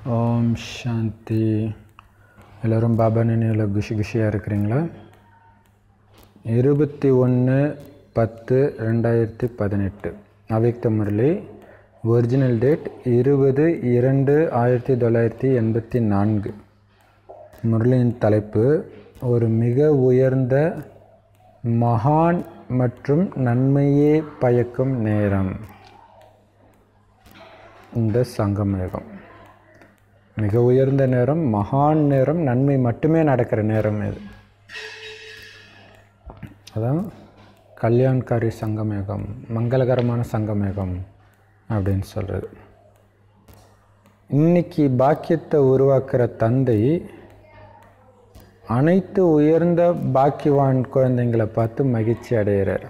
ஓம் சாந்தி எல்லோரும் பாபா நினைவில் குஷி குஷியாக இருக்கிறீங்களா இருபத்தி ஒன்று பத்து ரெண்டாயிரத்தி பதினெட்டு அவ்யக்த முரளி ஒரிஜினல் டேட் இருபது இரண்டு ஆயிரத்தி தொள்ளாயிரத்தி எண்பத்தி நான்கு முரளியின் தலைப்பு ஒரு மிக உயர்ந்த மகான் மற்றும் நன்மையே பயக்கும் நேரம் இந்த சங்கமயுகம் மிக உயர்ந்த நேரம் மகான் நேரம் நன்மை மட்டுமே நடக்கிற நேரம் இது அதான் கல்யாண்காரி சங்கமேகம் மங்களகரமான சங்கமேகம் அப்படின்னு சொல்கிறது இன்னைக்கு பாக்கியத்தை உருவாக்குற தந்தை அனைத்து உயர்ந்த பாக்கியவான் குழந்தைங்களை பார்த்து மகிழ்ச்சி அடைகிறார்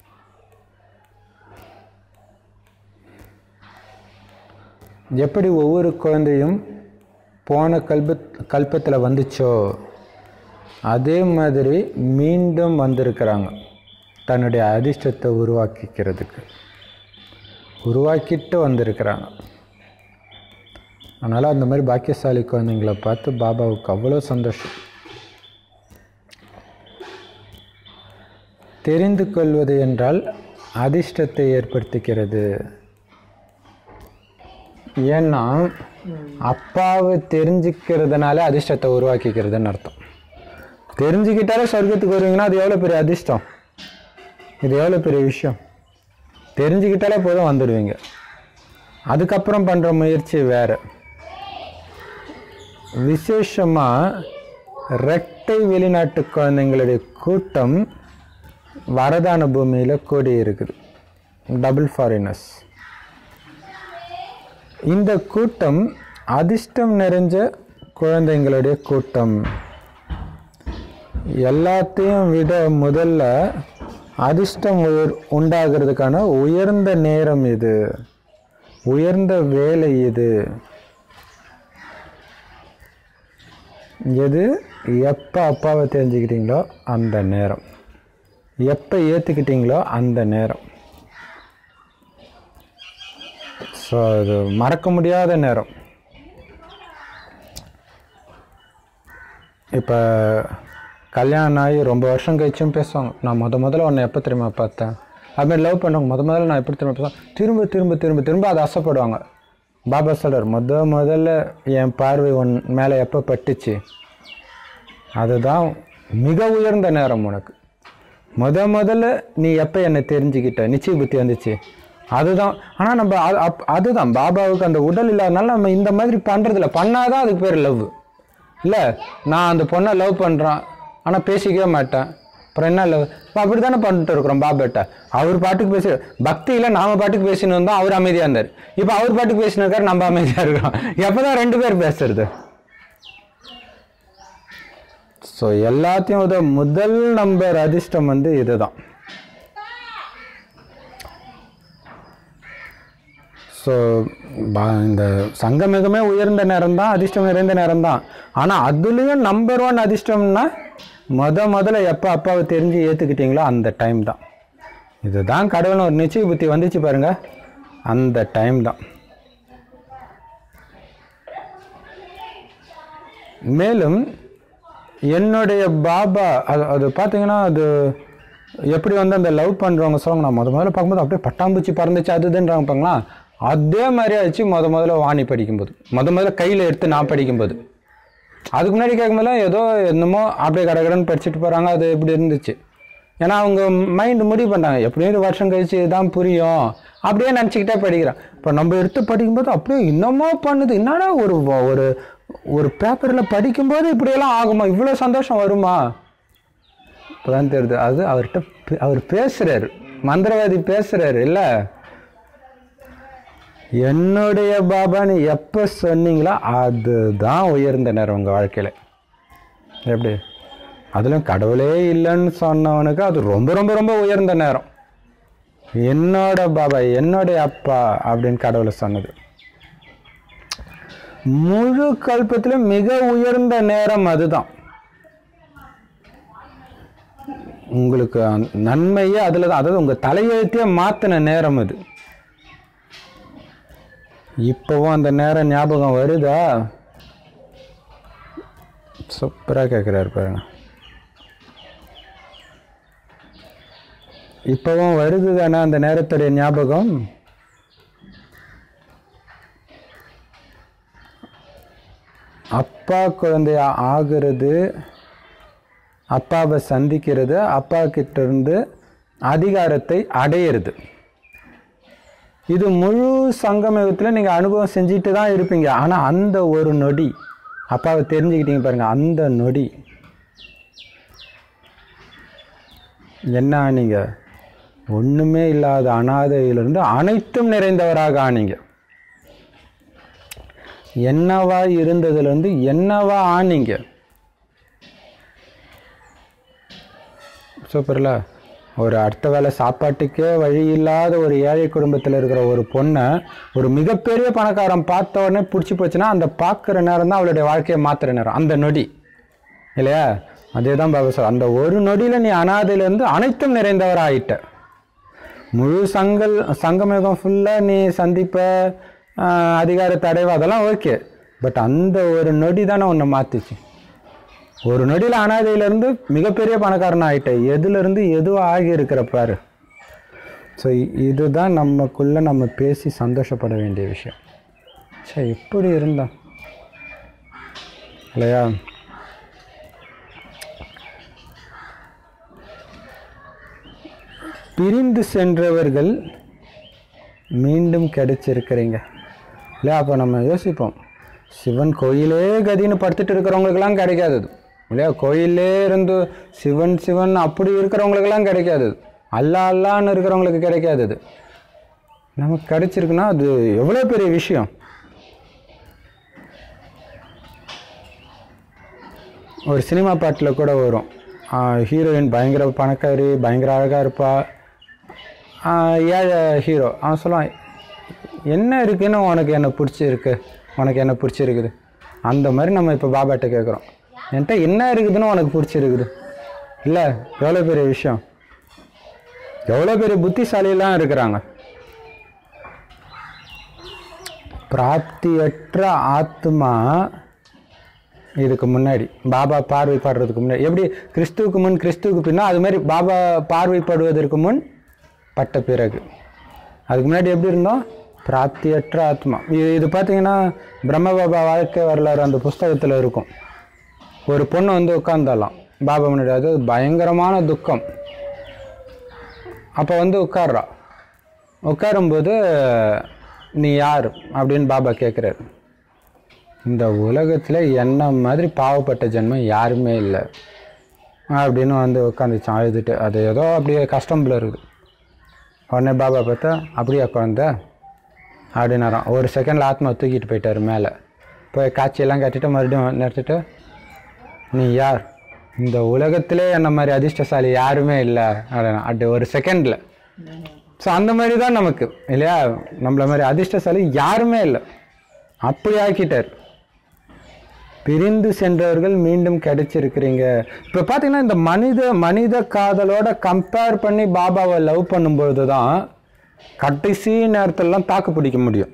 எப்படி ஒவ்வொரு குழந்தையும் போன கல்ப கல்பத்தில் வந்துச்சோ அதே மாதிரி மீண்டும் வந்திருக்கிறாங்க தன்னுடைய அதிர்ஷ்டத்தை உருவாக்கிக்கிறதுக்கு உருவாக்கிட்டு வந்திருக்கிறாங்க அதனால் அந்த மாதிரி பாக்கியசாலி குழந்தைங்களை பார்த்து பாபாவுக்கு அவ்வளோ சந்தோஷம் தெரிந்து கொள்வது என்றால் அதிர்ஷ்டத்தை ஏற்படுத்திக்கிறது ஏன்னா அப்பாவை தெரிஞ்சுக்கிறதுனால அதிர்ஷ்டத்தை உருவாக்கிக்கிறதுன்னு அர்த்தம் தெரிஞ்சுக்கிட்டாலே சொர்க்கத்துக்கு வருவீங்கன்னா அது எவ்வளோ பெரிய அதிர்ஷ்டம் இது எவ்வளோ பெரிய விஷயம் தெரிஞ்சுக்கிட்டாலே போதும் வந்துடுவீங்க அதுக்கப்புறம் பண்ணுற முயற்சி வேறு விசேஷமாக ரெட்டை வெளிநாட்டு குழந்தைங்களுடைய கூட்டம் வரதான பூமியில் கூடி இருக்குது டபுள் ஃபாரினர்ஸ் இந்த கூட்டம் அதிர்ஷ்டம் நிறைஞ்ச குழந்தைங்களுடைய கூட்டம் எல்லாத்தையும் விட முதல்ல அதிர்ஷ்டம் உயர் உண்டாகிறதுக்கான உயர்ந்த நேரம் இது உயர்ந்த வேலை இது எது எப்போ அப்பாவை தெரிஞ்சுக்கிட்டீங்களோ அந்த நேரம் எப்போ ஏற்றுக்கிட்டீங்களோ அந்த நேரம் ஸோ அது மறக்க முடியாத நேரம் இப்போ கல்யாணம் ஆகி ரொம்ப வருஷம் கழிச்சும் பேசுவாங்க நான் முத முதல்ல உன்னை எப்போ திரும்ப பார்த்தேன் அதுமாதிரி லவ் பண்ணுவாங்க முத முதல்ல நான் எப்படி திரும்ப பேசுவேன் திரும்ப திரும்ப திரும்ப திரும்ப அதை ஆசைப்படுவாங்க பாபா சொல்கிறார் முத முதல்ல என் பார்வை உன் மேலே எப்போ பட்டுச்சு அதுதான் மிக உயர்ந்த நேரம் உனக்கு முத முதல்ல நீ எப்போ என்னை தெரிஞ்சுக்கிட்ட நிச்சய புத்தி வந்துச்சு அதுதான் ஆனால் நம்ம அது அப் அதுதான் பாபாவுக்கு அந்த உடல் இல்லாதனால நம்ம இந்த மாதிரி பண்ணுறதில்ல பண்ணாதான் அதுக்கு பேர் லவ் இல்லை நான் அந்த பொண்ணை லவ் பண்ணுறான் ஆனால் பேசிக்கவே மாட்டேன் அப்புறம் என்ன லவ் இப்போ அப்படி தானே பண்ணிட்டு இருக்கிறோம் பாபாட்ட அவர் பாட்டுக்கு பேசி பக்தியில் நாம பாட்டுக்கு பேசினு வந்தோம் அவர் அமைதியாக இருந்தார் இப்போ அவர் பாட்டுக்கு பேசினிருக்காரு நம்ம அமைதியாக இருக்கிறோம் எப்போ தான் ரெண்டு பேர் பேசுறது ஸோ எல்லாத்தையும் விட முதல் நம்பர் அதிர்ஷ்டம் வந்து இதுதான் ஸோ இந்த சங்கமிகமே உயர்ந்த நேரம் தான் அதிர்ஷ்டம் நிறைந்த நேரம் தான் ஆனால் அதுலேயும் நம்பர் ஒன் அதிர்ஷ்டம்னா முத முதல்ல எப்போ அப்பாவை தெரிஞ்சு ஏற்றுக்கிட்டீங்களோ அந்த டைம் தான் இதுதான் கடவுள் ஒரு நிச்சய புத்தி வந்துச்சு பாருங்க அந்த டைம் தான் மேலும் என்னுடைய பாபா அது அது பார்த்தீங்கன்னா அது எப்படி வந்து அந்த லவ் பண்ணுறவங்க சொல்லுவாங்க நான் முத முதல்ல பார்க்கும்போது அப்படியே பட்டாம்பூச்சி பறந்துச்சு அதுதுன்றாங்க பாங்களா அதே மாதிரி ஆச்சு முத முதல்ல வாணி படிக்கும்போது முத முதல்ல கையில் எடுத்து நான் படிக்கும்போது அதுக்கு முன்னாடி கேட்கும்போது ஏதோ என்னமோ அப்படியே கடகடன்னு படிச்சுட்டு போகிறாங்க அது இப்படி இருந்துச்சு ஏன்னா அவங்க மைண்டு முடிவு பண்ணுறாங்க எப்படியும் ஒரு வருஷம் கழிச்சு தான் புரியும் அப்படியே நினச்சிக்கிட்டே படிக்கிறேன் இப்போ நம்ம எடுத்து படிக்கும்போது அப்படியே இன்னமும் பண்ணுது என்னடா ஒரு ஒரு ஒரு பேப்பரில் படிக்கும்போது இப்படியெல்லாம் ஆகுமா இவ்வளோ சந்தோஷம் வருமா இப்போதான் தெரியுது அது அவர்கிட்ட அவர் பேசுகிறாரு மந்திரவாதி பேசுகிறாரு இல்லை என்னுடைய பாபான்னு எப்போ சொன்னீங்களோ அதுதான் உயர்ந்த நேரம் உங்கள் வாழ்க்கையில் எப்படி அதிலும் கடவுளே இல்லைன்னு சொன்னவனுக்கு அது ரொம்ப ரொம்ப ரொம்ப உயர்ந்த நேரம் என்னோட பாபா என்னுடைய அப்பா அப்படின்னு கடவுளை சொன்னது முழு கல்பத்திலும் மிக உயர்ந்த நேரம் அதுதான் உங்களுக்கு நன்மையே அதில் தான் அதாவது உங்கள் தலையெழுத்தையே மாற்றின நேரம் அது இப்போவும் அந்த நேரம் ஞாபகம் வருதா சூப்பராக கேட்குறாரு பாருங்க இப்போவும் வருது தானே அந்த நேரத்துடைய ஞாபகம் அப்பா குழந்தைய ஆகிறது அப்பாவை சந்திக்கிறது அப்பா கிட்ட இருந்து அதிகாரத்தை அடையிறது இது முழு சங்கமயுகத்தில் நீங்கள் அனுபவம் செஞ்சுட்டு தான் இருப்பீங்க ஆனால் அந்த ஒரு நொடி அப்பாவை தெரிஞ்சுக்கிட்டீங்க பாருங்க அந்த நொடி என்ன ஆனீங்க ஒன்றுமே இல்லாத அனாதையிலிருந்து அனைத்தும் நிறைந்தவராக ஆனீங்க என்னவா இருந்ததுலேருந்து என்னவா ஆனீங்க சூப்பர்ல ஒரு அடுத்த வேளை சாப்பாட்டுக்கே வழி இல்லாத ஒரு ஏழை குடும்பத்தில் இருக்கிற ஒரு பொண்ணை ஒரு மிகப்பெரிய பணக்காரன் பார்த்த உடனே பிடிச்சி போச்சுன்னா அந்த பார்க்குற நேரம் தான் அவளுடைய வாழ்க்கையை மாத்துற நேரம் அந்த நொடி இல்லையா அதே தான் பாபா சார் அந்த ஒரு நொடியில் நீ அனாதையிலேருந்து அனைத்தும் நிறைந்தவர் ஆயிட்ட முழு சங்கல் சங்கமயுகம் ஃபுல்லாக நீ சந்திப்ப ஆஹ், அதிகாரத்தை அடைவ அதெல்லாம் ஓகே பட் அந்த ஒரு நொடி தானே உன்னை மாத்துச்சு ஒரு நொடியில் அனாதையிலேருந்து மிகப்பெரிய பணக்காரன் ஆயிட்டேன் எதுலேருந்து எதுவும் ஆகி இருக்கிற பாரு ஸோ இதுதான் நமக்குள்ள நம்ம பேசி சந்தோஷப்பட வேண்டிய விஷயம் சே எப்படி இருந்தா இல்லையா பிரிந்து சென்றவர்கள் மீண்டும் கிடைச்சிருக்கிறீங்க இல்லையா அப்போ நம்ம யோசிப்போம் சிவன் கோயிலே கதின்னு படுத்துட்டு இருக்கிறவங்களுக்கெல்லாம் கிடைக்காது அது. இல்லையா கோயிலே இருந்து சிவன் சிவன் அப்படி இருக்கிறவங்களுக்கெல்லாம் கிடைக்காது அது. அல்லா அல்லான்னு இருக்கிறவங்களுக்கு கிடைக்காது அது நமக்கு கிடைச்சிருக்குன்னா அது எவ்வளோ பெரிய விஷயம் ஒரு சினிமா பாட்டில் கூட வரும் ஹீரோயின் பயங்கர பணக்காரி பயங்கர அழகாக இருப்பா ஆஹ் ஏழை ஹீரோ அவன் சொல்லுவான் என்ன இருக்குன்னு உனக்கு என்ன பிடிச்சிருக்கு உனக்கு என்ன பிடிச்சிருக்குது அந்த மாதிரி நம்ம இப்போ பாபாட்ட கேட்குறோம் என்கிட்ட என்ன இருக்குதுன்னு உனக்கு பிடிச்சிருக்குது இல்லை எவ்வளோ பெரிய விஷயம் எவ்வளோ பெரிய புத்திசாலியெல்லாம் இருக்கிறாங்க பிராப்தியற்ற ஆத்மா இதுக்கு முன்னாடி பாபா பார்வைப்படுறதுக்கு முன்னாடி எப்படி கிறிஸ்துவுக்கு முன் கிறிஸ்துவுக்கு பின்னா அது மாதிரி பாபா பார்வைப்படுவதற்கு முன் பட்ட பிறகு அதுக்கு முன்னாடி எப்படி இருந்தோம் பிராப்தியற்ற ஆத்மா இது இது பார்த்தீங்கன்னா பிரம்ம பாபா வாழ்க்கை வரலாறு அந்த புஸ்தகத்தில் இருக்கும் ஒரு பொண்ணு வந்து உட்காந்தாலாம் பாபா முன்னாடி அது பயங்கரமான துக்கம் அப்போ வந்து உட்கார்றா உட்காரும்போது நீ யார் அப்படின்னு பாபா கேட்குறாரு இந்த உலகத்தில் என்ன மாதிரி பாவப்பட்ட ஜென்மம் யாருமே இல்லை அப்படின்னு வந்து உட்காந்துச்சான் அழுதுட்டு அது ஏதோ அப்படியே கஷ்டம்ல இருக்குது உடனே பாபா பார்த்தா அப்படியா குழந்த அப்படின்னாராம் ஒரு செகண்டில் ஆத்மா தூக்கிட்டு போயிட்டாரு மேலே போய் காட்சியெல்லாம் கட்டிட்டு மறுபடியும் நிறுத்திட்டு நீ யார் இந்த உலகத்திலே என்ன மாதிரி அதிர்ஷ்டசாலி யாருமே இல்லை அப்படின்னா அப்படி ஒரு செகண்டில் ஸோ அந்த மாதிரி தான் நமக்கு இல்லையா நம்மள மாதிரி அதிர்ஷ்டசாலி யாருமே இல்லை அப்படி ஆக்கிட்டார் பிரிந்து சென்றவர்கள் மீண்டும் கிடைச்சிருக்கிறீங்க இப்போ பார்த்தீங்கன்னா இந்த மனித மனித காதலோட கம்பேர் பண்ணி பாபாவை லவ் பண்ணும்போது தான் கடைசி நேரத்திலலாம் தாக்கு பிடிக்க முடியும்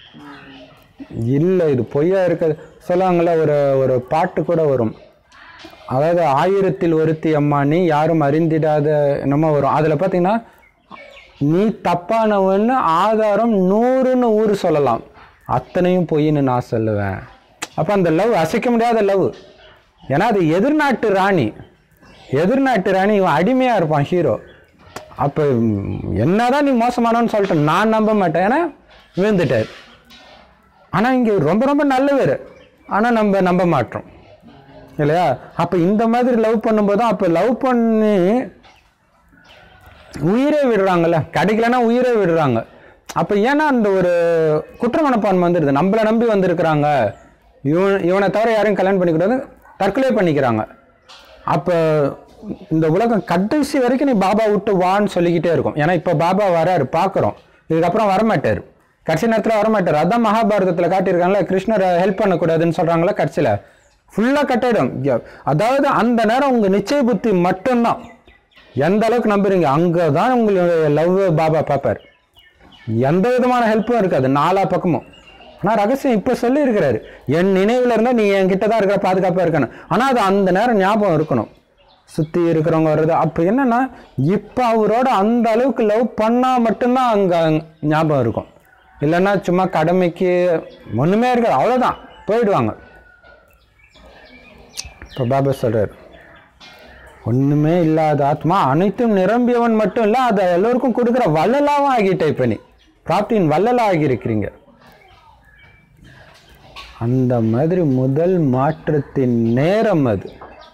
இல்லை இது பொய்யா இருக்க சொல்லுவாங்கள்ல ஒரு ஒரு பாட்டு கூட வரும் அதாவது ஆயிரத்தில் ஒருத்தி அம்மா நீ யாரும் அறிந்திடாத என்னமோ வரும் அதில் பார்த்தீங்கன்னா நீ தப்பானவன்னு ஆதாரம் நூறுன்னு ஊர் சொல்லலாம் அத்தனையும் பொய்ன்னு நான் சொல்லுவேன் அப்போ அந்த லவ் அசைக்க முடியாத லவ் ஏன்னா அது எதிர்நாட்டு ராணி எதிர்நாட்டு ராணி இவன் அடிமையாக இருப்பான் ஹீரோ அப்போ என்னதான் நீ மோசமானவன்னு சொல்லிட்டு நான் நம்ப மாட்டேன் ஏன்னா விழுந்துட்டார் ஆனால் இங்கே ரொம்ப ரொம்ப நல்லவர் ஆனால் நம்ம நம்ப மாட்டோம் இல்லையா அப்போ இந்த மாதிரி லவ் பண்ணும்போது அப்போ லவ் பண்ணி உயிரே விடுறாங்கல்ல கிடைக்கலன்னா உயிரே விடுறாங்க அப்போ ஏன்னா அந்த ஒரு குற்ற மனப்பான்மை வந்துடுது நம்மளை நம்பி வந்திருக்கிறாங்க இவன் இவனை தவிர யாரையும் கல்யாணம் பண்ணிக்கூடாது தற்கொலை பண்ணிக்கிறாங்க அப்போ இந்த உலகம் கடைசி வரைக்கும் நீ பாபா விட்டு வான்னு சொல்லிக்கிட்டே இருக்கும் ஏன்னா இப்போ பாபா வராரு பார்க்குறோம் இதுக்கப்புறம் வரமாட்டார் கடைசி நேரத்தில் வரமாட்டார் அதான் மகாபாரதத்தில் காட்டியிருக்காங்களே கிருஷ்ணரை ஹெல்ப் பண்ணக்கூடாதுன்னு சொல்கிறாங்களா கடைசியில் ஃபுல்லாக கட்டிடும் அதாவது அந்த நேரம் உங்கள் நிச்சய புத்தி மட்டும்தான் எந்த அளவுக்கு நம்புறீங்க அங்கே தான் உங்களுடைய லவ் பாபா பார்ப்பார் எந்த விதமான ஹெல்ப்பும் இருக்காது நாலா பக்கமும் ஆனால் ரகசியம் இப்போ சொல்லியிருக்கிறாரு என் நினைவில் இருந்தால் நீ என்கிட்ட தான் இருக்கிற பாதுகாப்பாக இருக்கணும் ஆனால் அது அந்த நேரம் ஞாபகம் இருக்கணும் சுற்றி இருக்கிறவங்க வர்றது அப்போ என்னன்னா இப்போ அவரோட அந்த அளவுக்கு லவ் பண்ணால் மட்டும்தான் அங்கே ஞாபகம் இருக்கும் இல்லைன்னா சும்மா கடமைக்கு ஒன்றுமே இருக்காது அவ்வளோதான் போயிடுவாங்க இப்போ பாபா சொல்கிறார் ஒன்றுமே இல்லாத ஆத்மா அனைத்தும் நிரம்பியவன் மட்டும் இல்லை அதை எல்லோருக்கும் கொடுக்குற வள்ளலாவும் ஆகிட்ட இப்போ நீ பிராப்தியின் வள்ளலாக ஆகியிருக்கிறீங்க அந்த மாதிரி முதல் மாற்றத்தின் நேரம் அது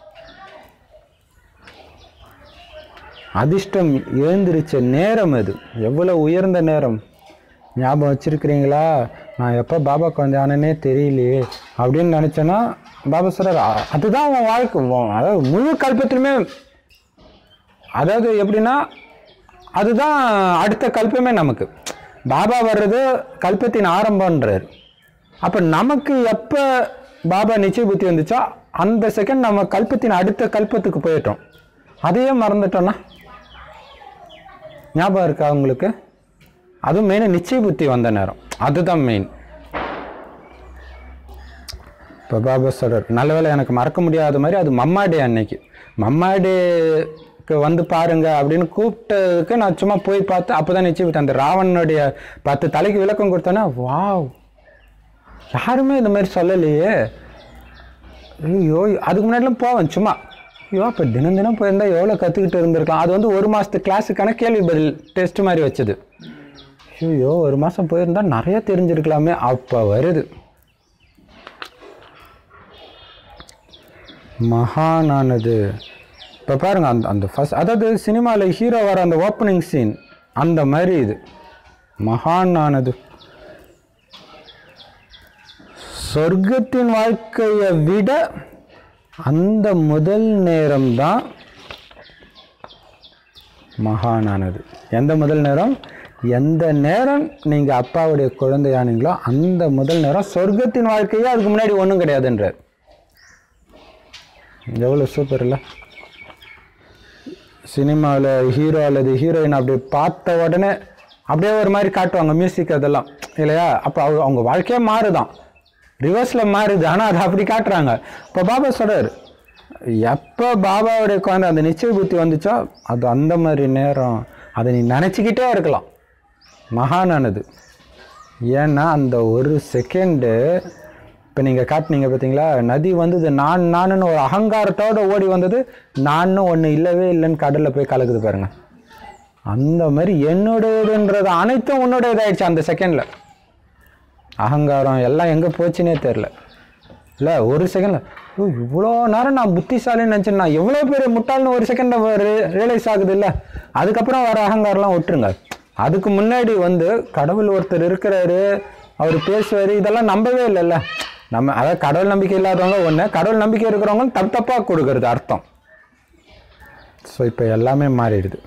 அதிர்ஷ்டம் எழுந்திருச்ச நேரம் அது எவ்வளோ உயர்ந்த நேரம் ஞாபகம் வச்சிருக்கிறீங்களா நான் எப்போ பாபாக்கு வந்தானே தெரியலையே அப்படின்னு நினச்சேன்னா பாபா சொல்கிறார் "அ- அதுதான் உன் வாழ்க்கை உன் அதாவது முழு கல்பத்திலுமே அதாவது எப்படின்னா அதுதான் அடுத்த கல்பமே நமக்கு பாபா வர்றது கல்பத்தின் ஆரம்பன்றார் அப்போ நமக்கு எப்போ பாபா நிச்சய புத்தி வந்துச்சோ அந்த செகண்ட் நம்ம கல்பத்தின் அடுத்த கல்பத்துக்கு போயிட்டோம் அதையே மறந்துட்டோம்னா ஞாபகம் இருக்கா உங்களுக்கு அதுவும் மெயினாக நிச்சய புத்தி வந்த நேரம் அதுதான் மெயின் இப்போ பாபா சொல்கிறார் நல்ல வேளை எனக்கு மறக்க முடியாத மாதிரி அது மம்மா டே அன்னைக்கு மம்மா டேக்கு வந்து பாருங்க அப்படின்னு கூப்பிட்டதுக்கு நான் சும்மா போய் பார்த்து அப்போ தான் நிச்சயம் அந்த ராவணனுடைய பத்து தலைக்கு விளக்கம் கொடுத்தோன்னா வாவ் யாருமே இந்த மாதிரி சொல்லலையே ஐயோ அதுக்கு முன்னாடிலாம் போவேன் சும்மா ஐயோ இப்போ தினம் தினம் போயிருந்தா எவ்வளோ கற்றுக்கிட்டு இருந்திருக்கலாம் அது வந்து ஒரு மாதத்து கிளாஸுக்கான கேள்வி பதில் டெஸ்ட் மாதிரி வச்சது ஐயோ ஒரு மாதம் போயிருந்தா நிறைய தெரிஞ்சிருக்கலாமே அப்போ வருது மகானானது இப்போ பாருங்க அந்த அந்த ஃபஸ்ட் அதாவது சினிமாவில் ஹீரோ வர அந்த ஓப்பனிங் சீன் அந்த மாதிரி இது மகானானது சொர்க்கத்தின் வாழ்க்கையை விட அந்த முதல் நேரம்தான் மகானானது எந்த முதல் நேரம் எந்த நேரம் நீங்கள் அப்பாவுடைய குழந்தையானீங்களோ அந்த முதல் நேரம் சொர்க்கத்தின் வாழ்க்கையே அதுக்கு முன்னாடி ஒன்றும் கிடையாதுன்றார் எவ்வளோ சூப்பர் இல்லை சினிமாவில் ஹீரோ அல்லது ஹீரோயின் அப்படி பார்த்த உடனே அப்படியே ஒரு மாதிரி காட்டுவாங்க மியூசிக் அதெல்லாம் இல்லையா அப்போ அவங்க அவங்க வாழ்க்கையே மாறுதான் ரிவர்ஸில் மாறுது ஆனால் அதை அப்படி காட்டுறாங்க இப்போ பாபா சொல்றாரு எப்போ பாபாவுடைய குழந்தை அந்த நிச்சய புத்தி வந்துச்சோ அது அந்த மாதிரி நேரம் அதை நீ நினச்சிக்கிட்டே இருக்கலாம் மகானானது ஏன்னா அந்த ஒரு செகண்டு இப்போ நீங்கள் காட்டுனீங்க பார்த்தீங்களா நதி வந்தது நான் நானுன்னு ஒரு அகங்காரத்தோட ஓடி வந்தது நான்னு ஒன்று இல்லவே இல்லைன்னு கடலில் போய் கலக்குது பாருங்க அந்த மாதிரி என்னுடையதுன்றது அனைத்தும் உன்னுடையதாயிடுச்சு அந்த செகண்டில் அகங்காரம் எல்லாம் எங்கே போச்சுன்னே தெரில இல்லை ஒரு செகண்டில் ஓ இவ்வளோ நேரம் நான் புத்திசாலின்னு நினச்சேன் நான் எவ்வளோ பெரிய முட்டாள்னு ஒரு செகண்டில் ரியலைஸ் ஆகுது இல்லை அதுக்கப்புறம் வர அகங்காரம்லாம் விட்டுருங்க அதுக்கு முன்னாடி வந்து கடவுள் ஒருத்தர் இருக்கிறாரு அவர் பேசுவார் இதெல்லாம் நம்பவே இல்லைல்ல நம்ம அதாவது கடவுள் நம்பிக்கை இல்லாதவங்க ஒன்று கடவுள் நம்பிக்கை இருக்கிறவங்க தப்பு தப்பாக கொடுக்கறது அர்த்தம் ஸோ இப்போ எல்லாமே மாறிடுது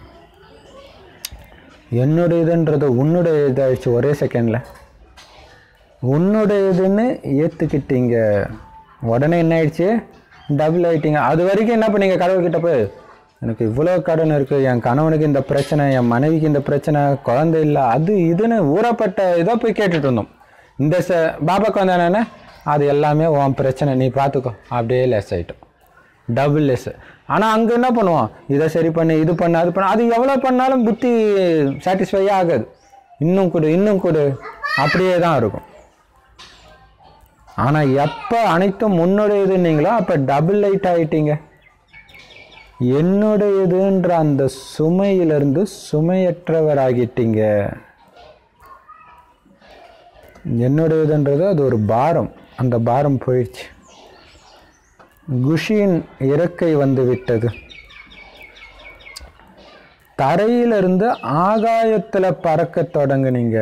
என்னுடைய இதுன்றது உன்னுடைய இதாகிடுச்சு ஒரே செகண்டில் உன்னுடையதுன்னு ஏற்றுக்கிட்டீங்க உடனே என்ன ஆயிடுச்சு டபுள் ஆயிட்டீங்க அது வரைக்கும் என்ன பண்ணீங்க கடவுள்கிட்ட போய் எனக்கு இவ்வளோ கடன் இருக்குது என் கணவனுக்கு இந்த பிரச்சனை என் மனைவிக்கு இந்த பிரச்சனை குழந்தை இல்லை அது இதுன்னு ஊறப்பட்ட இதை போய் கேட்டுட்டு இருந்தோம் இந்த ச பாபாக்கு வந்தானே அது எல்லாமே உன் பிரச்சனை நீ பார்த்துக்கோ அப்படியே லெஸ் ஆகிட்டோம் டபுள் லெஸ் ஆனால் அங்கே என்ன பண்ணுவோம் இதை சரி பண்ணு இது பண்ணு அது பண்ணு அது எவ்வளோ பண்ணாலும் புத்தி சாட்டிஸ்ஃபை ஆகாது இன்னும் கொடு இன்னும் கொடு அப்படியே தான் இருக்கும் ஆனால் எப்போ அனைத்தும் உன்னுடையதுன்னீங்களோ அப்போ டபுள் லைட் ஆயிட்டீங்க என்னுடையதுன்ற அந்த சுமையிலிருந்து சுமையற்றவர் ஆகிட்டீங்க என்னுடையதுன்றது அது ஒரு பாரம் அந்த பாரம் போயிடுச்சு குஷியின் இறக்கை வந்து விட்டது தரையிலிருந்து ஆகாயத்தில் பறக்க தொடங்குனீங்க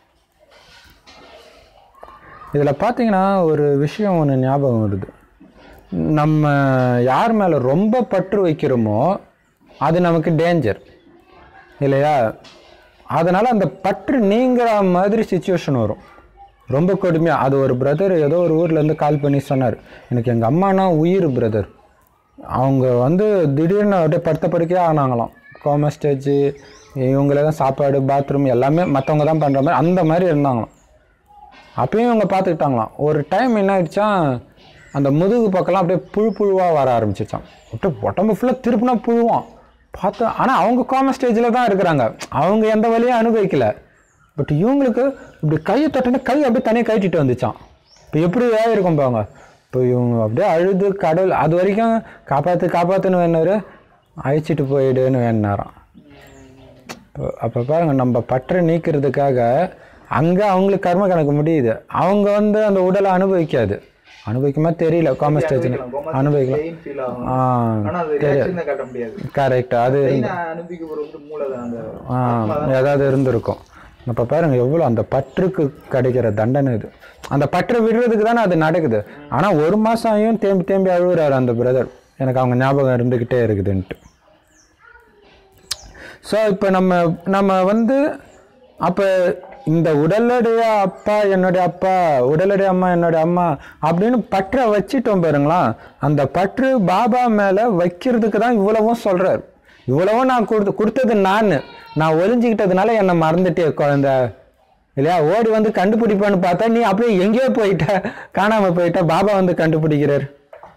இதில் பார்த்தீங்கன்னா ஒரு விஷயம் ஒன்று ஞாபகம் வருது நம்ம யார் மேலே ரொம்ப பற்று வைக்கிறோமோ அது நமக்கு டேஞ்சர் இல்லையா அதனால் அந்த பற்று நீங்கிற மாதிரி சுச்சுவேஷன் வரும் ரொம்ப கொடுமையாக அது ஒரு பிரதர் ஏதோ ஒரு ஊர்லேருந்து கால் பண்ணி சொன்னார் எனக்கு எங்கள் அம்மானா உயிர் பிரதர் அவங்க வந்து திடீர்னு அப்படியே படுத்த படுக்கையாக ஆனாங்களாம் கோமா ஸ்டேஜ் இவங்களே தான் சாப்பாடு பாத்ரூம் எல்லாமே மற்றவங்க தான் பண்ணுற மாதிரி அந்த மாதிரி இருந்தாங்களாம் அப்பயும் இவங்க பார்த்துக்கிட்டாங்களாம் ஒரு டைம் என்ன ஆயிடுச்சா அந்த முதுகு பக்கம்லாம் அப்படியே புழு புழுவாக வர ஆரம்பிச்சிச்சான் அப்படியே உடம்பு ஃபுல்லாக திருப்பினா புழுவான் பார்த்தா ஆனால் அவங்க காம ஸ்டேஜில் தான் இருக்கிறாங்க அவங்க எந்த வழியும் அனுபவிக்கல பட் இவங்களுக்கு இப்படி கையை தொட்டோன்னா கை அப்படியே தனியாக கட்டிட்டு வந்துச்சான் இப்போ எப்படி இருக்கும் பாங்க இப்போ இவங்க அப்படியே அழுது கடல் அது வரைக்கும் காப்பாற்று காப்பாற்றுன்னு வேணாரு அழைச்சிட்டு போயிடுன்னு வேணாராம் அப்போ பாருங்க நம்ம பற்றை நீக்கிறதுக்காக அங்கே அவங்களுக்கு கர்ம கணக்கு முடியுது அவங்க வந்து அந்த உடலை அனுபவிக்காது அனுபவிக்குமா தெரியல காம ஸ்டேஜில் அனுபவிக்கலாம் பெயின் ஃபீல் ஆகும் ஆ ஆனா அது ரியாக்ஷன் தான் காட்ட முடியாது கரெக்ட் அது பெயின் அனுபவிக்க போறது மூளை தான் அந்த ஆ, ஏதாவது இருந்திருக்கும் இப்போ பாருங்க எவ்வளோ அந்த பற்றுக்கு கிடைக்கிற தண்டனை இது அந்த பற்றை விடுறதுக்கு தானே அது நடக்குது ஆனால் ஒரு மாதம் ஆகியும் தேம்பி தேம்பி அழுகுறாரு அந்த பிரதர் எனக்கு அவங்க ஞாபகம் இருந்துக்கிட்டே இருக்குதுன்ட்டு ஸோ இப்போ நம்ம நம்ம வந்து அப்போ இந்த உடலுடைய அப்பா என்னுடைய அப்பா உடலுடைய அம்மா என்னுடைய அம்மா அப்படின்னு பற்றை வச்சிட்டோம் பாருங்களா அந்த பற்று பாபா மேலே வைக்கிறதுக்கு தான் இவ்வளவும் சொல்கிறார் இவ்வளவும் நான் கொடுத்து கொடுத்தது நான் நான் ஒளிஞ்சிக்கிட்டதுனால என்னை மறந்துட்டே குழந்த இல்லையா ஓடி வந்து கண்டுபிடிப்பான்னு பார்த்தா நீ அப்படியே எங்கேயோ போயிட்ட காணாமல் போயிட்ட பாபா வந்து கண்டுபிடிக்கிறார்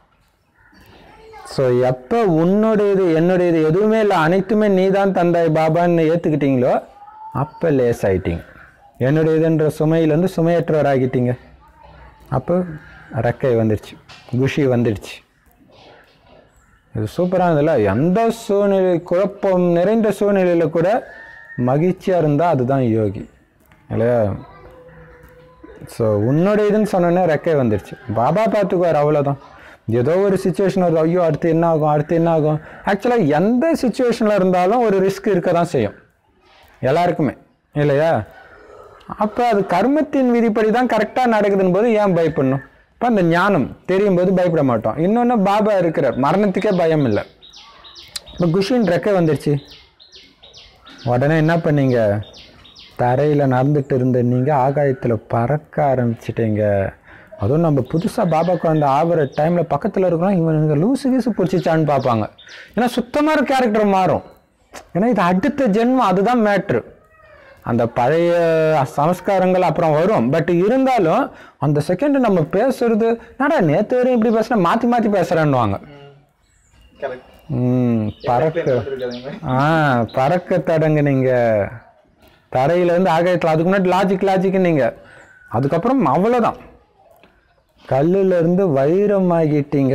ஸோ எப்போ உன்னுடையது என்னுடையது எதுவுமே இல்லை அனைத்துமே நீ தான் தந்தாய் பாபான்னு ஏற்றுக்கிட்டீங்களோ அப்போ லேஸ் ஆயிட்டீங்க என்னுடையதுன்ற சுமையிலேருந்து சுமையற்றவர் ஆகிட்டீங்க அப்போ ரெக்கை வந்துடுச்சு குஷி வந்துடுச்சு இது சூப்பரானதில்ல எந்த சூழ்நிலை குழப்பம் நிறைந்த சூழ்நிலையில் கூட மகிழ்ச்சியாக இருந்தால் அதுதான் யோகி இல்லையா ஸோ உன்னுடையதுன்னு சொன்னோன்னே ரெக்கை வந்துடுச்சு பாபா பார்த்துக்குவார் அவ்வளோதான் ஏதோ ஒரு சுச்சுவேஷன் வருது ஐயோ அடுத்து என்ன ஆகும் அடுத்து என்ன ஆகும் ஆக்சுவலாக எந்த சுச்சுவேஷனில் இருந்தாலும் ஒரு ரிஸ்க் இருக்க தான் செய்யும் எல்லாருக்குமே இல்லையா அப்போ அது கர்மத்தின் விதிப்படி தான் கரெக்டாக நடக்குதுன்னு போது ஏன் பயப்படணும் இப்போ அந்த ஞானம் தெரியும் போது பயப்பட மாட்டோம் இன்னொன்று பாபா இருக்கிறார் மரணத்துக்கே பயம் இல்லை இப்போ குஷின் ரெக்கை வந்துடுச்சு உடனே என்ன பண்ணீங்க தரையில் நடந்துட்டு இருந்த நீங்கள் ஆகாயத்தில் பறக்க ஆரம்பிச்சிட்டீங்க அதுவும் நம்ம புதுசாக பாபா குழந்தை ஆகிற டைமில் பக்கத்தில் இருக்கிறோம் இவனுங்க லூசு கீசு பிடிச்சிச்சான்னு பார்ப்பாங்க ஏன்னா சுத்தமாக கேரக்டர் மாறும் ஏன்னா இது அடுத்த ஜென்மம் அதுதான் மேட்ரு அந்த பழைய சமஸ்காரங்கள் அப்புறம் வரும் பட் இருந்தாலும் அந்த செகண்ட் நம்ம பேசுறது என்னடா நேற்று வரையும் இப்படி பேசுனா மாற்றி மாற்றி பேசுகிறேன்னுவாங்க கரெக்ட் ம் பறக்க இருக்காதுங்க ஆ பறக்க தடங்க நீங்க தரையிலேருந்து ஆகாயத்தில் அதுக்கு முன்னாடி லாஜிக் லாஜிக் நீங்க அதுக்கப்புறம் அவ்வளோதான் கல்லுல இருந்து வைரம் ஆகிட்டீங்க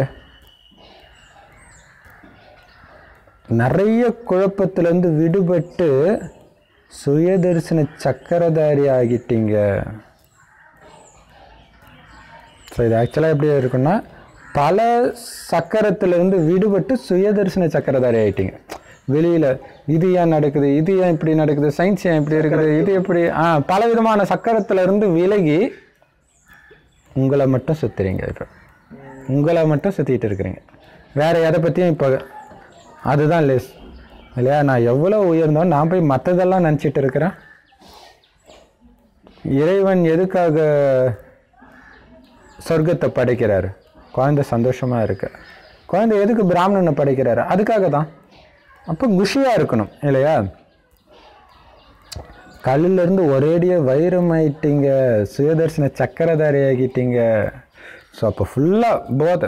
நிறைய குழப்பத்திலேருந்து விடுபட்டு சுயதரிசன சக்கரதாரி ஆகிட்டீங்க ஸோ இது ஆக்சுவலாக எப்படி இருக்குன்னா பல சக்கரத்திலிருந்து விடுபட்டு சுயதரிசன சக்கரதாரி ஆயிட்டீங்க வெளியில் இது ஏன் நடக்குது இது ஏன் இப்படி நடக்குது சயின்ஸ் ஏன் இப்படி இருக்குது இது எப்படி ஆ பல விதமான சக்கரத்துல இருந்து விலகி உங்களை மட்டும் சுத்துறீங்க இப்போ உங்களை மட்டும் சுற்றிட்டு இருக்கிறீங்க வேற எதை பற்றியும் இப்போ அதுதான் லேஸ் இல்லையா நான் எவ்வளோ உயர்ந்தோம் நான் போய் மற்றதெல்லாம் நினச்சிட்டு இருக்கிறேன் இறைவன் எதுக்காக சொர்க்கத்தை படைக்கிறாரு குழந்தை சந்தோஷமா இருக்கு குழந்தை எதுக்கு பிராமணனை படைக்கிறாரு அதுக்காக தான் அப்போ குஷியாக இருக்கணும் இல்லையா கல்லுல இருந்து ஒரேடிய வைரம் ஆயிட்டீங்க சுயதர்சன சக்கரதாரி ஆகிட்டீங்க ஸோ அப்போ ஃபுல்லாக போதை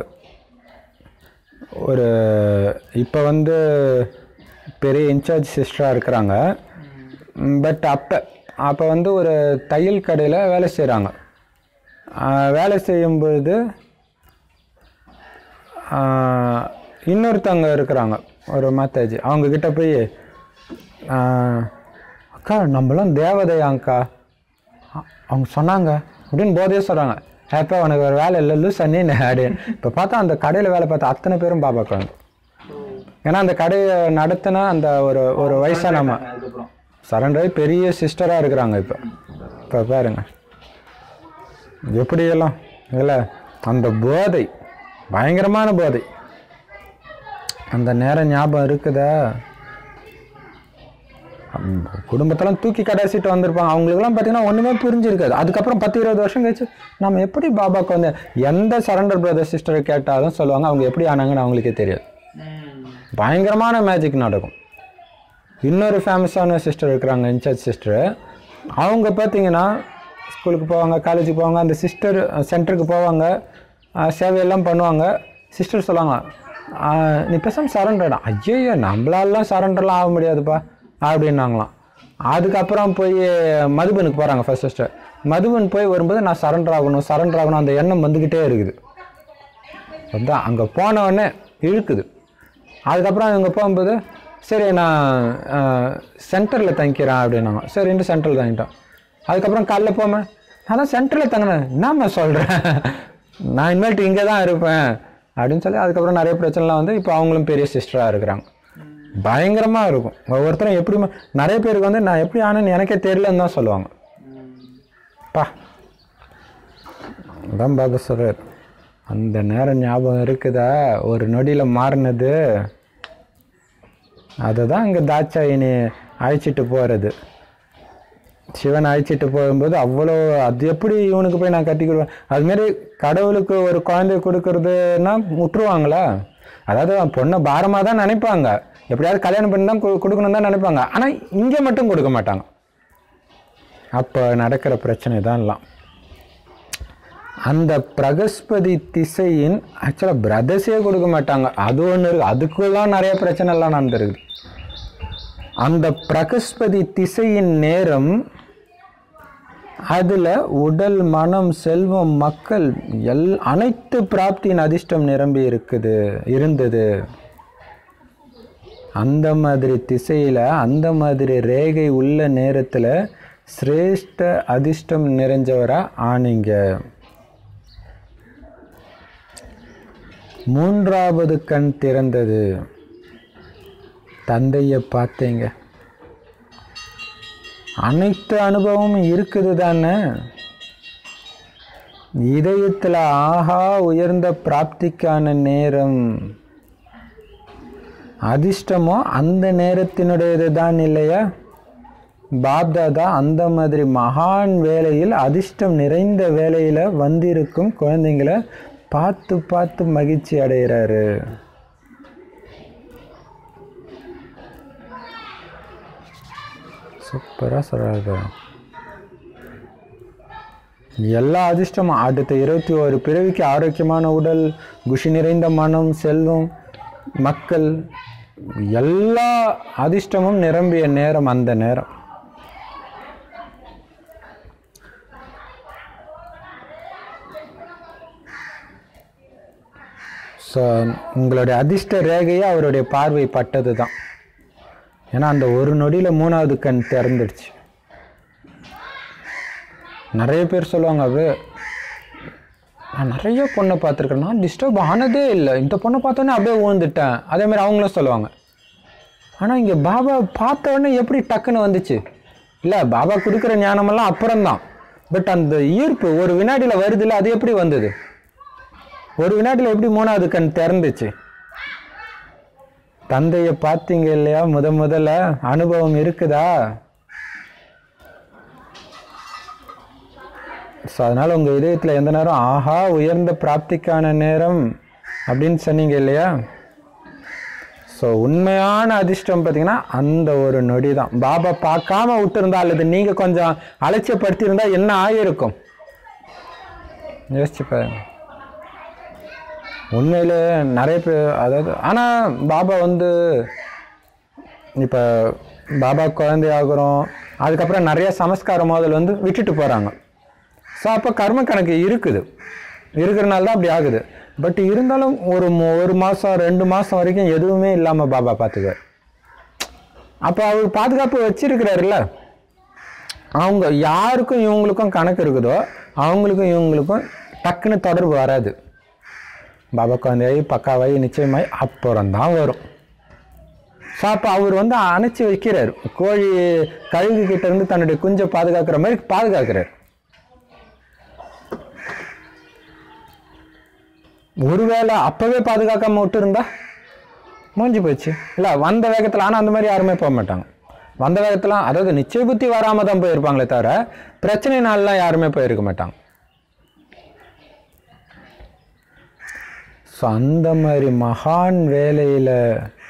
ஒரு இப்போ வந்து பெரிய இன்சார்ஜ் சிஸ்டராக இருக்கிறாங்க பட் அப்போ அப்போ வந்து ஒரு தையல் கடையில் வேலை செய்கிறாங்க வேலை செய்யும்பொழுது ஆஹ், இன்னொருத்தவங்க இருக்கிறாங்க ஒரு மாத்தாஜி அவங்க கிட்ட போய் ஆஹ், அக்கா நம்மளாம் தேவதையாங்க்கா அ- அவங்க சொன்னாங்க அப்படின்னு போதே சொல்கிறாங்க ஹேப்பா உனக்கு ஒரு வேலை இல்லை லூஸ் அண்ணி அப்படின்னு இப்போ பார்த்தா அந்த கடையில் வேலை பார்த்த அத்தனை பேரும் பாபா குழந்தை ஏன்னா அந்த கடையை நடத்தின அந்த ஒரு ஒரு வயசானம்மா அதுக்கப்புறம் சரண்டர் பெரிய சிஸ்டராக இருக்கிறாங்க இப்போ இப்போ பாருங்க எப்படியெல்லாம் இல்லை அந்த போதை பயங்கரமான போதை அந்த நேரம் ஞாபகம் இருக்குதா அந்த குடும்பத்தெல்லாம் தூக்கி கடைசிட்டு வந்திருப்பாங்க அவங்களுக்குலாம் பார்த்தீங்கன்னா ஒன்றுமே புரிஞ்சிருக்காது அதுக்கப்புறம் பத்து இருபது வருஷம் கழிச்சு நம்ம எப்படி பாபாக்கு வந்து எந்த சரண்டர் பிரதர் சிஸ்டரை கேட்டாலும் சொல்லுவாங்க அவங்க எப்படி ஆனாங்கன்னு அவங்களுக்கே தெரியாது பயங்கரமான மேஜிக் நடக்கும் இன்னொரு ஃபேமஸான சிஸ்டர் இருக்கிறாங்க இன்சார்ஜ் சிஸ்டர் அவங்க பார்த்தீங்கன்னா ஸ்கூலுக்கு போவாங்க காலேஜுக்கு போவாங்க அந்த சிஸ்டர் சென்டருக்கு போவாங்க அஹ், சேவையெல்லாம் பண்ணுவாங்க சிஸ்டர் சொல்லுவாங்க "அஹ், நீ பேசாமல் சரண்டர்டா ஐயோ நம்மளாலாம் சரண்டர்லாம் ஆக முடியாதுப்பா அப்படின்னாங்களாம் அதுக்கப்புறம் போய் மதுபனுக்கு போகிறாங்க ஃபர்ஸ்ட் ஃபஸ்ட்டு மதுபன் போய் வரும்போது நான் சரண்டர் ஆகணும் சரண்டர் ஆகணும் அந்த எண்ணம் வந்துக்கிட்டே இருக்குது அதான் அங்கே போனவொடனே இழுக்குது அதுக்கப்புறம் இவங்க போகும்போது சரி நான் சென்டரில் தங்கிக்கிறேன் அப்படின்னாங்க சரின்ட்டு சென்டரில் தங்கிட்டோம் அதுக்கப்புறம் காலைல போமே நான் தான் சென்டரில் தங்கினேன் என்னம்மா சொல்கிறேன் நான் இனிமேல்ட்டு இங்கே தான் இருப்பேன் அப்படின்னு சொல்லி அதுக்கப்புறம் நிறைய பிரச்சனைலாம் வந்து இப்போ அவங்களும் பெரிய சிஸ்டராக இருக்கிறாங்க பயங்கரமாக இருக்கும் ஒவ்வொருத்தரும் எப்படி நிறைய பேருக்கு வந்து நான் எப்படி ஆனேன்னு எனக்கே தெரியலன்னு தான் சொல்லுவாங்க பா அதான் பாபா சொல்கிறார் அந்த நேரம் ஞாபகம் இருக்குதா ஒரு நொடியில் மாறினது அதை தான் இங்கே தாட்சாயினி அழைச்சிட்டு போகிறது சிவன் அழைச்சிட்டு போகும்போது அவ்வளோ அது எப்படி இவனுக்கு போய் நான் கட்டிக்கிடுவேன் அதுமாரி கடவுளுக்கு ஒரு குழந்தை கொடுக்கறதுன்னா விட்டுருவாங்களா அதாவது அவன் பொண்ணை பாரமாக தான் நினைப்பாங்க எப்படியாவது கல்யாணம் பண்ணி தான் கு- கொடுக்கணும் தான் நினைப்பாங்க ஆனால் இங்கே மட்டும் கொடுக்க மாட்டாங்க அப்போ நடக்கிற பிரச்சனை தான் எல்லாம் அந்த பிரகஸ்பதி திசையின் ஆக்சுவலாக பிரதர்ஸே கொடுக்க மாட்டாங்க அது ஒன்று இருக்கு அதுக்குலாம் நிறைய பிரச்சனை எல்லாம் நடந்திருக்கு அந்த பிரகஸ்பதி திசையின் நேரம் அதில் உடல் மனம் செல்வம் மக்கள் எல் அனைத்து பிராப்தியின் அதிர்ஷ்டம் நிரம்பி இருக்குது இருந்தது அந்த மாதிரி திசையில் அந்த மாதிரி ரேகை உள்ள நேரத்தில் சிரேஷ்ட அதிர்ஷ்டம் நிறைஞ்சவரா ஆனீங்க மூன்றாவது கண் திறந்தது தந்தையை பார்த்தீங்க அனைத்து அனுபவமும் இருக்குது தானே இதயத்தில் ஆஹா உயர்ந்த பிராப்திக்கான நேரம் அதிர்ஷ்டமோ அந்த நேரத்தினுடையது தான் இல்லையா பாப்தாதா அந்த மாதிரி மகான் வேலையில் அதிர்ஷ்டம் நிறைந்த வேலையில் வந்திருக்கும் குழந்தைங்களை பார்த்து பார்த்து மகிழ்ச்சி அடைகிறாரு சூப்பராக சொல்கிறாரு எல்லா அதிர்ஷ்டமும் அடுத்த இருபத்தி ஒரு பிறவிக்கு ஆரோக்கியமான உடல் குஷி நிறைந்த மனம் செல்வம் மக்கள் எல்லா அதிர்ஷ்டமும் நிரம்பிய நேரம் அந்த நேரம் ஸோ உங்களுடைய அதிர்ஷ்ட ரேகையே அவருடைய பார்வை பட்டது தான் ஏன்னா அந்த ஒரு நொடியில் மூணாவது கண் திறந்துடுச்சு நிறைய பேர் சொல்லுவாங்க அது நான் நிறைய பொண்ணை பார்த்துருக்கேன் நான் டிஸ்டர்ப் ஆனதே இல்லை இந்த பொண்ணை பார்த்தோன்னே அப்படியே விழுந்துட்டேன் அதே மாதிரி அவங்களும் சொல்லுவாங்க ஆனால் இங்கே பாபா பார்த்த உடனே எப்படி டக்குன்னு வந்துச்சு இல்லை பாபா கொடுக்குற ஞானமெல்லாம் அப்புறம்தான் பட் அந்த ஈர்ப்பு ஒரு வினாடியில் வருதுல்ல அது எப்படி வந்தது ஒரு வினாடியில் எப்படி மூணாவது கண் திறந்துச்சு தந்தையை பார்த்தீங்க இல்லையா முத முதல்ல அனுபவம் இருக்குதா ஸோ அதனால் உங்கள் இதயத்தில் எந்த நேரம் ஆஹா உயர்ந்த பிராப்திக்கான நேரம் அப்படின்னு சொன்னீங்க இல்லையா ஸோ உண்மையான அதிர்ஷ்டம் பார்த்தீங்கன்னா அந்த ஒரு நொடி தான் பாபா பார்க்காம விட்டுருந்தா அல்லது நீங்கள் கொஞ்சம் அலட்சியப்படுத்தியிருந்தா என்ன ஆகியிருக்கும் யோசிச்சு பாருங்க உண்மையிலே நிறைய பேர் அதாவது ஆனால் பாபா வந்து இப்போ பாபா குழந்தை ஆகுறோம் அதுக்கப்புறம் நிறைய சமஸ்கார மோதல் வந்து விட்டுட்டு போகிறாங்க ஸோ அப்போ கர்ம கணக்கு இருக்குது இருக்கிறனால தான் அப்படி ஆகுது பட் இருந்தாலும் ஒரு மு- ஒரு மாதம் ரெண்டு மாதம் வரைக்கும் எதுவுமே இல்லாமல் பாபா பார்த்துக்குவார் அப்போ அவர் பாதுகாப்பு வச்சிருக்கிறாருல்ல அவங்க யாருக்கும் இவங்களுக்கும் கணக்கு இருக்குதோ அவங்களுக்கும் இவங்களுக்கும் டக்குன்னு தொடர்பு வராது பாபா குழந்தையாகி பக்காவாகி நிச்சயமாய் அப்புறம் தான் வரும் ஸோ அப்போ அவர் வந்து அணைச்சி வைக்கிறார் கோழி கழுகு கிட்ட இருந்து தன்னுடைய குஞ்சை பாதுகாக்கிற மாதிரி பாதுகாக்கிறார் ஒருவேளை அப்பவே பாதுகாக்காம விட்டு இருந்தா மூஞ்சி போச்சு இல்லை வந்த வேகத்தில் ஆனால் அந்த மாதிரி யாருமே போக மாட்டாங்க வந்த வேகத்தில் அதாவது நிச்சய புத்தி வராமல் தான் போயிருப்பாங்களே தவிர பிரச்சனை நாள்லாம் யாருமே போயிருக்க மாட்டாங்க ஸோ அந்த மாதிரி மகான் வேலையில்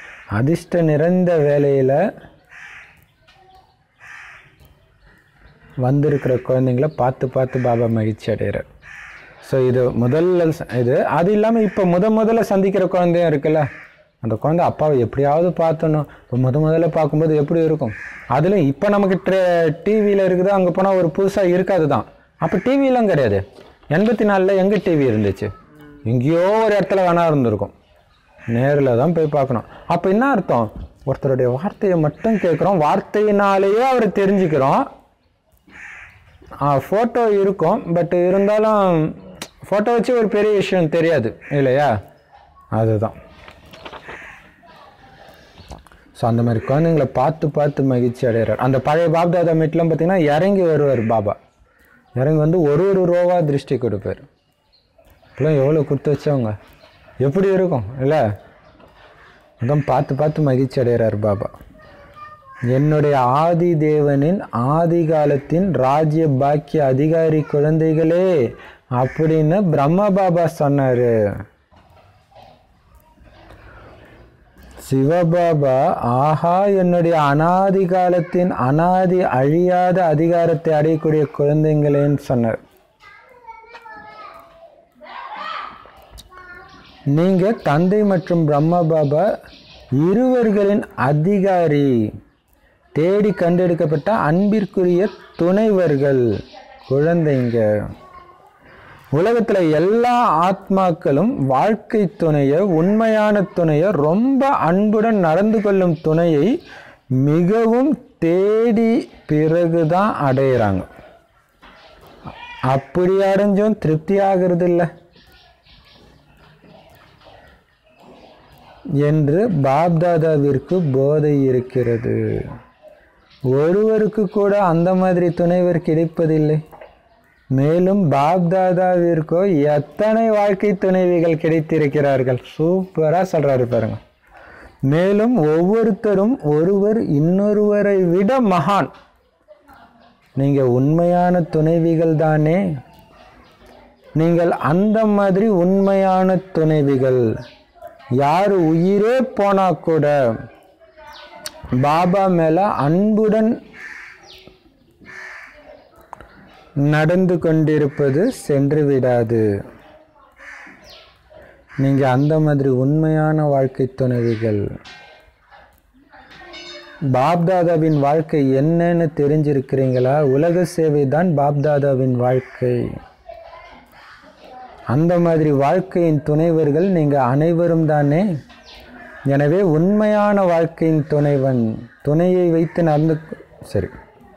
அதிர்ஷ்ட நிறைந்த வேலையில் வந்திருக்கிற குழந்தைங்கள பார்த்து பார்த்து பாபா மகிழ்ச்சி அடைகிறார் ஸோ இது முதல்ல ச- இது அது இல்லாமல் இப்போ முத முதல்ல சந்திக்கிற குழந்தையும் இருக்குல்ல அந்த குழந்தை அப்பாவை எப்படியாவது பார்த்தணும் இப்போ முத முதல்ல பார்க்கும்போது எப்படி இருக்கும் அதுலேயும் இப்போ நமக்கு ட்ரே டிவியில் இருக்குது அங்கே போனால் ஒரு புதுசாக இருக்காது தான் அப்போ டிவிலாம் கிடையாது எண்பத்தி நாலில் எங்கே டிவி இருந்துச்சு எங்கேயோ ஒரு இடத்துல வேணா இருந்திருக்கும் நேரில் தான் போய் பார்க்கணும் அப்போ என்ன அர்த்தம் ஒருத்தருடைய வார்த்தையை மட்டும் கேட்குறோம் வார்த்தையினாலேயே அவரை தெரிஞ்சுக்கிறோம் ஃபோட்டோ இருக்கும் பட் இருந்தாலும் ஃபோட்டோ வச்சு ஒரு பெரிய விஷயம் தெரியாது இல்லையா அதுதான் ஸோ அந்த மாதிரி குழந்தைங்களை பார்த்து பார்த்து மகிழ்ச்சி அடைகிறார் அந்த பழைய பாப்தாதா மீட்லாம் பார்த்தீங்கன்னா இறங்கி வருவார் பாபா இறங்கி வந்து ஒரு ஒரு ரோவா திருஷ்டி கொடுப்பார் இப்பெல்லாம் எவ்வளோ கொடுத்து வச்சவங்க எப்படி இருக்கும் இல்லை அதான் பார்த்து பார்த்து மகிழ்ச்சி அடைகிறார் பாபா என்னுடைய ஆதி தேவனின் ஆதி காலத்தின் ராஜ்ய பாக்கிய அதிகாரி குழந்தைகளே அப்படின்னு பிரம்ம பாபா சொன்னாரு சிவபாபா ஆஹா என்னுடைய அனாதி காலத்தின் அனாதி அழியாத அதிகாரத்தை அடையக்கூடிய குழந்தைங்களேன்னு சொன்னார் நீங்க தந்தை மற்றும் பிரம்ம பாபா இருவர்களின் அதிகாரி தேடி கண்டெடுக்கப்பட்ட அன்பிற்குரிய துணைவர்கள் குழந்தைங்க உலகத்துல எல்லா ஆத்மாக்களும் வாழ்க்கை துணைய உண்மையான துணைய ரொம்ப அன்புடன் நடந்து கொள்ளும் துணையை மிகவும் தேடி பிறகுதான் அடையிறாங்க அப்படி அடைஞ்சும் திருப்தி ஆகிறது இல்லை என்று பாப்தாதாவிற்கு போதை இருக்கிறது ஒருவருக்கு கூட அந்த மாதிரி துணைவர் கிடைப்பதில்லை மேலும் பாப்தாதாவிற்கோ எத்தனை வாழ்க்கை துணைவிகள் கிடைத்திருக்கிறார்கள் சூப்பரா சொல்றாரு பாருங்க மேலும் ஒவ்வொருத்தரும் ஒருவர் இன்னொருவரை விட மகான் நீங்க உண்மையான துணைவிகள் தானே நீங்கள் அந்த மாதிரி உண்மையான துணைவிகள் யார் உயிரே போனா கூட பாபா மேல அன்புடன் நடந்து கொண்டிருப்பது சென்று விடாது நீங்க அந்த மாதிரி உண்மையான வாழ்க்கை துணைவிகள் பாப்தாதாவின் வாழ்க்கை என்னன்னு தெரிஞ்சிருக்கிறீங்களா உலக சேவை தான் பாப்தாதாவின் வாழ்க்கை அந்த மாதிரி வாழ்க்கையின் துணைவர்கள் நீங்க அனைவரும் தானே எனவே உண்மையான வாழ்க்கையின் துணைவன் துணையை வைத்து நடந்து சரி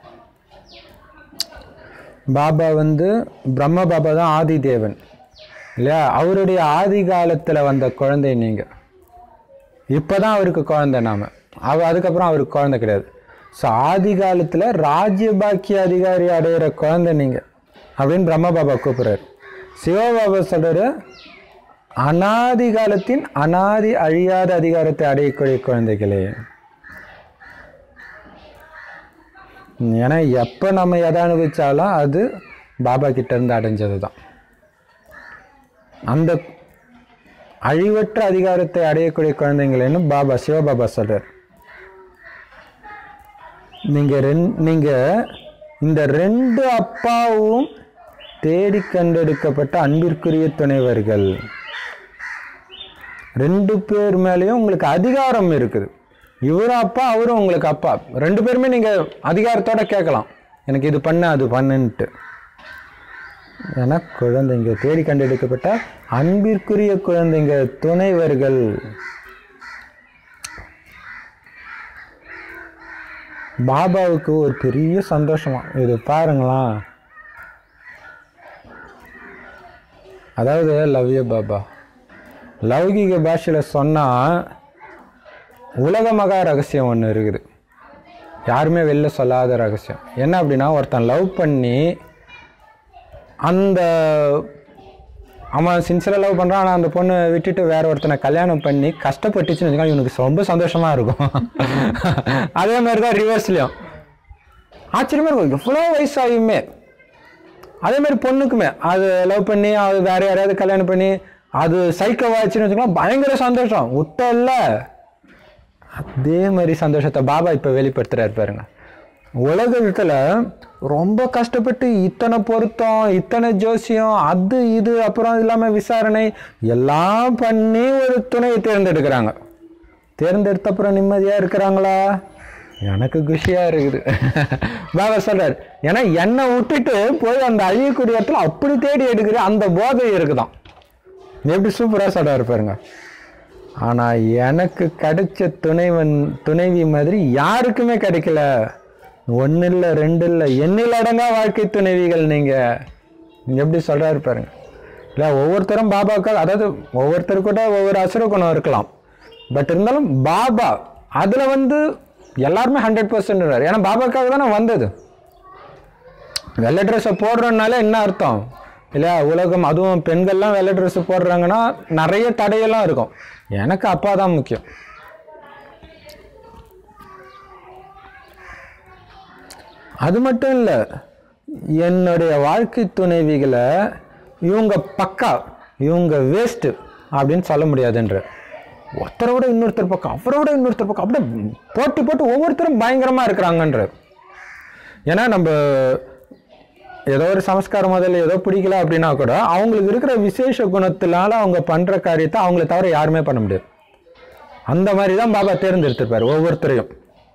பாபா வந்து பிரம்ம பாபா தான் ஆதி தேவன் இல்லையா அவருடைய ஆதி காலத்தில் வந்த குழந்தை நீங்க இப்போதான் அவருக்கு குழந்தை நாம அவ அதுக்கப்புறம் அவருக்கு குழந்தை கிடையாது ஸோ ஆதி காலத்தில் ராஜ்யபாக்கிய அதிகாரி அடையிற குழந்தை நீங்க அப்படின்னு பிரம்ம பாபா கூப்பிடுறாரு சிவபாபா சொல்றாரு அனாதி காலத்தின் அனாதி அழியாத அதிகாரத்தை அடையக்கூடிய குழந்தைகளே ஏன்னா எப்போ நம்ம எதை அனுபவிச்சாலும் அது பாபா கிட்ட இருந்து அடைஞ்சது தான் அந்த அழிவற்ற அதிகாரத்தை அடையக்கூடிய குழந்தைங்களேன்னு பாபா சிவபாபா சொல்றார் நீங்க ரெண் நீங்க இந்த ரெண்டு அப்பாவும் தேடி கண்டெடுக்கப்பட்ட அன்பிற்குரிய துணைவர்கள் ரெண்டு பேர் மேலேயும் உங்களுக்கு அதிகாரம் இருக்குது இவரும் அப்பா அவரும் உங்களுக்கு அப்பா ரெண்டு பேருமே நீங்க அதிகாரத்தோட கேட்கலாம் எனக்கு இது பண்ண அது பண்ணுன்ட்டு ஏன்னா குழந்தைங்க தேடி கண்டெடுக்கப்பட்ட அன்பிற்குரிய குழந்தைங்க துணைவர்கள் பாபாவுக்கு ஒரு பெரிய சந்தோஷமா இது பாருங்களா அதாவது லவ்ய பாபா லௌகிக பாஷையில் சொன்னால் உலக மகா ரகசியம் ஒன்று இருக்குது யாருமே வெளில சொல்லாத ரகசியம் என்ன அப்படின்னா ஒருத்தன் லவ் பண்ணி அந்த அவன் சின்சியராக லவ் பண்ணுறான் ஆனால் அந்த பொண்ணு விட்டுட்டு வேற ஒருத்தனை கல்யாணம் பண்ணி கஷ்டப்பட்டுச்சுன்னு வச்சுக்கோங்க இவனுக்கு ரொம்ப சந்தோஷமாக இருக்கும் அதே மாதிரி தான் ரிவர்ஸ்லையும் ஆச்சரியமாக இருக்கும் எவ்வளோ வயசாகியுமே அதே மாதிரி பொண்ணுக்குமே அது லவ் பண்ணி அது வேற யாரையாவது கல்யாணம் பண்ணி அது சைக்கோவாச்சுன்னு வச்சுக்கலாம் பயங்கர சந்தோஷம் விட்டல்ல அதே மாதிரி சந்தோஷத்தை பாபா இப்போ வெளிப்படுத்துறாரு பாருங்க உலகத்துல ரொம்ப கஷ்டப்பட்டு இத்தனை பொருத்தம் இத்தனை ஜோசியம் அது இது அப்புறம் இல்லாம விசாரணை எல்லாம் பண்ணி ஒரு துணையை தேர்ந்தெடுக்கிறாங்க தேர்ந்தெடுத்த அப்புறம் நிம்மதியா இருக்கிறாங்களா எனக்கு குஷியா இருக்குது பாபா சொல்றாரு ஏன்னா என்னை விட்டுட்டு போய் அந்த அழியக்கூடிய இடத்துல அப்படி தேடி எடுக்கிற அந்த போதை இருக்குதான் எப்படி சூப்பரா சொல்றாரு பாருங்க ஆனா எனக்கு கிடைச்ச துணைவன் துணைவி மாதிரி யாருக்குமே கிடைக்கல ஒன்னு இல்ல ரெண்டு இல்ல எண்ணில் அடங்கா வாழ்க்கை துணைவிகள் நீங்க எப்படி சொல்றாரு பாருங்க இல்ல ஒவ்வொருத்தரும் பாபாக்கள் அதாவது ஒவ்வொருத்தரு கூட ஒவ்வொரு அசுர குணம் இருக்கலாம் பட் இருந்தாலும் பாபா அதுல வந்து எல்லாருமே ஹண்ட்ரட் பர்சன்ட் ஏன்னா பாபாக்காக தானே வந்தது வெள்ளை ட்ரெஸ்ஸை போடுறோம்னால என்ன அர்த்தம் இல்லையா உலகம் அதுவும் பெண்கள்லாம் வெள்ளை ட்ரெஸ் போடுறாங்கன்னா நிறைய தடையெல்லாம் இருக்கும் எனக்கு அப்பா தான் முக்கியம் அது மட்டும் இல்லை என்னுடைய வாழ்க்கை துணைவிகளை இவங்க பக்கா இவங்க வேஸ்ட்டு அப்படின்னு சொல்ல முடியாதுன்ற ஒருத்தரை விட இன்னொருத்தர் பக்கம் அவரை விட இன்னொருத்தர் பக்கம் அப்படியே போட்டி போட்டு ஒவ்வொருத்தரும் பயங்கரமாக இருக்கிறாங்கன்ற ஏன்னா நம்ம ஏதோ ஒரு சமஸ்காரம் முதல்ல ஏதோ பிடிக்கல அப்படின்னா கூட அவங்களுக்கு இருக்கிற விசேஷ குணத்தினால அவங்க பண்ற காரியத்தை அவங்கள தவிர யாருமே பண்ண முடியாது அந்த மாதிரி தான் பாபா தேர்ந்தெடுத்திருப்பார் ஒவ்வொருத்தரையும்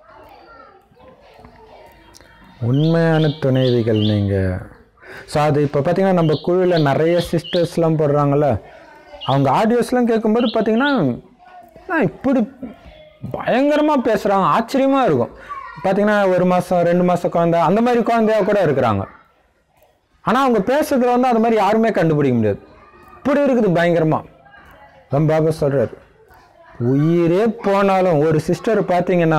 உண்மையான துணைவிகள் நீங்க ஸோ அது இப்போ பார்த்தீங்கன்னா நம்ம குழுவில் நிறைய சிஸ்டர்ஸ்லாம் போடுறாங்கல்ல அவங்க ஆடியோஸ்லாம் கேட்கும்போது பார்த்தீங்கன்னா நான் இப்படி பயங்கரமாக பேசுகிறாங்க ஆச்சரியமாக இருக்கும் பார்த்தீங்கன்னா ஒரு மாதம் ரெண்டு மாதம் குழந்தை அந்த மாதிரி குழந்தையா கூட இருக்கிறாங்க ஆனால் அவங்க பேசுறதுல வந்து அது மாதிரி யாருமே கண்டுபிடிக்க முடியாது இப்படி இருக்குது பயங்கரமாக நம்ம பாபா சொல்கிறார் உயிரே போனாலும் ஒரு சிஸ்டர் பார்த்தீங்கன்னா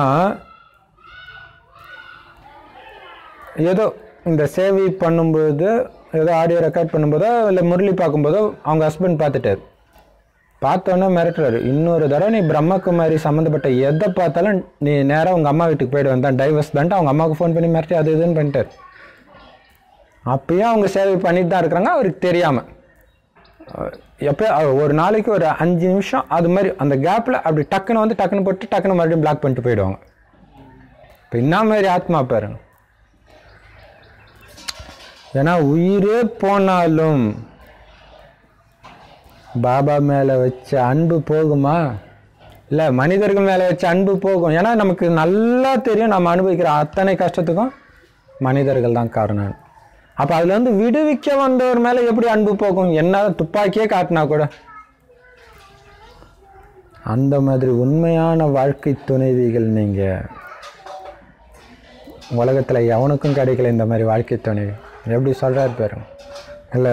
ஏதோ இந்த சேவை பண்ணும்போது ஏதோ ஆடியோ ரெக்கார்ட் பண்ணும்போதோ இல்லை முரளி பார்க்கும்போதோ அவங்க ஹஸ்பண்ட் பார்த்துட்டாரு பார்த்தோன்னே மிரட்டுறாரு இன்னொரு தடவை நீ பிரம்மகுமாரி சம்மந்தப்பட்ட எதை பார்த்தாலும் நீ நேராக உங்கள் அம்மா வீட்டுக்கு போயிட்டு வந்தான் டைவர்ஸ் தான்ட்டு அவங்க அம்மாவுக்கு ஃபோன் பண்ணி மிரட்டி அது இதுன்னு பண்ணிட்டாரு அப்பயும் அவங்க சேவை பண்ணிட்டு தான் இருக்கிறாங்க அவருக்கு தெரியாமல் எப்போ ஒரு நாளைக்கு ஒரு அஞ்சு நிமிஷம் அது மாதிரி அந்த கேப்பில் அப்படி டக்குன்னு வந்து டக்குன்னு போட்டு டக்குன்னு மறுபடியும் பிளாக் பண்ணிட்டு போயிடுவாங்க இப்போ என்ன மாதிரி ஆத்மா பாருங்க ஏன்னா உயிரே போனாலும் பாபா மேலே வச்ச அன்பு போகுமா இல்லை மனிதர்கள் மேலே வச்ச அன்பு போகும் ஏன்னா நமக்கு நல்லா தெரியும் நம்ம அனுபவிக்கிற அத்தனை கஷ்டத்துக்கும் மனிதர்கள் தான் காரணம் அப்போ அதுலேருந்து விடுவிக்க வந்தவர் மேலே எப்படி அன்பு போகும் என்ன துப்பாக்கியே காட்டினா கூட அந்த மாதிரி உண்மையான வாழ்க்கை துணைவிகள் நீங்கள் உலகத்தில் எவனுக்கும் கிடைக்கல இந்த மாதிரி வாழ்க்கை துணைவி எப்படி சொல்கிறாரு பாருங்க இல்லை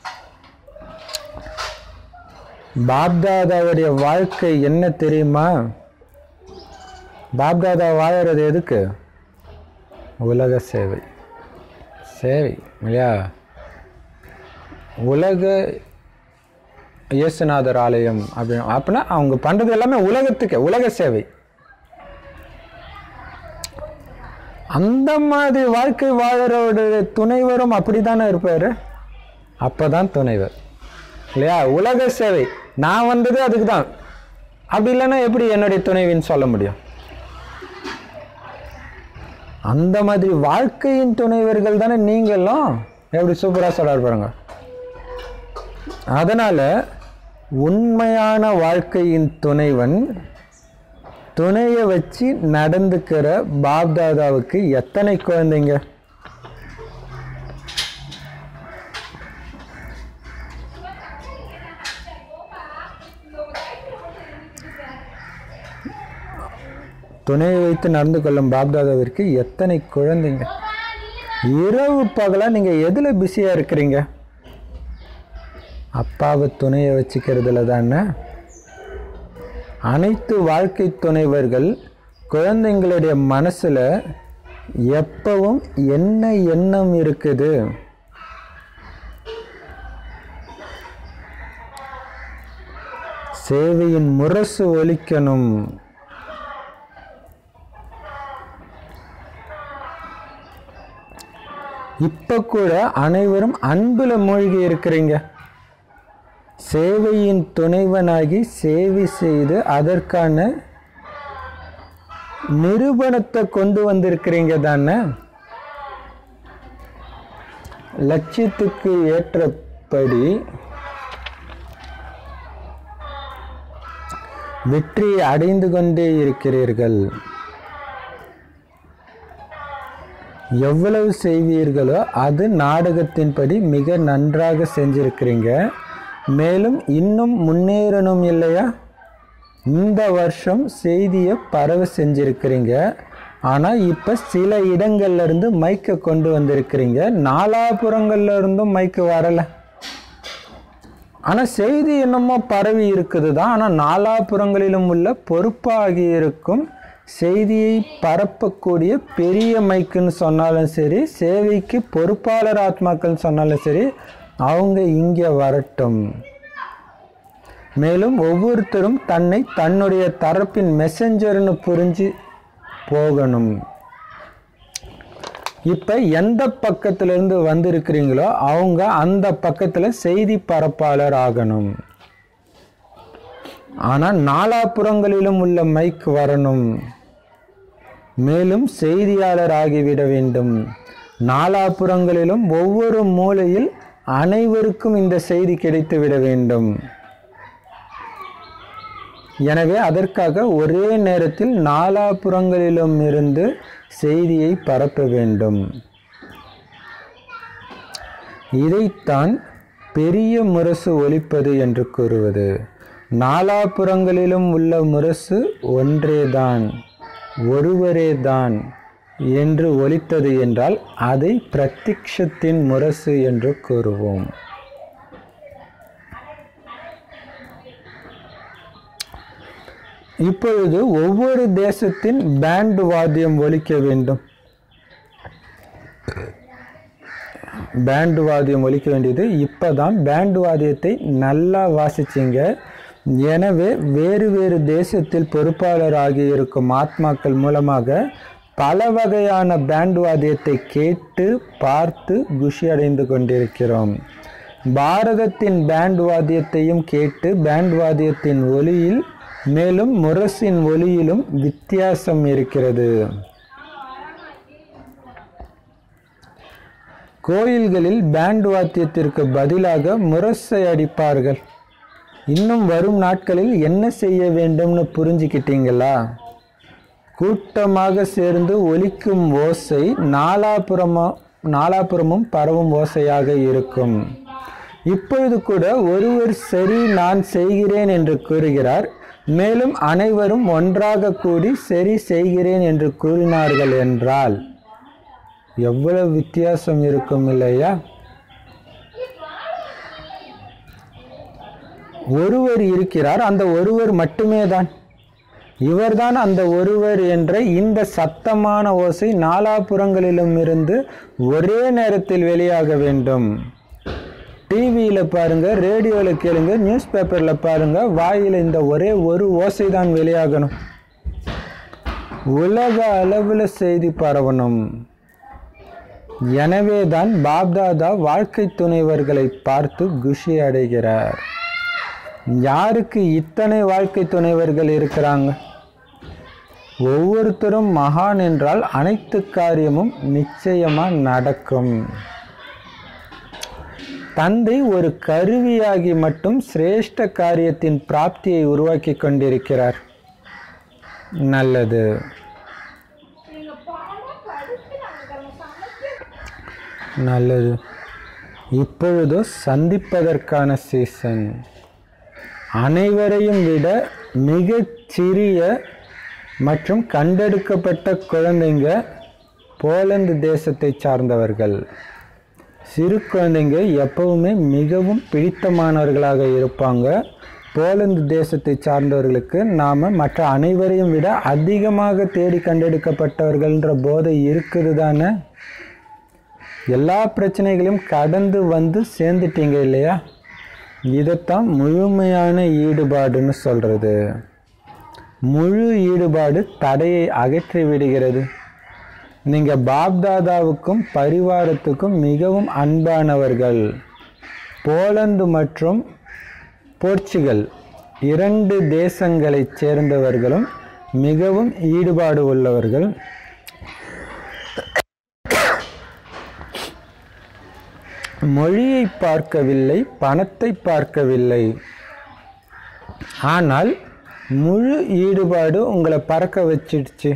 பாப்தாதாவுடைய வாழ்க்கை என்ன தெரியுமா பாப்தாதா வாழறது எதுக்கு உலக சேவை சேவை இல்லையா உலக இயேசுநாதர் ஆலயம் அப்படின்னு அப்படின்னா அவங்க பண்றது எல்லாமே உலகத்துக்கு உலக சேவை அந்த மாதிரி வாழ்க்கை வாழறோட துணைவரும் அப்படித்தானே இருப்பாரு அப்பதான் துணைவர் இல்லையா உலக சேவை நான் வந்தது அதுக்கு தான் அப்படி இல்லைன்னா எப்படி என்னுடைய துணைவின்னு சொல்ல முடியும் அந்த மாதிரி வாழ்க்கையின் துணைவர்கள் தானே நீங்களும் எப்படி சூப்பராக சொல்றாரு பாருங்க அதனால உண்மையான வாழ்க்கையின் துணைவன் துணையை வச்சு நடந்துக்கிற பாப்தாதாவுக்கு எத்தனை குழந்தைங்க துணையை வைத்து நடந்து கொள்ளும் பாப்தாதாவிற்கு எத்தனை குழந்தைங்க இரவு பகலா நீங்க எதுல பிஸியா இருக்கிறீங்க அப்பாவை துணையை வச்சுக்கிறதுல தானே அனைத்து வாழ்க்கை துணைவர்கள் குழந்தைங்களுடைய மனசுல எப்பவும் என்ன எண்ணம் இருக்குது சேவையின் முரசு ஒலிக்கணும் இப்ப கூட அனைவரும் அன்புல மூழ்கி இருக்கிறீங்க சேவையின் துணைவனாகி சேவை செய்து அதற்கான நிரூபணத்தை கொண்டு வந்திருக்கிறீங்க தானே லட்சியத்துக்கு ஏற்றபடி வெற்றி அடைந்து கொண்டே இருக்கிறீர்கள் எவ்வளவு செய்வீர்களோ அது நாடகத்தின்படி மிக நன்றாக செஞ்சிருக்கிறீங்க மேலும் இன்னும் முன்னேறணும் இல்லையா இந்த வருஷம் செய்தியை பரவ செஞ்சிருக்கிறீங்க ஆனால் இப்போ சில இடங்கள்ல இருந்து மைக்கை கொண்டு வந்திருக்கிறீங்க நாலாபுறங்கள்ல இருந்தும் மைக்கு வரலை ஆனால் செய்தி என்னமோ பரவி இருக்குது தான் ஆனால் நாலாபுறங்களிலும் உள்ள பொறுப்பாகி இருக்கும் செய்தியை பரப்பக்கூடிய பெரிய மைக்குன்னு சொன்னாலும் சரி சேவைக்கு பொறுப்பாளர் ஆத்மாக்கள்னு சொன்னாலும் சரி அவங்க இங்கே வரட்டும் மேலும் ஒவ்வொருத்தரும் தன்னை தன்னுடைய தரப்பின் மெசஞ்சர்னு புரிஞ்சு போகணும் இப்போ எந்த பக்கத்திலிருந்து வந்திருக்கிறீங்களோ அவங்க அந்த பக்கத்தில் செய்தி பரப்பாளர் ஆகணும் ஆனால் நாலாபுறங்களிலும் உள்ள மைக் வரணும் மேலும் செய்தியாளர் ஆகிவிட வேண்டும் நாலாபுறங்களிலும் ஒவ்வொரு மூலையில் அனைவருக்கும் இந்த செய்தி கிடைத்து விட வேண்டும் எனவே அதற்காக ஒரே நேரத்தில் நாலாபுறங்களிலும் இருந்து செய்தியை பரப்ப வேண்டும் இதைத்தான் பெரிய முரசு ஒலிப்பது என்று கூறுவது நாலாபுறங்களிலும் உள்ள முரசு ஒன்றேதான் ஒருவரேதான் என்று ஒலித்தது என்றால் அதை பிரத்யக்ஷத்தின் முரசு என்று கூறுவோம் இப்பொழுது ஒவ்வொரு தேசத்தின் பேண்ட் வாத்தியம் ஒலிக்க வேண்டும் பேண்ட் வாத்தியம் ஒலிக்க வேண்டியது இப்போதான் பேண்ட் வாத்தியத்தை நல்லா வாசிச்சிங்க எனவே வேறு வேறு தேசத்தில் பொறுப்பாளர் ஆகி இருக்கும் ஆத்மாக்கள் மூலமாக பல வகையான பேண்ட் வாத்தியத்தை கேட்டு பார்த்து குஷி அடைந்து கொண்டிருக்கிறோம் பாரதத்தின் பேண்ட் வாத்தியத்தையும் கேட்டு பேண்ட் வாத்தியத்தின் ஒலியில் மேலும் முரசின் ஒலியிலும் வித்தியாசம் இருக்கிறது கோயில்களில் பேண்ட் வாத்தியத்திற்கு பதிலாக முரசை அடிப்பார்கள் இன்னும் வரும் நாட்களில் என்ன செய்ய வேண்டும்னு புரிஞ்சுக்கிட்டீங்களா கூட்டமாக சேர்ந்து ஒலிக்கும் ஓசை நாலாபுறமா நாலாபுறமும் பரவும் ஓசையாக இருக்கும் இப்பொழுது கூட ஒருவர் சரி நான் செய்கிறேன் என்று கூறுகிறார் மேலும் அனைவரும் ஒன்றாக கூடி சரி செய்கிறேன் என்று கூறினார்கள் என்றால் எவ்வளவு வித்தியாசம் இருக்கும் இல்லையா ஒருவர் இருக்கிறார் அந்த ஒருவர் மட்டுமே தான் இவர்தான் அந்த ஒருவர் என்ற இந்த சத்தமான ஓசை நாலாபுறங்களிலும் இருந்து ஒரே நேரத்தில் வெளியாக வேண்டும் டிவியில் பாருங்க ரேடியோவில் கேளுங்க நியூஸ் பேப்பரில் பாருங்க வாயில் இந்த ஒரே ஒரு ஓசை தான் வெளியாகணும் உலக அளவில் செய்தி பரவணும் எனவே தான் பாப்தாதா வாழ்க்கை துணைவர்களை பார்த்து குஷி அடைகிறார் யாருக்கு இத்தனை வாழ்க்கை துணைவர்கள் இருக்கிறாங்க ஒவ்வொருத்தரும் மகான் என்றால் அனைத்து காரியமும் நிச்சயமா நடக்கும் தந்தை ஒரு கருவியாகி மட்டும் சிரேஷ்ட காரியத்தின் பிராப்தியை உருவாக்கி கொண்டிருக்கிறார் நல்லது நல்லது இப்பொழுது சந்திப்பதற்கான சீசன் அனைவரையும் விட மிகச் சிறிய மற்றும் கண்டெடுக்கப்பட்ட குழந்தைங்க போலந்து தேசத்தை சார்ந்தவர்கள் சிறு குழந்தைங்க எப்பவுமே மிகவும் பிடித்தமானவர்களாக இருப்பாங்க போலந்து தேசத்தை சார்ந்தவர்களுக்கு நாம் மற்ற அனைவரையும் விட அதிகமாக தேடி கண்டெடுக்கப்பட்டவர்கள்ன்ற போதை இருக்குது தானே எல்லா பிரச்சனைகளையும் கடந்து வந்து சேர்ந்துட்டீங்க இல்லையா இதைத்தான் முழுமையான ஈடுபாடுன்னு சொல்கிறது முழு ஈடுபாடு தடையை அகற்றி விடுகிறது நீங்கள் பாப்தாதாவுக்கும் பரிவாரத்துக்கும் மிகவும் அன்பானவர்கள் போலந்து மற்றும் போர்ச்சுகல் இரண்டு தேசங்களைச் சேர்ந்தவர்களும் மிகவும் ஈடுபாடு உள்ளவர்கள் மொழியை பார்க்கவில்லை பணத்தை பார்க்கவில்லை ஆனால் முழு ஈடுபாடு உங்களை பறக்க வச்சிடுச்சு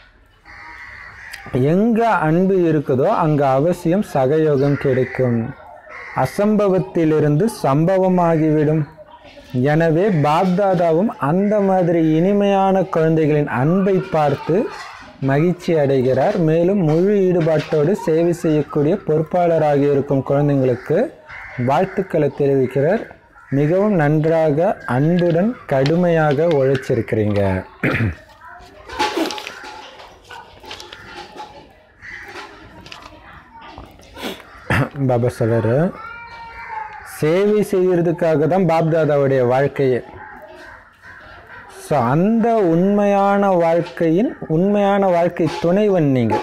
எங்க அன்பு இருக்குதோ அங்க அவசியம் சகயோகம் கிடைக்கும் அசம்பவத்திலிருந்து சம்பவமாகிவிடும் எனவே பாப்தாதாவும் அந்த மாதிரி இனிமையான குழந்தைகளின் அன்பை பார்த்து மகிழ்ச்சி அடைகிறார் மேலும் முழு ஈடுபாட்டோடு சேவை செய்யக்கூடிய பொறுப்பாளராக இருக்கும் குழந்தைங்களுக்கு வாழ்த்துக்களை தெரிவிக்கிறார் மிகவும் நன்றாக அன்புடன் கடுமையாக உழைச்சிருக்கிறீங்க பாபா சொல்றாரு சேவை செய்யறதுக்காக தான் பாப்தாதாவுடைய வாழ்க்கையே ஸோ அந்த உண்மையான வாழ்க்கையின் உண்மையான வாழ்க்கை துணைவன் நீங்கள்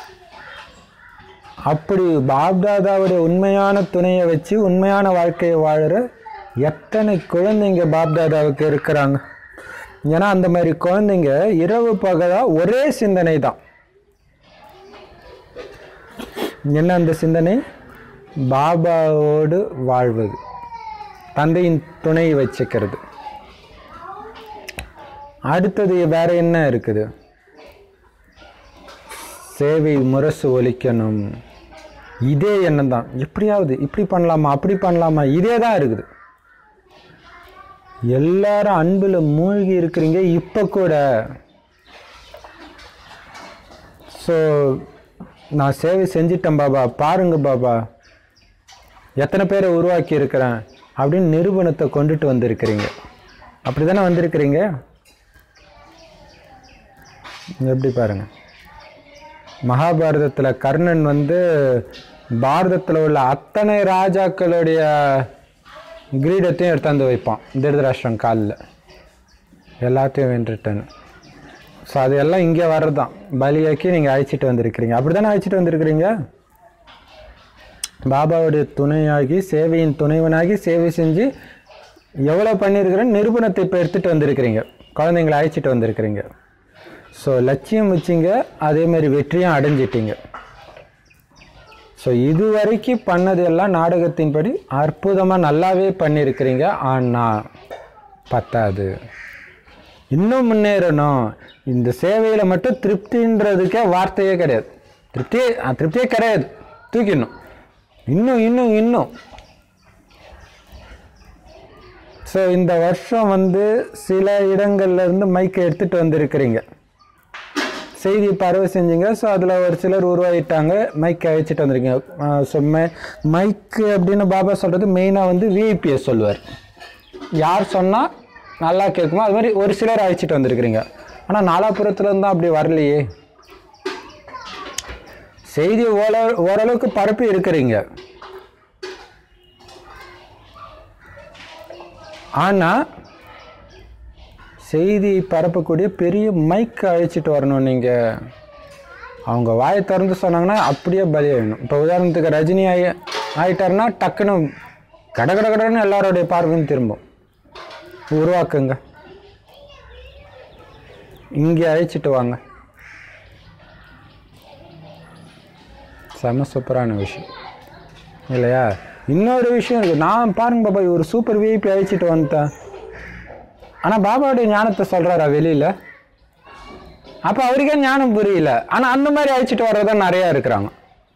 அப்படி பாப்தாதாவுடைய உண்மையான துணையை வச்சு உண்மையான வாழ்க்கையை வாழுற எத்தனை குழந்தைங்க பாப்தாதாவுக்கு இருக்கிறாங்க ஏன்னா அந்த மாதிரி குழந்தைங்க இரவு பகலா ஒரே சிந்தனை தான் என்ன அந்த சிந்தனை பாபாவோடு வாழ்வது தந்தையின் துணை வச்சுக்கிறது அடுத்தது வேற என்ன இருக்குது சேவை முரசு ஒலிக்கணும் இதே எண்ணம் தான் எப்படியாவது இப்படி பண்ணலாமா அப்படி பண்ணலாமா இதே தான் இருக்குது எல்லாரும் அன்புல மூழ்கி இருக்கிறீங்க இப்ப கூட ஸோ நான் சேவை செஞ்சிட்டேன் பாபா பாருங்க பாபா எத்தனை பேரை உருவாக்கி இருக்கிறேன் அப்படின்னு நிரூபணத்தை கொண்டுட்டு வந்திருக்கிறீங்க அப்படி தானே வந்திருக்கிறீங்க எப்படி பாருங்க மகாபாரதத்தில் கர்ணன் வந்து பாரதத்தில் உள்ள அத்தனை ராஜாக்களுடைய கிரீடத்தையும் எடுத்தாந்து வைப்பான் திருதராஷ்டிரம் காலில் எல்லாத்தையும் வென்றுட்டேன்னு ஸோ அது எல்லாம் இங்கே வர்றதுதான் பலியாக்கி நீங்கள் அழைச்சிட்டு வந்திருக்கிறீங்க அப்படி தானே அழைச்சிட்டு வந்திருக்கிறீங்க பாபாவுடைய துணையாகி சேவையின் துணைவனாகி சேவை செஞ்சு எவ்வளோ பண்ணியிருக்கிறேன்னு நிரூபணத்தை இப்போ எடுத்துகிட்டு வந்திருக்கிறீங்க குழந்தைங்களை அழைச்சிட்டு வந்திருக்கிறீங்க ஸோ லட்சியம் வச்சிங்க அதே மாதிரி வெற்றியும் அடைஞ்சிட்டீங்க ஸோ இது வரைக்கும் பண்ணது எல்லாம் நாடகத்தின்படி அற்புதமாக நல்லாவே பண்ணியிருக்கிறீங்க ஆனால் பத்தாது இன்னும் முன்னேறணும் இந்த சேவையில் மட்டும் திருப்தின்றதுக்கே வார்த்தையே கிடையாது திருப்தியே அஹ், திருப்தியே கிடையாது தூக்கிடணும் இன்னும் இன்னும் இன்னும் ஸோ இந்த வருஷம் வந்து சில இடங்கள்ல இருந்து மைக்கை எடுத்துட்டு வந்திருக்கிறீங்க செய்தி பரவ செஞ்சீங்க ஸோ அதில் ஒரு சிலர் உருவாகிட்டாங்க மைக்கை அழைச்சிட்டு வந்திருக்கீங்க ஸோ மை மைக்கு அப்படின்னு பாபா சொல்கிறது மெயினாக வந்து விஐபியை சொல்லுவார் யார் சொன்னால் நல்லா கேட்குமோ அது மாதிரி ஒரு சிலர் அழைச்சிட்டு வந்திருக்கிறீங்க ஆனால் நாலாபுரத்துல இருந்தால் அப்படி வரலையே செய்தி ஓர ஓரளவுக்கு பரப்பி இருக்கிறீங்க ஆனால் செய்தி பரப்பக்கூடிய பெரிய மைக் அழைச்சிட்டு வரணும் நீங்கள் அவங்க வாயை திறந்து சொன்னாங்கன்னா அப்படியே பலி ஆயிடணும் இப்போ உதாரணத்துக்கு ரஜினி ஆகி ஆயிட்டாருன்னா டக்குன்னு கட கட கடன்னு எல்லாரோடைய பார்வையும் திரும்பும் உருவாக்குங்க இங்கே அழைச்சிட்டு வாங்க செம சூப்பரான விஷயம் இல்லையா இன்னொரு விஷயம் இருக்குது நான் பாருங்க பாபா ஒரு சூப்பர் விஐபி அழைச்சிட்டு வந்துட்டேன் ஆனால் பாபாவுடைய ஞானத்தை சொல்கிறாரா வெளியில் அப்போ அவருக்கே ஞானம் புரியல ஆனால் அந்த மாதிரி அழைச்சிட்டு வர்றதான் நிறையா இருக்கிறாங்க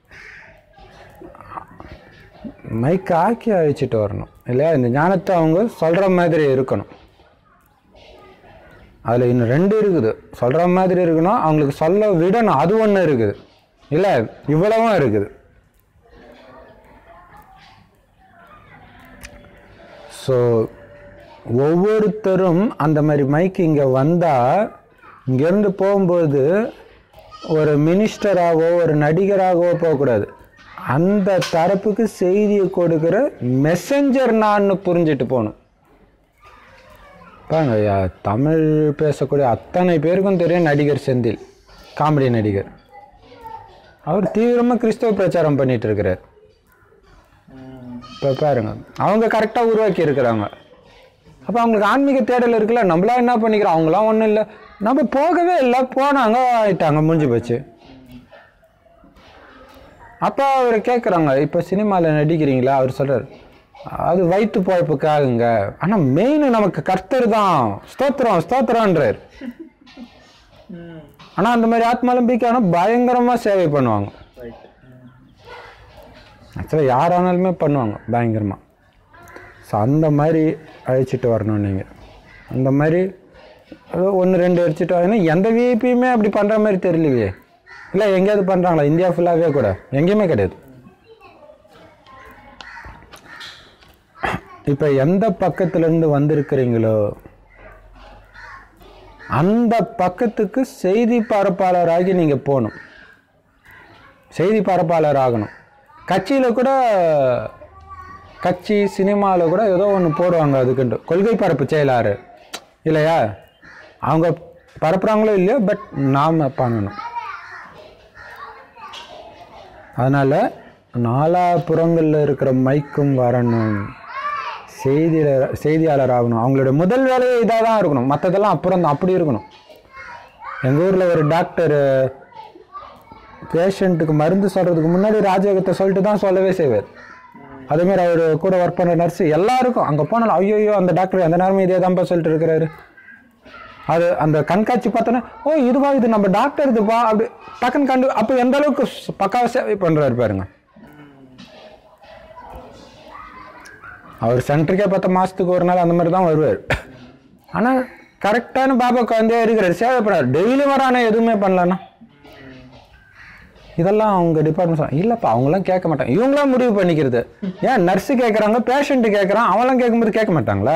மைக் ஆக்கி அழைச்சிட்டு வரணும் இல்லையா இந்த ஞானத்தை அவங்க சொல்கிற மாதிரி இருக்கணும் அதில் இன்னும் ரெண்டு இருக்குது சொல்கிற மாதிரி இருக்கணும் அவங்களுக்கு சொல்ல விடணும் அது ஒன்று இருக்குது இல்லை இவ்வளவும் இருக்குது ஸோ ஒவ்வொருத்தரும் அந்த மாதிரி மைக் இங்கே வந்தால் இங்கேருந்து போகும்போது ஒரு மினிஸ்டராகவோ ஒரு நடிகராகவோ போகக்கூடாது அந்த தரப்புக்கு செய்தியை கொடுக்குற மெசஞ்சர் நான்னு புரிஞ்சுட்டு போகணும் பாருங்க ஐயா, தமிழ் பேசக்கூடிய அத்தனை பேருக்கும் தெரியும் நடிகர் செந்தில் காமெடி நடிகர் அவர் தீவிரமாக கிறிஸ்தவ பிரச்சாரம் பண்ணிட்டு இருக்கிறார் இப்போ பாருங்க அவங்க கரெக்டாக உருவாக்கி இருக்கிறாங்க அப்போ அவங்களுக்கு ஆன்மீக தேடல் இருக்குல்ல நம்மளா என்ன பண்ணிக்கிறோம் அவங்களாம் ஒன்றும் இல்லை நம்ம போகவே இல்லை போனாங்க ஆயிட்டாங்க முடிஞ்சு போச்சு அப்போ அவர் கேட்குறாங்க இப்போ சினிமாவில் நடிக்கிறீங்களா அவர் சொல்றாரு அது வயிற்று பொழப்புக்காகுங்க ஆனால் மெயின் நமக்கு கர்த்தர் தான் ஸ்தோத்திரம் ஸ்தோத்திரன்றார் ஆனால் அந்த மாதிரி ஆத்மாலும் பீக்கான பயங்கரமாக சேவை பண்ணுவாங்க ரைட் ஆக்சுவலாக யாரானாலுமே பண்ணுவாங்க பயங்கரமாக ஸோ அந்த மாதிரி அழைச்சிட்டு வரணும் நீங்கள் அந்த மாதிரி ஒன்று ரெண்டு அடிச்சுட்டு வா- ஏன்னா எந்த விஐபியுமே அப்படி பண்ணுற மாதிரி தெரியலையே இல்லை எங்கேயாவது பண்ணுறாங்களா இந்தியா ஃபுல்லாகவே கூட எங்கேயுமே கிடையாது இப்போ எந்த பக்கத்துலேருந்து வந்திருக்கிறீங்களோ அந்த பக்கத்துக்கு செய்தி பரப்பாளராகி நீங்கள் போகணும் செய்தி பரப்பாளர் ஆகணும் கட்சியில் கூட கட்சி சினிமாவில் கூட ஏதோ ஒன்று போடுவாங்க அதுக்குன்ட்டு கொள்கை பரப்பு செயலாளர் இல்லையா அவங்க பரப்புகிறாங்களோ இல்லையோ பட் நாம் பண்ணணும் அதனால் நாலாபுறங்களில் இருக்கிற மைக்கும் வரணும் செய்தியாளர் செய்தியாளர் ஆகணும் அவங்களோட முதல் வேலையே இதாக தான் இருக்கணும் மற்றதெல்லாம் அப்புறம் தான் அப்படி இருக்கணும் எங்கள் ஊரில் ஒரு டாக்டர் பேஷண்ட்டுக்கு மருந்து சொல்கிறதுக்கு முன்னாடி ராஜயோகத்தை சொல்லிட்டு தான் சொல்லவே செய்வார் அதேமாரி அவர் கூட ஒர்க் பண்ணுற நர்ஸு எல்லாருக்கும் அங்கே போனாலும் ஐயோ அந்த டாக்டர் அந்த நேரமும் இதே தான்ப்பா சொல்லிட்டு இருக்கிறாரு அது அந்த கண்காட்சி பார்த்தோன்னா ஓ இதுவா இது நம்ம டாக்டர் இதுப்பா அப்படி டக்குன்னு கண்டு அப்போ எந்த அளவுக்கு ஸ்- பக்காவா சேவை பண்ணுறாரு பாருங்க அவர் சென்டருக்கே பத்து மாதத்துக்கு ஒரு நாள் அந்த மாதிரி தான் வருவார் ஆனால் கரெக்டான பாபாக்கு வந்து இருக்கிறார் சேவை பண்ணார் டெய்லி வர ஆனால் எதுவுமே பண்ணலன்னா இதெல்லாம் அவங்க டிபார்ட்மெண்ட் சொல்ல இல்லைப்பா அவங்களாம் கேட்க மாட்டாங்க இவங்களாம் முடிவு பண்ணிக்கிறது ஏன் நர்ஸு கேட்குறாங்க பேஷண்ட்டு கேட்குறான் அவங்களாம் கேட்கும்போது கேட்க மாட்டாங்களா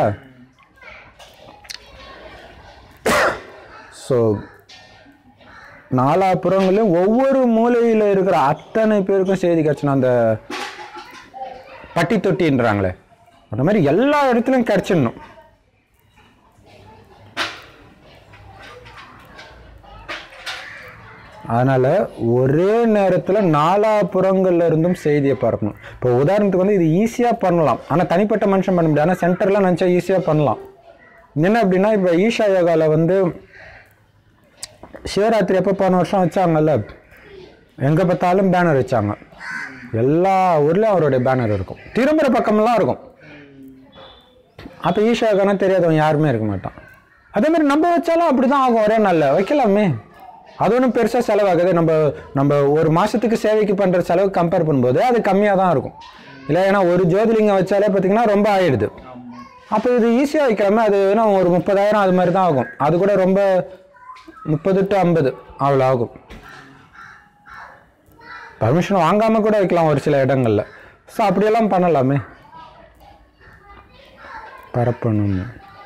ஸோ நாலாபுறங்களையும் ஒவ்வொரு மூலையில் இருக்கிற அத்தனை பேருக்கும் செய்தி கிடச்சணும் அந்த பட்டி தொட்டின்றாங்களே அந்த மாதிரி எல்லா இடத்துலையும் கிடச்சிடணும் அதனால் ஒரே நேரத்தில் நாலாபுறங்கள்ல இருந்தும் செய்தியை பரப்பணும் இப்போ உதாரணத்துக்கு வந்து இது ஈஸியாக பண்ணலாம் ஆனால் தனிப்பட்ட மனுஷன் பண்ண முடியாது ஆனால் சென்டர்லாம் நினச்சா ஈஸியாக பண்ணலாம் என்ன அப்படின்னா இப்போ ஈஷா யோகாவில் வந்து சிவராத்திரி எப்போ போன வருஷம் வச்சாங்கல்ல எங்கே பார்த்தாலும் பேனர் வச்சாங்க எல்லா ஊர்லேயும் அவருடைய பேனர் இருக்கும் திரும்புகிற பக்கமெல்லாம் இருக்கும் அப்போ ஈஷா யோகானா தெரியாதவன் யாருமே இருக்க மாட்டான் அதே மாதிரி நம்ம வச்சாலும் அப்படி தான் ஆகும் ஒரே நாளில் வைக்கலாமே அது ஒன்றும் பெருசாக செலவாகுது நம்ம நம்ம ஒரு மாதத்துக்கு சேவைக்கு பண்ணுற செலவு கம்பேர் பண்ணும்போது அது கம்மியாக தான் இருக்கும் இல்லை ஏன்னா ஒரு ஜோதிலிங்கம் வச்சாலே பார்த்தீங்கன்னா ரொம்ப ஆயிடுது அப்போ இது ஈஸியாக வைக்கலாமே அது வேணா ஒரு முப்பதாயிரம் அது மாதிரி தான் ஆகும் அது கூட ரொம்ப முப்பது டு ஐம்பது அவ்வளோ ஆகும் பர்மிஷன் வாங்காமல் கூட வைக்கலாம் ஒரு சில இடங்கள்ல ஸோ அப்படியெல்லாம் பண்ணலாமே பரப்பணும்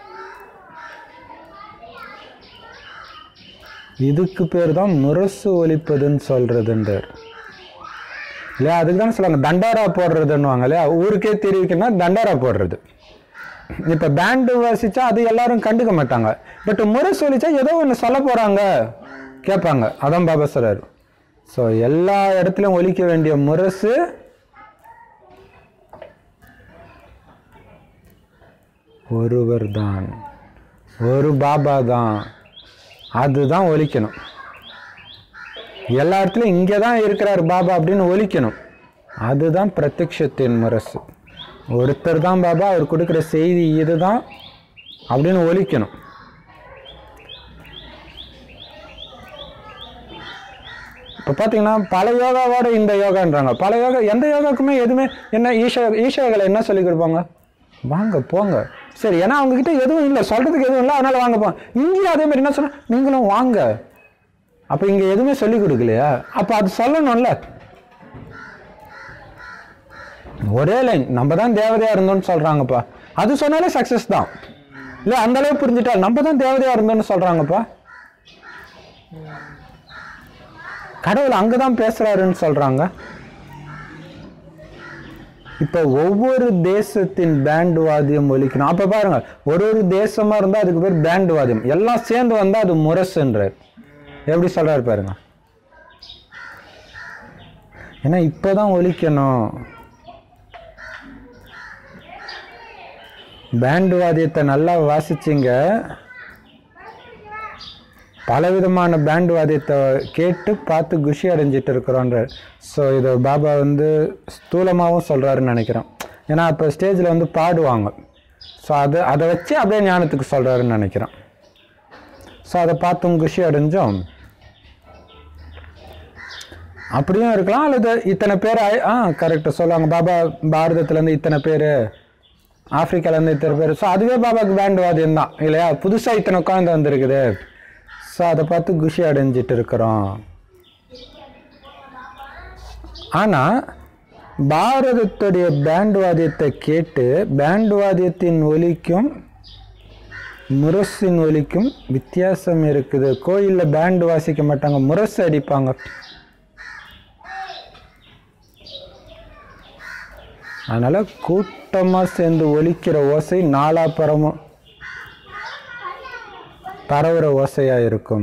இதுக்கு பேர் தான் முரசு ஒலிப்பதுன்னு சொல்றதுன்றார் இல்லையா அதுக்கு தானே சொல்லுவாங்க தண்டாரா போடுறதுன்னுவாங்க இல்லையா ஊருக்கே தெரிவிக்கணும்னா தண்டாரா போடுறது இப்போ பேண்டு வாசிச்சா அது எல்லாரும் கண்டுக்க மாட்டாங்க பட் முரசு ஒலிச்சா ஏதோ ஒன்று சொல்ல போறாங்க கேட்பாங்க அதான் பாபா சொல்றாரு ஸோ எல்லா இடத்துலையும் ஒலிக்க வேண்டிய முரசு ஒருவர் தான் ஒரு பாபா தான் அதுதான் ஒலிக்கணும் எல்லா இடத்துலையும் இங்கே தான் இருக்கிறார் பாபா அப்படின்னு ஒலிக்கணும் அதுதான் பிரத்யக்ஷத்தின் முரசு ஒருத்தர் தான் பாபா அவர் கொடுக்குற செய்தி இதுதான் அப்படின்னு ஒலிக்கணும் இப்போ பார்த்தீங்கன்னா பல யோகாவோட இந்த யோகான்றாங்க பல யோகா எந்த யோகாக்குமே எதுவுமே என்ன ஈஷா ஈஷா யோகால என்ன சொல்லி கொடுப்பாங்க வாங்க போங்க சரி ஏன்னா அவங்க கிட்ட எதுவும் இல்லை சொல்றதுக்கு எதுவும் இல்லை அதனால வாங்க போங்க இங்கேயும் அதே மாதிரி என்ன சொன்னா நீங்களும் வாங்க அப்போ இங்கே எதுவுமே சொல்லி கொடுக்கலையா அப்போ அது சொல்லணும்ல ஒரே லைன் நம்ம தான் தேவதையா இருந்தோம்னு சொல்றாங்கப்பா அது சொன்னாலே சக்சஸ் தான் இல்லை அந்த அளவு புரிஞ்சுட்டா நம்ம தான் தேவதையா இருந்தோம்னு சொல்றாங்கப்பா கடவுள் அங்கதான் பேசுறாருன்னு சொல்றாங்க இப்ப ஒவ்வொரு தேசத்தின் பேண்ட் வாத்தியம் ஒலிக்கணும் அப்ப பாருங்க ஒரு ஒரு தேசமா இருந்தா அதுக்கு பேர் பேண்ட் வாத்தியம் எல்லாம் சேர்ந்து வந்தா அது முரசுன்றார் எப்படி சொல்றாரு பாருங்க ஏன்னா இப்பதான் ஒலிக்கணும் பேண்டு வாத்தியத்தை நல்லா வாசிச்சிங்க பலவிதமான பேண்டு வாத்தியத்தை கேட்டு பார்த்து குஷி அடைஞ்சிட்டு இருக்கிறோன்றார் ஸோ இதை பாபா வந்து ஸ்தூலமாகவும் சொல்கிறாருன்னு நினைக்கிறேன் ஏன்னா அப்போ ஸ்டேஜில் வந்து பாடுவாங்க ஸோ அதை அதை வச்சு அப்படியே ஞானத்துக்கு சொல்கிறாருன்னு நினைக்கிறேன் ஸோ அதை பார்த்தும் குஷி அடைஞ்சோம் அப்படியும் இருக்கலாம் அல்லது இத்தனை பேர் ஆயி- ஆ கரெக்டாக சொல்லுவாங்க பாபா பாரதத்துலேருந்து இத்தனை பேர் ஆப்பிரிக்காலேருந்து இத்தனை பேர் ஸோ அதுவே பாபாக்கு பேண்ட் வாத்தியம் தான் இல்லையா புதுசாக இத்தனை குழந்தை வந்திருக்குது ஸோ அதை பார்த்து குஷி அடைஞ்சிட்டு இருக்கிறோம் ஆனால் பாரதத்துடைய பேண்ட் வாத்தியத்தை கேட்டு பேண்ட் வாத்தியத்தின் ஒலிக்கும் முரசின் ஒலிக்கும் வித்தியாசம் இருக்குது கோயிலில் பேண்ட் வாசிக்க மாட்டாங்க முரசு அடிப்பாங்க அதனால கூட்டமாக சேர்ந்து ஒலிக்கிற ஓசை நாலாப்புறமும் பரவுற ஓசையாக இருக்கும்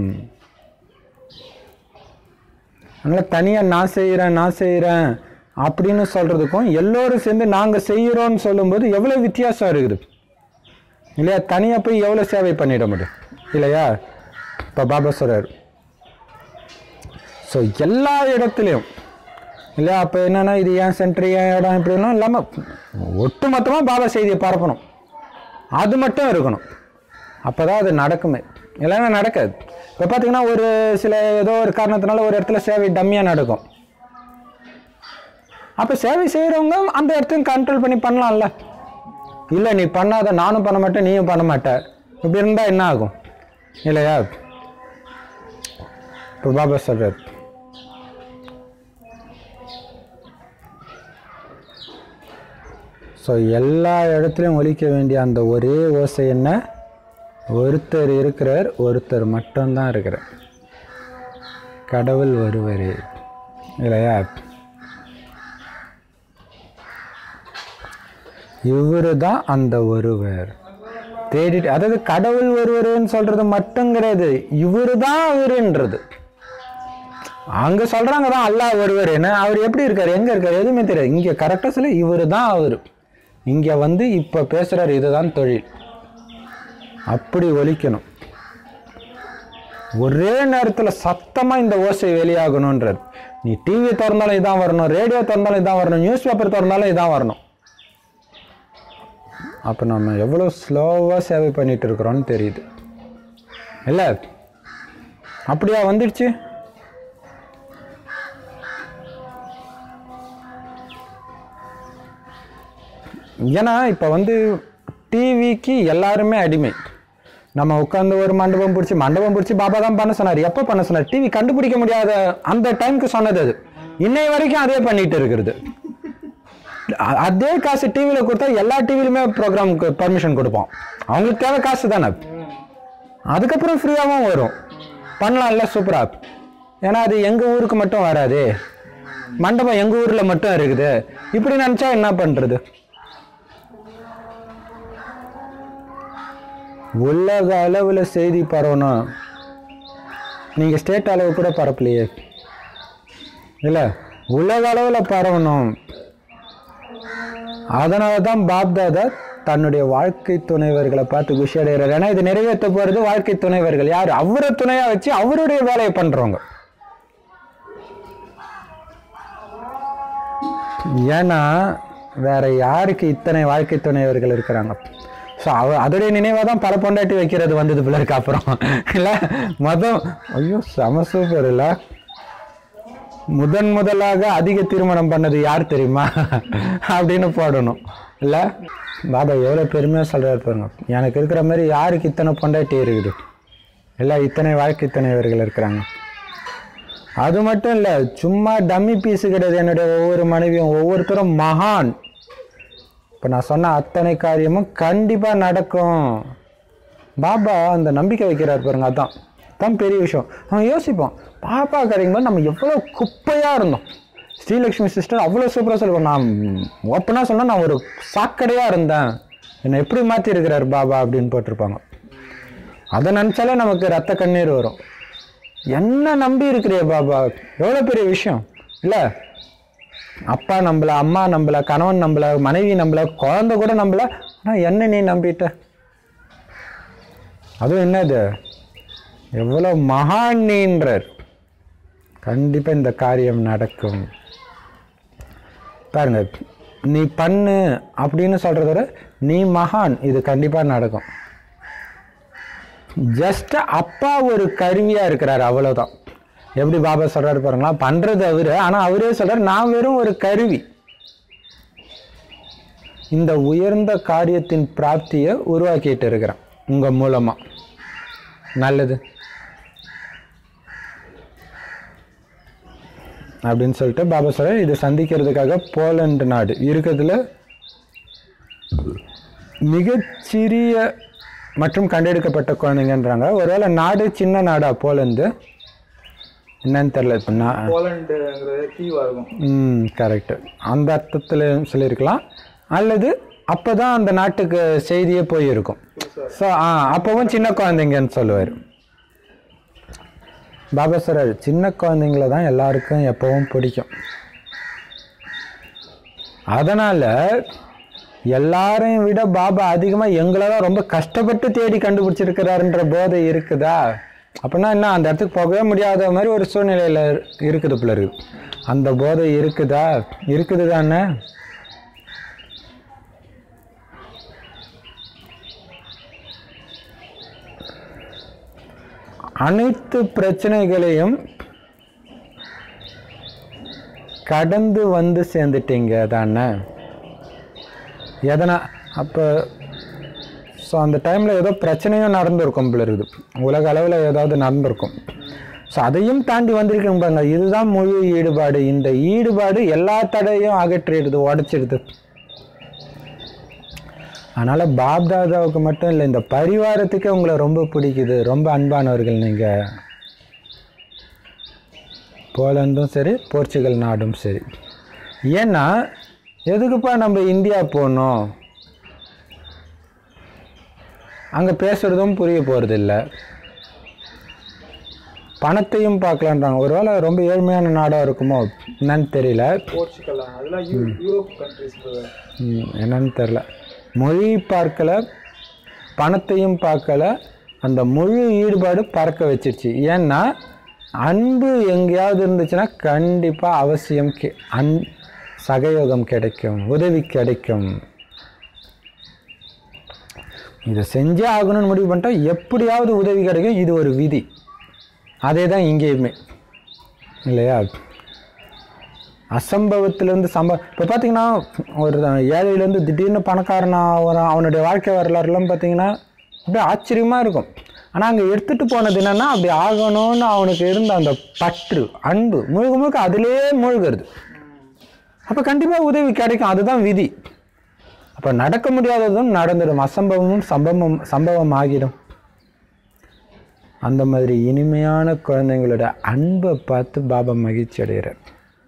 அதனால் தனியாக நான் செய்கிறேன் நான் செய்கிறேன் அப்படின்னு சொல்கிறதுக்கும் எல்லோரும் சேர்ந்து நாங்கள் செய்கிறோன்னு சொல்லும்போது எவ்வளோ வித்தியாசம் இருக்குது இல்லையா தனியாக போய் எவ்வளோ சேவை பண்ணிட முடியும் இல்லையா இப்போ பாபா சொல்கிறார் ஸோ எல்லா இடத்துலையும் இல்லையா அப்போ என்னன்னா இது ஏன் சென்டர் ஏன் இடம் இப்படிலாம் இல்லாமல் ஒட்டுமொத்தமாக பாபா செய்தியை பரப்பணும் அது மட்டும் இருக்கணும் அப்போ தான் அது நடக்குமே இல்லைன்னா நடக்காது இப்போ பார்த்தீங்கன்னா ஒரு சில ஏதோ ஒரு காரணத்தினால ஒரு இடத்துல சேவை டம்மியாக நடக்கும் அப்போ சேவை செய்கிறவங்க அந்த இடத்தையும் கண்ட்ரோல் பண்ணி பண்ணலாம்ல இல்லை நீ பண்ணாத நானும் பண்ண மாட்டேன் நீயும் பண்ண மாட்ட இப்படி இருந்தால் என்ன ஆகும் இல்லையா இப்போ பாபா சொல்கிறார் ஸோ எல்லா இடத்துலையும் ஒலிக்க வேண்டிய அந்த ஒரே ஓசை என்ன ஒருத்தர் இருக்கிறார் ஒருத்தர் மட்டும்தான் இருக்கிறார் கடவுள் ஒருவர் இல்லையா இவரு தான் அந்த ஒருவர் தேடிட்டு அதாவது கடவுள் ஒருவருன்னு சொல்றது மட்டும் கிடையாது இவரு தான் அவருன்றது அங்க சொல்றாங்க தான் அல்லாஹ் ஒருவர் என்ன அவர் எப்படி இருக்காரு எங்க இருக்காரு எதுவுமே தெரியாது இங்க கரெக்டா சொல்ல இவரு தான் அவரு இங்க வந்து இப்ப பேசுறாரு இதுதான் தொழில் அப்படி ஒலிக்கணும் ஒரே நேரத்துல சத்தமா இந்த ஓசை வெளியாகணுன்றது நீ டிவி திறந்தாலும் இதான் வரணும் ரேடியோ திறந்தாலும் இதான் வரணும் நியூஸ் பேப்பர் திறந்தாலும் இதான் வரணும் அப்போ நம்ம எவ்வளோ ஸ்லோவாக சேவை பண்ணிட்டு இருக்கிறோம்னு தெரியுது இல்லை அப்படியா வந்துடுச்சு ஏன்னா இப்போ வந்து டிவிக்கு எல்லாருமே அடிமை நம்ம உட்காந்து ஒரு மண்டபம் பிடிச்சி மண்டபம் பிடிச்சி பாபா தான் பண்ண சொன்னார் எப்போ பண்ண சொன்னார் டிவி கண்டுபிடிக்க முடியாத அந்த டைம்க்கு சொன்னது அது இன்னை வரைக்கும் அதே பண்ணிட்டு இருக்கிறது அ- அதே காசு டிவியில் கொடுத்தா எல்லா டிவிலுமே ப்ரோக்ராமுக்கு பர்மிஷன் கொடுப்போம் அவங்களுக்கு தேவை காசு தானே அதுக்கப்புறம் ஃப்ரீயாகவும் வரும் பண்ணலாம்ல சூப்பராக ஏன்னா அது எங்கள் ஊருக்கு மட்டும் வராது மண்டபம் எங்கள் ஊரில் மட்டும் இருக்குது இப்படி நினச்சா என்ன பண்ணுறது உலக அளவில் செய்தி பரவணும் நீங்கள் ஸ்டேட் அளவு கூட பரப்பலையே இல்லை உலக அளவில் பரவணும் அதனால தான் பாப்தாதா தன்னுடைய வாழ்க்கை துணைவர்களை பார்த்து குஷி அடைகிறார் ஏன்னா இது நிறைவேற்ற போறது வாழ்க்கை துணைவர்கள் யார் அவரை துணையா வச்சு அவருடைய வேலையை பண்றவங்க ஏன்னா வேற யாருக்கு இத்தனை வாழ்க்கை துணைவர்கள் இருக்கிறாங்க ஸோ அவ அதோடைய நினைவாக தான் பல பொண்டாட்டி வைக்கிறது வந்தது பிள்ளைக்கு அப்புறம் இல்லை மொதல் ஐயோ செம சூப்பர் இல்லை முதன் முதலாக அதிக திருமணம் பண்ணது யார் தெரியுமா அப்படின்னு போடணும் இல்லை பாபா எவ்வளோ பெருமையாக சொல்கிறாரு பாருங்க எனக்கு இருக்கிற மாதிரி யாருக்கு இத்தனை பொண்டாட்டி இருக்குது இல்லை இத்தனை வாழ்க்கை துணைவர்கள் இருக்கிறாங்க அது மட்டும் இல்லை சும்மா டம்மி பீஸு கிடையாது என்னுடைய ஒவ்வொரு மனைவியும் ஒவ்வொருத்தரும் மகான் இப்போ நான் சொன்ன அத்தனை காரியமும் கண்டிப்பாக நடக்கும் பாபா அந்த நம்பிக்கை வைக்கிறார் பாருங்க அதான் தான் பெரிய விஷயம் அவன் யோசிப்போம் பாப்பா கிடைக்கும்போது நம்ம எவ்வளோ குப்பையாக இருந்தோம் ஸ்ரீலக்ஷ்மி சிஸ்டர் அவ்வளோ சூப்பராக சொல்லுவோம் நான் ஓப்பனாக சொன்னால் நான் ஒரு சாக்கடையாக இருந்தேன் என்னை எப்படி மாற்றி இருக்கிறார் பாபா அப்படின்னு போட்டிருப்பாங்க அதை நினச்சாலே நமக்கு ரத்த கண்ணீர் வரும் என்ன நம்பி இருக்கிறிய பாபா எவ்வளோ பெரிய விஷயம் இல்லை அப்பா நம்பல அம்மா நம்பல கணவன் நம்பல மனைவி நம்பல குழந்தை கூட நம்பல ஆனால் என்ன நீ நம்பிட்ட அதுவும் என்னது எவ்வளோ மகான் நீன்றார் கண்டிப்பாக இந்த காரியம் நடக்கும் பாருங்க நீ பண்ணு அப்படின்னு சொல்கிறத விட நீ மகான் இது கண்டிப்பாக நடக்கும் ஜஸ்ட் அப்பா ஒரு கருவியாக இருக்கிறார் அவ்வளோதான் எப்படி பாபா சொல்கிறாரு பாருங்களா பண்ணுறது அவரு ஆனால் அவரே சொல்கிறார் நான் வெறும் ஒரு கருவி இந்த உயர்ந்த காரியத்தின் பிராப்தியை உருவாக்கிட்டு இருக்கிறேன் உங்கள் மூலமாக நல்லது அப்படின்னு சொல்லிட்டு பாபா சொல்றார் இது சந்திக்கிறதுக்காக போலந்து நாடு இருக்கிறதுல மிகச்சிறிய மற்றும் கண்டெடுக்கப்பட்ட குழந்தைங்கன்றாங்க ஒருவேளை நாடு சின்ன நாடா போலந்து என்னன்னு தெரியல இப்போ நான் போலண்டுங்கிறது தீவா இருக்கும் ம் கரெக்டு அந்த அர்த்தத்தில் சொல்லியிருக்கலாம் அல்லது அப்போ தான் அந்த நாட்டுக்கு செய்தியே போயிருக்கும் ஸோ ஆ அப்போவும் சின்ன குழந்தைங்கன்னு சொல்லுவார் பாபா சார் சின்ன குழந்தைங்கள தான் எல்லாருக்கும் எப்பவும் பிடிக்கும் அதனால் எல்லாரையும் விட பாபா அதிகமாக எங்களை தான் ரொம்ப கஷ்டப்பட்டு தேடி கண்டுபிடிச்சிருக்கிறாருன்ற போதை இருக்குதா அப்படின்னா என்ன அந்த இடத்துக்கு போகவே முடியாத மாதிரி ஒரு சூழ்நிலையில் இருக்குது போல இருக்குது அந்த போதை இருக்குதா இருக்குது தானே அனைத்து பிரச்சனைகளையும் கடந்து வந்து சேர்ந்துட்டீங்க தானே எதனா அப்போ ஸோ அந்த டைமில் ஏதோ பிரச்சனையும் நடந்திருக்கும் போல இருக்குது உலக அளவில் ஏதாவது நடந்திருக்கும் ஸோ அதையும் தாண்டி வந்திருக்கீங்க பாருங்க இதுதான் முழு ஈடுபாடு இந்த ஈடுபாடு எல்லா தடையும் அகற்றிடுது உடச்சிடுது அதனால் பாப்தாதாவுக்கு மட்டும் இல்லை இந்த பரிவாரத்துக்கே உங்களை ரொம்ப பிடிக்குது ரொம்ப அன்பானவர்கள் நீங்கள் போலந்தும் சரி போர்ச்சுகல் நாடும் சரி ஏன்னா எதுக்குப்பா நம்ம இந்தியா போகணும் அங்கே பேசுகிறதும் புரிய போகிறதில்ல பணத்தையும் பார்க்கலான்றாங்க ஒருவேளை ரொம்ப ஏழ்மையான நாடாக இருக்குமோ என்னன்னு தெரியல போர்ச்சுகல் அதெல்லாம் யூ- யூரோப் கண்ட்ரிஸ் ம், என்னன்னு தெரில மொழி பார்க்கல பணத்தையும் பார்க்கல அந்த முழு ஈடுபாடு பறக்க வச்சிருச்சு ஏன்னா அன்பு எங்கேயாவது இருந்துச்சுன்னா கண்டிப்பாக அவசியம் கி- அன் சகயோகம் கிடைக்கும் உதவி கிடைக்கும் இதை செஞ்சே ஆகணும்னு முடிவு பண்ணிட்டா எப்படியாவது உதவி கிடைக்கும் இது ஒரு விதி அதே தான் இங்கேயுமே இல்லையா அசம்பவத்திலேருந்து சம்ப இப்போ பார்த்தீங்கன்னா ஒரு ஏழையிலேருந்து திடீர்னு பணக்காரனா வரான் அவனுடைய வாழ்க்கை வரலாறுலாம் பார்த்தீங்கன்னா அப்படியே ஆச்சரியமாக இருக்கும் ஆனால் அங்கே எடுத்துகிட்டு போனது என்னென்னா அப்படி ஆகணும்னு அவனுக்கு இருந்த அந்த பற்று அன்பு முழுக்க முழுக்க அதிலே மூழ்கிறது அப்போ கண்டிப்பாக உதவி கிடைக்கும் அதுதான் விதி அப்போ நடக்க முடியாததும் நடந்துடும் அசம்பவமும் சம்பவம் சம்பவம் ஆகிடும் அந்த மாதிரி இனிமையான குழந்தைங்களோட அன்பை பார்த்து பாபா மகிழ்ச்சி அடைகிறார்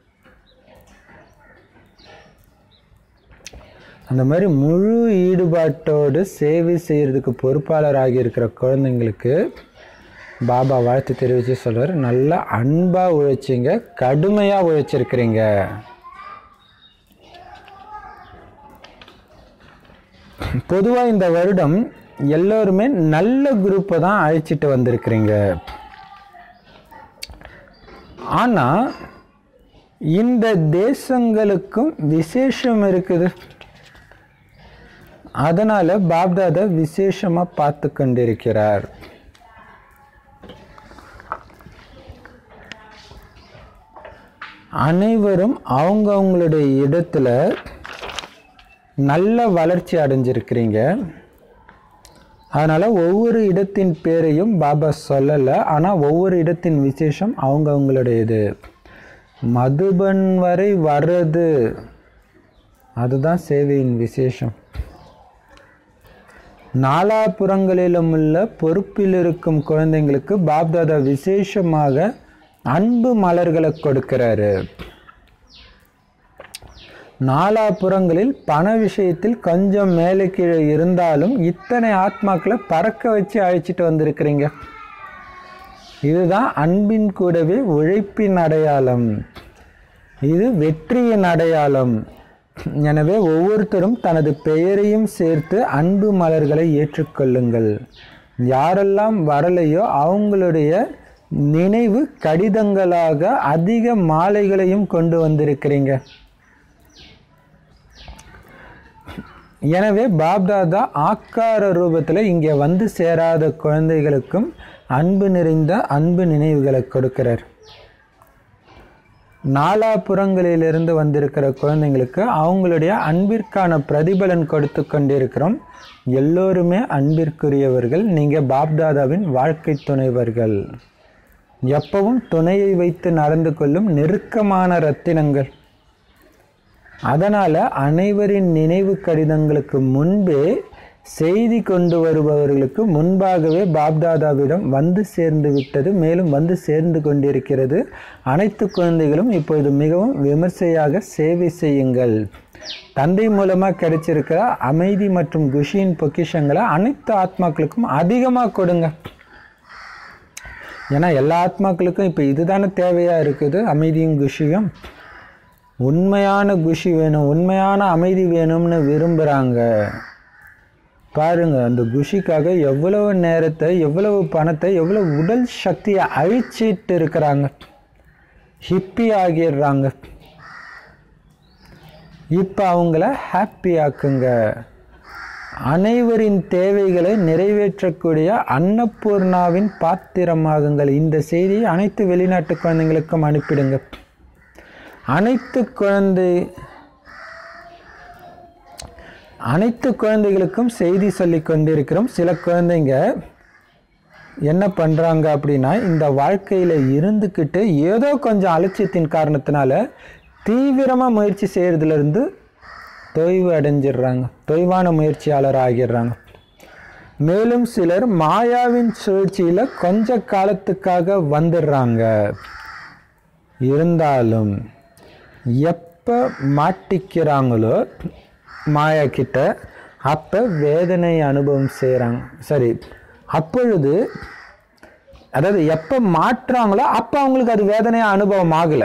அந்த மாதிரி முழு ஈடுபாட்டோடு சேவை செய்கிறதுக்கு பொறுப்பாளராகி இருக்கிற குழந்தைங்களுக்கு பாபா வாழ்த்து தெரிவித்து சொல்றாரு நல்லா அன்பாக உழைச்சிங்க கடுமையாக உழைச்சிருக்கிறீங்க பொதுவாக இந்த வருடம் எல்லோருமே நல்ல குரூப்பை தான் அழைச்சிட்டு வந்திருக்கிறீங்க ஆனால் இந்த தேசங்களுக்கும் விசேஷம் இருக்குது அதனால பாப்தாதா விசேஷமா பார்த்து கொண்டிருக்கிறார் அனைவரும் அவங்கவுங்களுடைய இடத்துல நல்ல வளர்ச்சி அடைஞ்சிருக்கிறீங்க அதனால் ஒவ்வொரு இடத்தின் பேரையும் பாபா சொல்லலை ஆனால் ஒவ்வொரு இடத்தின் விசேஷம் அவங்கவுங்களுடையது மதுபன் வரை வர்றது அதுதான் சேவையின் விசேஷம் நாலாபுறங்களிலும் உள்ள பொறுப்பில் இருக்கும் குழந்தைங்களுக்கு பாப்தாதா விசேஷமாக அன்பு மலர்களை கொடுக்கிறாரு நாலாபுறங்களில் பண விஷயத்தில் கொஞ்சம் மேலே கீழே இருந்தாலும் இத்தனை ஆத்மாக்களை பறக்க வச்சு அழைச்சிட்டு வந்திருக்கிறீங்க இதுதான் அன்பின் கூடவே உழைப்பின் அடையாளம் இது வெற்றியின் அடையாளம் எனவே ஒவ்வொருத்தரும் தனது பெயரையும் சேர்த்து அன்பு மலர்களை ஏற்றுக்கொள்ளுங்கள் யாரெல்லாம் வரலையோ அவங்களுடைய நினைவு கடிதங்களாக அதிக மாலைகளையும் கொண்டு வந்திருக்கிறீங்க எனவே பாப்தாதா ஆக்கார ரூபத்தில் இங்கே வந்து சேராத குழந்தைகளுக்கும் அன்பு நிறைந்த அன்பு நினைவுகளை கொடுக்கிறார் நாலாபுறங்களிலிருந்து வந்திருக்கிற குழந்தைங்களுக்கு அவங்களுடைய அன்பிற்கான பிரதிபலன் கொடுத்து கொண்டிருக்கிறோம் எல்லோருமே அன்பிற்குரியவர்கள் நீங்கள் பாப்தாதாவின் வாழ்க்கை துணைவர்கள் எப்பவும் துணையை வைத்து நடந்து கொள்ளும் நெருக்கமான ரத்தினங்கள் அதனால அனைவரின் நினைவு கடிதங்களுக்கு முன்பே செய்தி கொண்டு வருபவர்களுக்கு முன்பாகவே பாப்தாதாவிடம் வந்து சேர்ந்து விட்டது மேலும் வந்து சேர்ந்து கொண்டிருக்கிறது அனைத்து குழந்தைகளும் இப்பொழுது மிகவும் விமர்சையாக சேவை செய்யுங்கள் தந்தை மூலமாக கிடைச்சிருக்கிற அமைதி மற்றும் குஷியின் பொக்கிஷங்களை அனைத்து ஆத்மாக்களுக்கும் அதிகமாக கொடுங்க ஏன்னா எல்லா ஆத்மாக்களுக்கும் இப்போ இதுதானே தேவையாக இருக்குது அமைதியும் குஷியும் உண்மையான குஷி வேணும் உண்மையான அமைதி வேணும்னு விரும்புகிறாங்க பாருங்க அந்த குஷிக்காக எவ்வளவு நேரத்தை எவ்வளவு பணத்தை எவ்வளவு உடல் சக்தியை அழிச்சிட்டு இருக்கிறாங்க ஹிப்பி ஆகிடுறாங்க இப்போ அவங்கள ஹாப்பி ஆக்குங்க அனைவரின் தேவைகளை நிறைவேற்றக்கூடிய அன்னபூர்ணாவின் பாத்திரமாகுங்கள் இந்த செய்தியை அனைத்து வெளிநாட்டு குழந்தைங்களுக்கும் அனுப்பிடுங்க அனைத்து குழந்தை அனைத்து குழந்தைகளுக்கும் செய்தி சொல்லி கொண்டிருக்கிறோம் சில குழந்தைங்க என்ன பண்ணுறாங்க அப்படின்னா இந்த வாழ்க்கையில் இருந்துக்கிட்டு ஏதோ கொஞ்சம் அலட்சியத்தின் காரணத்தினால தீவிரமாக முயற்சி செய்கிறதுலேருந்து தொய்வு அடைஞ்சிடுறாங்க தொய்வான முயற்சியாளர் ஆகிடுறாங்க மேலும் சிலர் மாயாவின் சுழற்சியில் கொஞ்ச காலத்துக்காக வந்துடுறாங்க இருந்தாலும் எப்போ மாட்டிக்கிறாங்களோ மாயா கிட்ட அப்போ வேதனை அனுபவம் செய்கிறாங்க சரி அப்பொழுது அதாவது எப்போ மாற்றுறாங்களோ அப்போ அவங்களுக்கு அது வேதனை அனுபவம் ஆகலை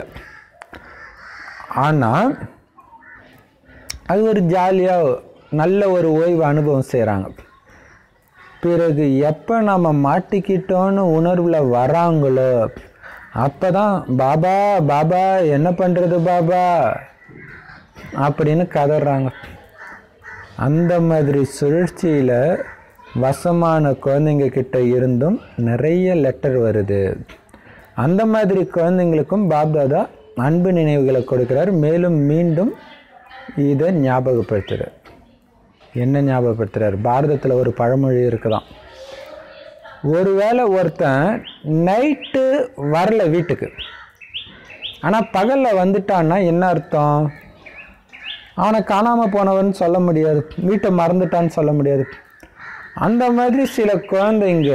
ஆனால் அது ஒரு ஜாலியாக நல்ல ஒரு ஓய்வு அனுபவம் செய்கிறாங்க பிறகு எப்போ நம்ம மாட்டிக்கிட்டோன்னு உணர்வில் வராங்களோ அப்போ தான் பாபா பாபா என்ன பண்ணுறது பாபா அப்படின்னு கதறாங்க அந்த மாதிரி சுழற்சியில் வசமான குழந்தைங்க கிட்ட இருந்தும் நிறைய லெட்டர் வருது அந்த மாதிரி குழந்தைங்களுக்கும் பாப்தாதா அன்பு நினைவுகளை கொடுக்கிறார் மேலும் மீண்டும் இதை ஞாபகப்படுத்துகிறார் என்ன ஞாபகப்படுத்துகிறார் பாரதத்தில் ஒரு பழமொழி இருக்குதாம் ஒருவேளை ஒருத்தன் நைட்டு வரல வீட்டுக்கு ஆனால் பகலில் வந்துட்டான்னா என்ன அர்த்தம் அவனை காணாமல் போனவன் சொல்ல முடியாது வீட்டை மறந்துட்டான்னு சொல்ல முடியாது அந்த மாதிரி சில குழந்தைங்க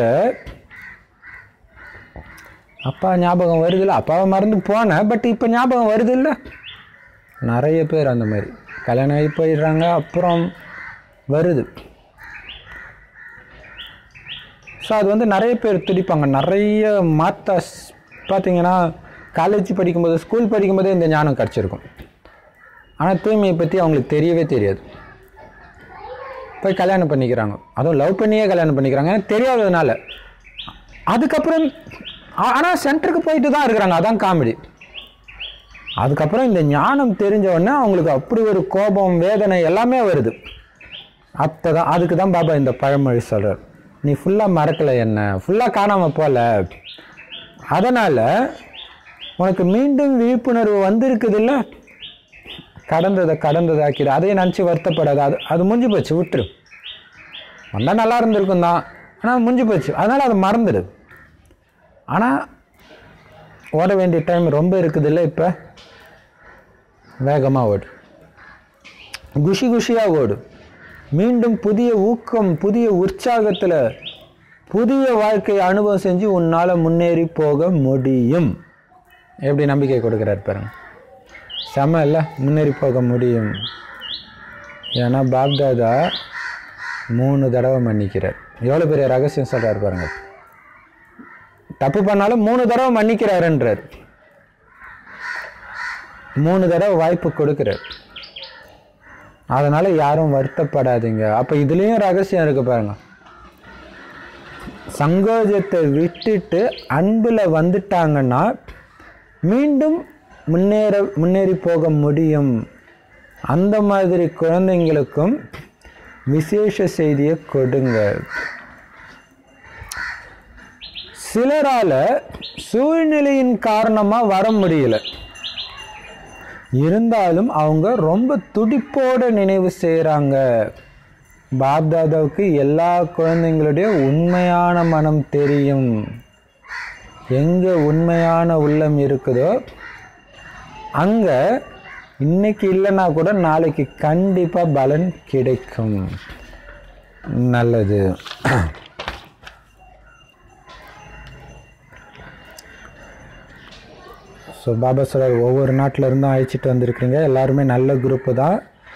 அப்பா ஞாபகம் வருதுல்ல அப்பாவை மறந்து போனேன் பட் இப்போ ஞாபகம் வருது இல்லை நிறைய பேர் அந்த மாதிரி கல்யாணம் ஆகி போயிடுறாங்க அப்புறம் வருது ஸோ அது வந்து நிறைய பேர் துடிப்பாங்க நிறைய மாத்தாஸ் பார்த்தீங்கன்னா காலேஜ் படிக்கும்போது ஸ்கூல் படிக்கும்போதே இந்த ஞானம் கிடச்சிருக்கும் ஆனால் தூய்மையை பற்றி அவங்களுக்கு தெரியவே தெரியாது போய் கல்யாணம் பண்ணிக்கிறாங்க அதுவும் லவ் பண்ணியே கல்யாணம் பண்ணிக்கிறாங்க ஏன்னா தெரியாததுனால அதுக்கப்புறம் ஆனால் சென்டருக்கு போயிட்டு தான் இருக்கிறாங்க அதான் காமெடி அதுக்கப்புறம் இந்த ஞானம் தெரிஞ்ச உடனே அவங்களுக்கு அப்படி ஒரு கோபம் வேதனை எல்லாமே வருது அப்போ தான் அதுக்கு தான் பாபா இந்த பழமொழி சொல்கிறார் நீ ஃபுல்லாக மறக்கலை என்ன ஃபுல்லாக காணாமல் போகல அதனால் உனக்கு மீண்டும் விழிப்புணர்வு வந்திருக்குதுல்ல கடந்ததை கடந்ததாக்கிடு அதையே நினச்சி வருத்தப்படாது அது அது முடிஞ்சு போச்சு விட்டுரு வந்தால் நல்லா இருந்திருக்கும் தான் ஆனால் முடிஞ்சு போச்சு அதனால் அதை மறந்துடு ஆனால் ஓட வேண்டிய டைம் ரொம்ப இருக்குதுல்ல இப்போ வேகமாக ஓடு குஷி குஷியாக ஓடு மீண்டும் புதிய ஊக்கம் புதிய உற்சாகத்தில் புதிய வாழ்க்கையை அனுபவம் செஞ்சு உன்னால் முன்னேறி போக முடியும் எப்படி நம்பிக்கை கொடுக்குறாரு பாருங்க செம இல்லை முன்னேறி போக முடியும் ஏன்னா பாப்தாதா மூணு தடவை மன்னிக்கிறார் எவ்வளோ பெரிய ரகசியம் சொல்கிறார் பாருங்க தப்பு பண்ணாலும் மூணு தடவை மன்னிக்கிறாருன்றார் மூணு தடவை வாய்ப்பு கொடுக்கிறார் அதனால யாரும் வருத்தப்படாதீங்க அப்போ இதுலேயும் ரகசியம் இருக்கு பாருங்க சங்கோஜத்தை விட்டுட்டு அன்பில் வந்துட்டாங்கன்னா மீண்டும் முன்னேற முன்னேறி போக முடியும் அந்த மாதிரி குழந்தைங்களுக்கும் விசேஷ செய்தியை கொடுங்க சிலரால சூழ்நிலையின் காரணமா வர முடியல இருந்தாலும் அவங்க ரொம்ப துடிப்போட நினைவு செய்கிறாங்க பாப்தாதாவுக்கு எல்லா குழந்தைங்களுடைய உண்மையான மனம் தெரியும் எங்க உண்மையான உள்ளம் இருக்குதோ அங்க இன்னைக்கு இல்லைன்னா கூட நாளைக்கு கண்டிப்பா பலன் கிடைக்கும் நல்லது ஸோ பாபா சார் ஒவ்வொரு நாட்டில் இருந்தும் அழைச்சிட்டு வந்திருக்கிறீங்க எல்லாருமே நல்ல குரூப்பு தான்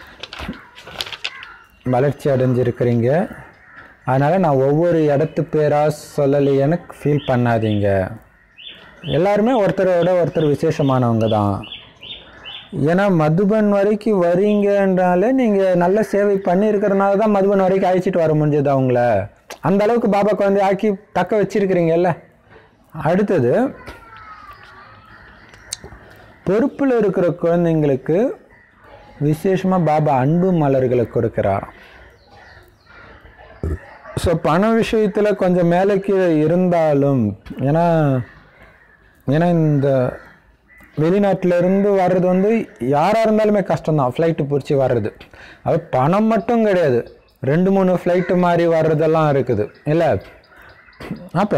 வளர்ச்சி அடைஞ்சிருக்கிறீங்க அதனால் நான் ஒவ்வொரு இடத்து பேராக சொல்லலையேன்னு ஃபீல் பண்ணாதீங்க எல்லாருமே ஒருத்தரோட ஒருத்தர் விசேஷமானவங்க தான் ஏன்னா மதுபன் வரைக்கும் வரீங்கன்றாலே நீங்கள் நல்ல சேவை பண்ணியிருக்கிறதுனால தான் மதுபன் வரைக்கும் அழைச்சிட்டு வர முடிஞ்சது அவங்கள அந்த அளவுக்கு பாபா குழந்தை ஆக்கி தக்க வச்சிருக்கிறீங்கல்ல அடுத்தது பொறுப்பில் இருக்கிற குழந்தைங்களுக்கு விசேஷமாக பாபா அன்பு மலர்களை கொடுக்குறாராம் ஸோ பண விஷயத்தில் கொஞ்சம் மேலே கீழே இருந்தாலும் ஏன்னா ஏன்னா இந்த வெளிநாட்டுல இருந்து வர்றது வந்து யாராக இருந்தாலுமே கஷ்டம்தான் ஃப்ளைட்டு பிடிச்சி வர்றது அது பணம் மட்டும் கிடையாது ரெண்டு மூணு ஃப்ளைட்டு மாதிரி வர்றதெல்லாம் இருக்குது இல்லை அப்போ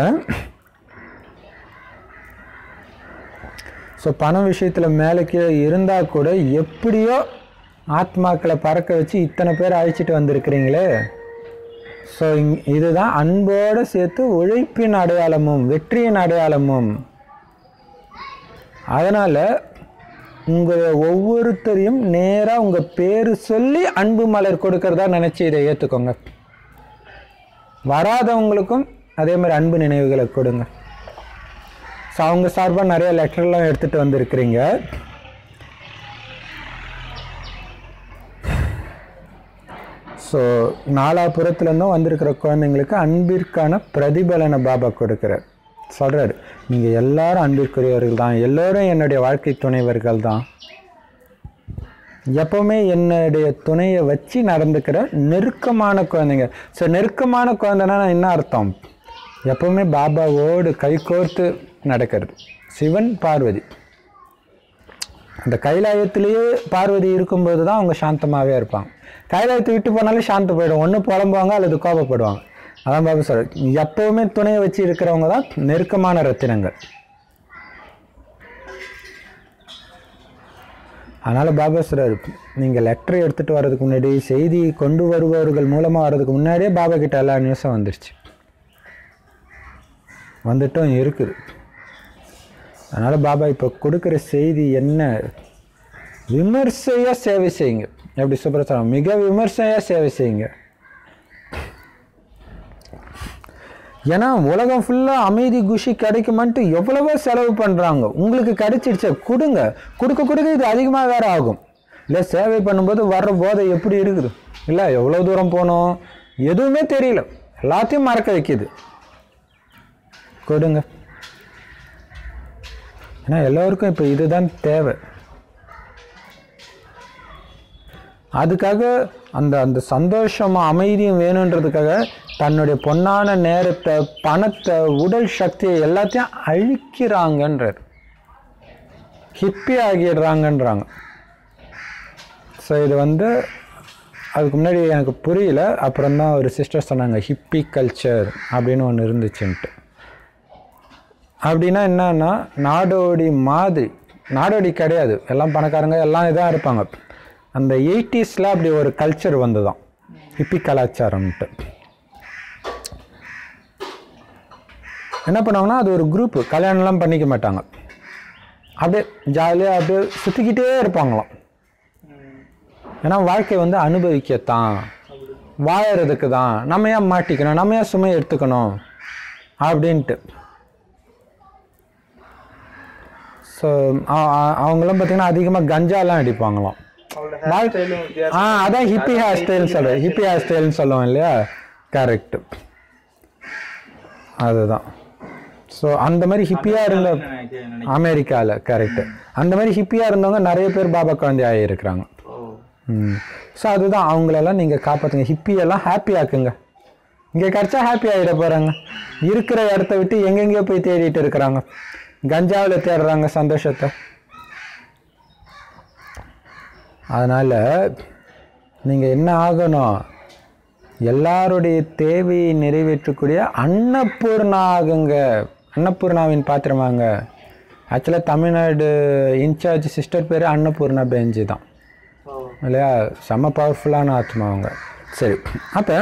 ஸோ பண விஷயத்தில் மேலே கீழே இருந்தால் கூட எப்படியோ ஆத்மாக்களை பறக்க வச்சு இத்தனை பேர் அழைச்சிட்டு வந்திருக்கிறீங்களே ஸோ இதுதான் அன்போடு சேர்த்து உழைப்பின் அடையாளமும் வெற்றியின் அடையாளமும் அதனால் உங்களை ஒவ்வொருத்தரையும் நேராக உங்கள் பேர் சொல்லி அன்பு மலர் கொடுக்கறதா நினச்சி இதை ஏற்றுக்கோங்க வராதவங்களுக்கும் அதே மாதிரி அன்பு நினைவுகளை கொடுங்க ஸோ அவங்க சார்பாக நிறைய லெட்டர்லாம் எடுத்துகிட்டு வந்திருக்கிறீங்க ஸோ நாலாபுரத்துலேருந்தும் வந்திருக்கிற குழந்தைங்களுக்கு அன்பிற்கான பிரதிபலனை பாபா கொடுக்குறார் சொல்கிறார் நீங்கள் எல்லாரும் அன்பிற்குரியவர்கள் தான் எல்லோரும் என்னுடைய வாழ்க்கை துணைவர்கள் தான் எப்பவுமே என்னுடைய துணையை வச்சு நடந்துக்கிற நெருக்கமான குழந்தைங்க ஸோ நெருக்கமான குழந்தைன்னா என்ன அர்த்தம் எப்பவுமே பாபாவோடு கைகோர்த்து நடக்கிறது சிவன் பார்வதி அந்த கைலாயத்திலேயே பார்வதி இருக்கும்போது தான் அவங்க சாந்தமாகவே இருப்பாங்க கைலாயத்தை விட்டு போனாலும் சாந்த போயிடும் ஒன்று புலம்புவாங்க அல்லது கோபப்படுவாங்க அதான் பாபா சார் எப்பவுமே துணையை வச்சு இருக்கிறவங்க தான் நெருக்கமான ரத்தினங்கள் அதனால் பாபா சார் நீங்கள் லெட்டர் எடுத்துகிட்டு வர்றதுக்கு முன்னாடி செய்தி கொண்டு வருபவர்கள் மூலமாக வர்றதுக்கு முன்னாடியே பாபா கிட்ட எல்லா நியூஸும் வந்துருச்சு வந்துட்டும் இருக்குது அதனால் பாபா இப்போ கொடுக்குற செய்தி என்ன விமர்சையாக சேவை செய்யுங்க எப்படி சுப்ரசனம் மிக விமர்சையாக சேவை செய்யுங்க ஏன்னா உலகம் ஃபுல்லாக அமைதி குஷி கிடைக்குமான்ட்டு எவ்வளவோ செலவு பண்ணுறாங்க உங்களுக்கு கிடைச்சிடுச்ச கொடுங்க கொடுக்க கொடுக்க இது அதிகமாக வேற ஆகும் இல்லை சேவை பண்ணும்போது வர்ற போதை எப்படி இருக்குது இல்லை எவ்வளோ தூரம் போனோம் எதுவுமே தெரியல எல்லாத்தையும் மறக்க வைக்குது கொடுங்க ஏன்னா எல்லோருக்கும் இப்போ இதுதான் தேவை அதுக்காக அந்த அந்த சந்தோஷமும் அமைதியும் வேணுன்றதுக்காக தன்னுடைய பொன்னான நேரத்தை பணத்தை உடல் சக்தியை எல்லாத்தையும் அழிக்கிறாங்கன்றார் ஹிப்பி ஆகிடுறாங்கன்றாங்க ஸோ இது வந்து அதுக்கு முன்னாடி எனக்கு புரியல அப்புறம் தான் ஒரு சிஸ்டர் சொன்னாங்க ஹிப்பி கல்ச்சர் அப்படின்னு ஒன்று இருந்துச்சுன்ட்டு அப்படின்னா என்னன்னா நாடோடி மாதிரி நாடோடி கிடையாது எல்லாம் பணக்காரங்க எல்லாம் இதாக இருப்பாங்க அந்த எயிட்டிஸில் அப்படி ஒரு கல்ச்சர் வந்துதான் ஹிப்பி கலாச்சாரம்ட்டு என்ன பண்ணுவாங்கன்னா அது ஒரு குரூப்பு கல்யாணம்லாம் பண்ணிக்க மாட்டாங்க அப்படியே ஜாலியாக அப்படியே சுற்றிக்கிட்டே இருப்பாங்களாம் ஏன்னா வாழ்க்கை வந்து அனுபவிக்கத்தான் வாழறதுக்கு தான் நம்ம ஏன் மாட்டிக்கணும் நம்ம ஏன் சுமை எடுத்துக்கணும் அப்படின்ட்டு ஸோ அவங்களாம் பார்த்தீங்கன்னா அதிகமாக கஞ்சாலாம் அடிப்பாங்களாம் அவளோட ஹேர் ஸ்டைலும் ஆ வித்தியாசம் அதான் ஹிப்பி ஹேர் ஸ்டைல் சொல்கிறேன் ஹிப்பி ஹேர் ஸ்டைல்னு சொல்லுவோம் இல்லையா கரெக்ட் அதுதான் ஸோ அந்த மாதிரி ஹிப்பியாக இருந்த அமெரிக்காவில் கரெக்ட் அந்த மாதிரி ஹிப்பியாக இருந்தவங்க நிறைய பேர் பாபா குழந்தை ஆகியிருக்கிறாங்க ம் ஸோ அதுதான் அவங்களெல்லாம் நீங்கள் காப்பாற்றுங்க ஹிப்பியெல்லாம் ஹாப்பி ஆக்குங்க இங்கே கிடச்சா ஹாப்பி ஆகிட போகிறாங்க இருக்கிற இடத்த விட்டு எங்கெங்கேயோ போய் தேடிட்டு இருக்கிறாங்க கஞ்சாவில் தேடுறாங்க சந்தோஷத்தை அதனால் நீங்கள் என்ன ஆகணும் எல்லாருடைய தேவையை நிறைவேற்றக்கூடிய அன்னபூர்ணா ஆகுங்க அன்னபூர்ணாவின் பாத்திரமாங்க ஆக்சுவலாக தமிழ்நாடு இன்சார்ஜ் சிஸ்டர் பேர் அன்னபூர்ணா பெஞ்சு தான் இல்லையா செம்ம பவர்ஃபுல்லான ஆத்மா அவங்க சரி அப்போ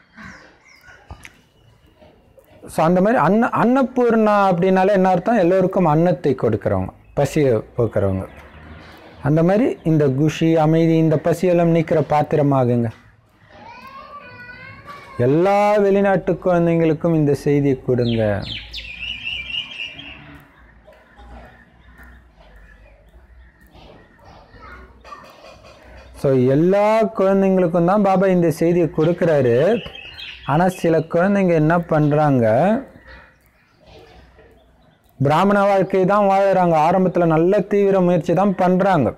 ஸோ அந்த மாதிரி அன்ன அன்னபூர்ணா அப்படின்னாலே என்ன அர்த்தம் எல்லோருக்கும் அன்னத்தை கொடுக்குறவங்க பசியை போக்குறவங்க அந்த மாதிரி இந்த குஷி அமைதி இந்த பசியெல்லாம் நீக்கிற பாத்திரமாகுங்க எல்லா வெளிநாட்டு குழந்தைங்களுக்கும் இந்த செய்தியை கொடுங்க ஸோ எல்லா குழந்தைங்களுக்கும் தான் பாபா இந்த செய்தியை கொடுக்குறாரு ஆனால் சில குழந்தைங்க என்ன பண்ணுறாங்க பிராமண வாழ்க்கை தான் வாழுறாங்க ஆரம்பத்தில் நல்ல தீவிர முயற்சி தான் பண்ணுறாங்க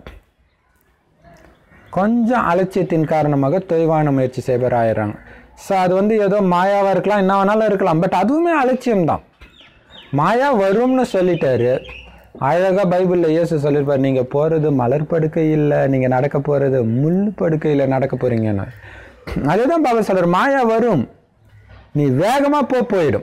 கொஞ்சம் அலட்சியத்தின் காரணமாக தொய்வான முயற்சி செய்பவர் ஆயிடுறாங்க ஸோ அது வந்து ஏதோ மாயாவாக இருக்கலாம் என்ன வேணாலும் இருக்கலாம் பட் அதுவுமே அலட்சியம்தான் மாயா வரும்னு சொல்லிட்டாரு அழகாக பைபிளில் இயேசு சொல்லியிருப்பார் நீங்கள் போகிறது மலர் படுக்கை இல்லை நீங்கள் நடக்க போகிறது முள் படுக்கையில் நடக்க போகிறீங்கன்னு அதுதான் பாபா சொல்கிறார் மாயா வரும் நீ வேகமாக போ போயிடும்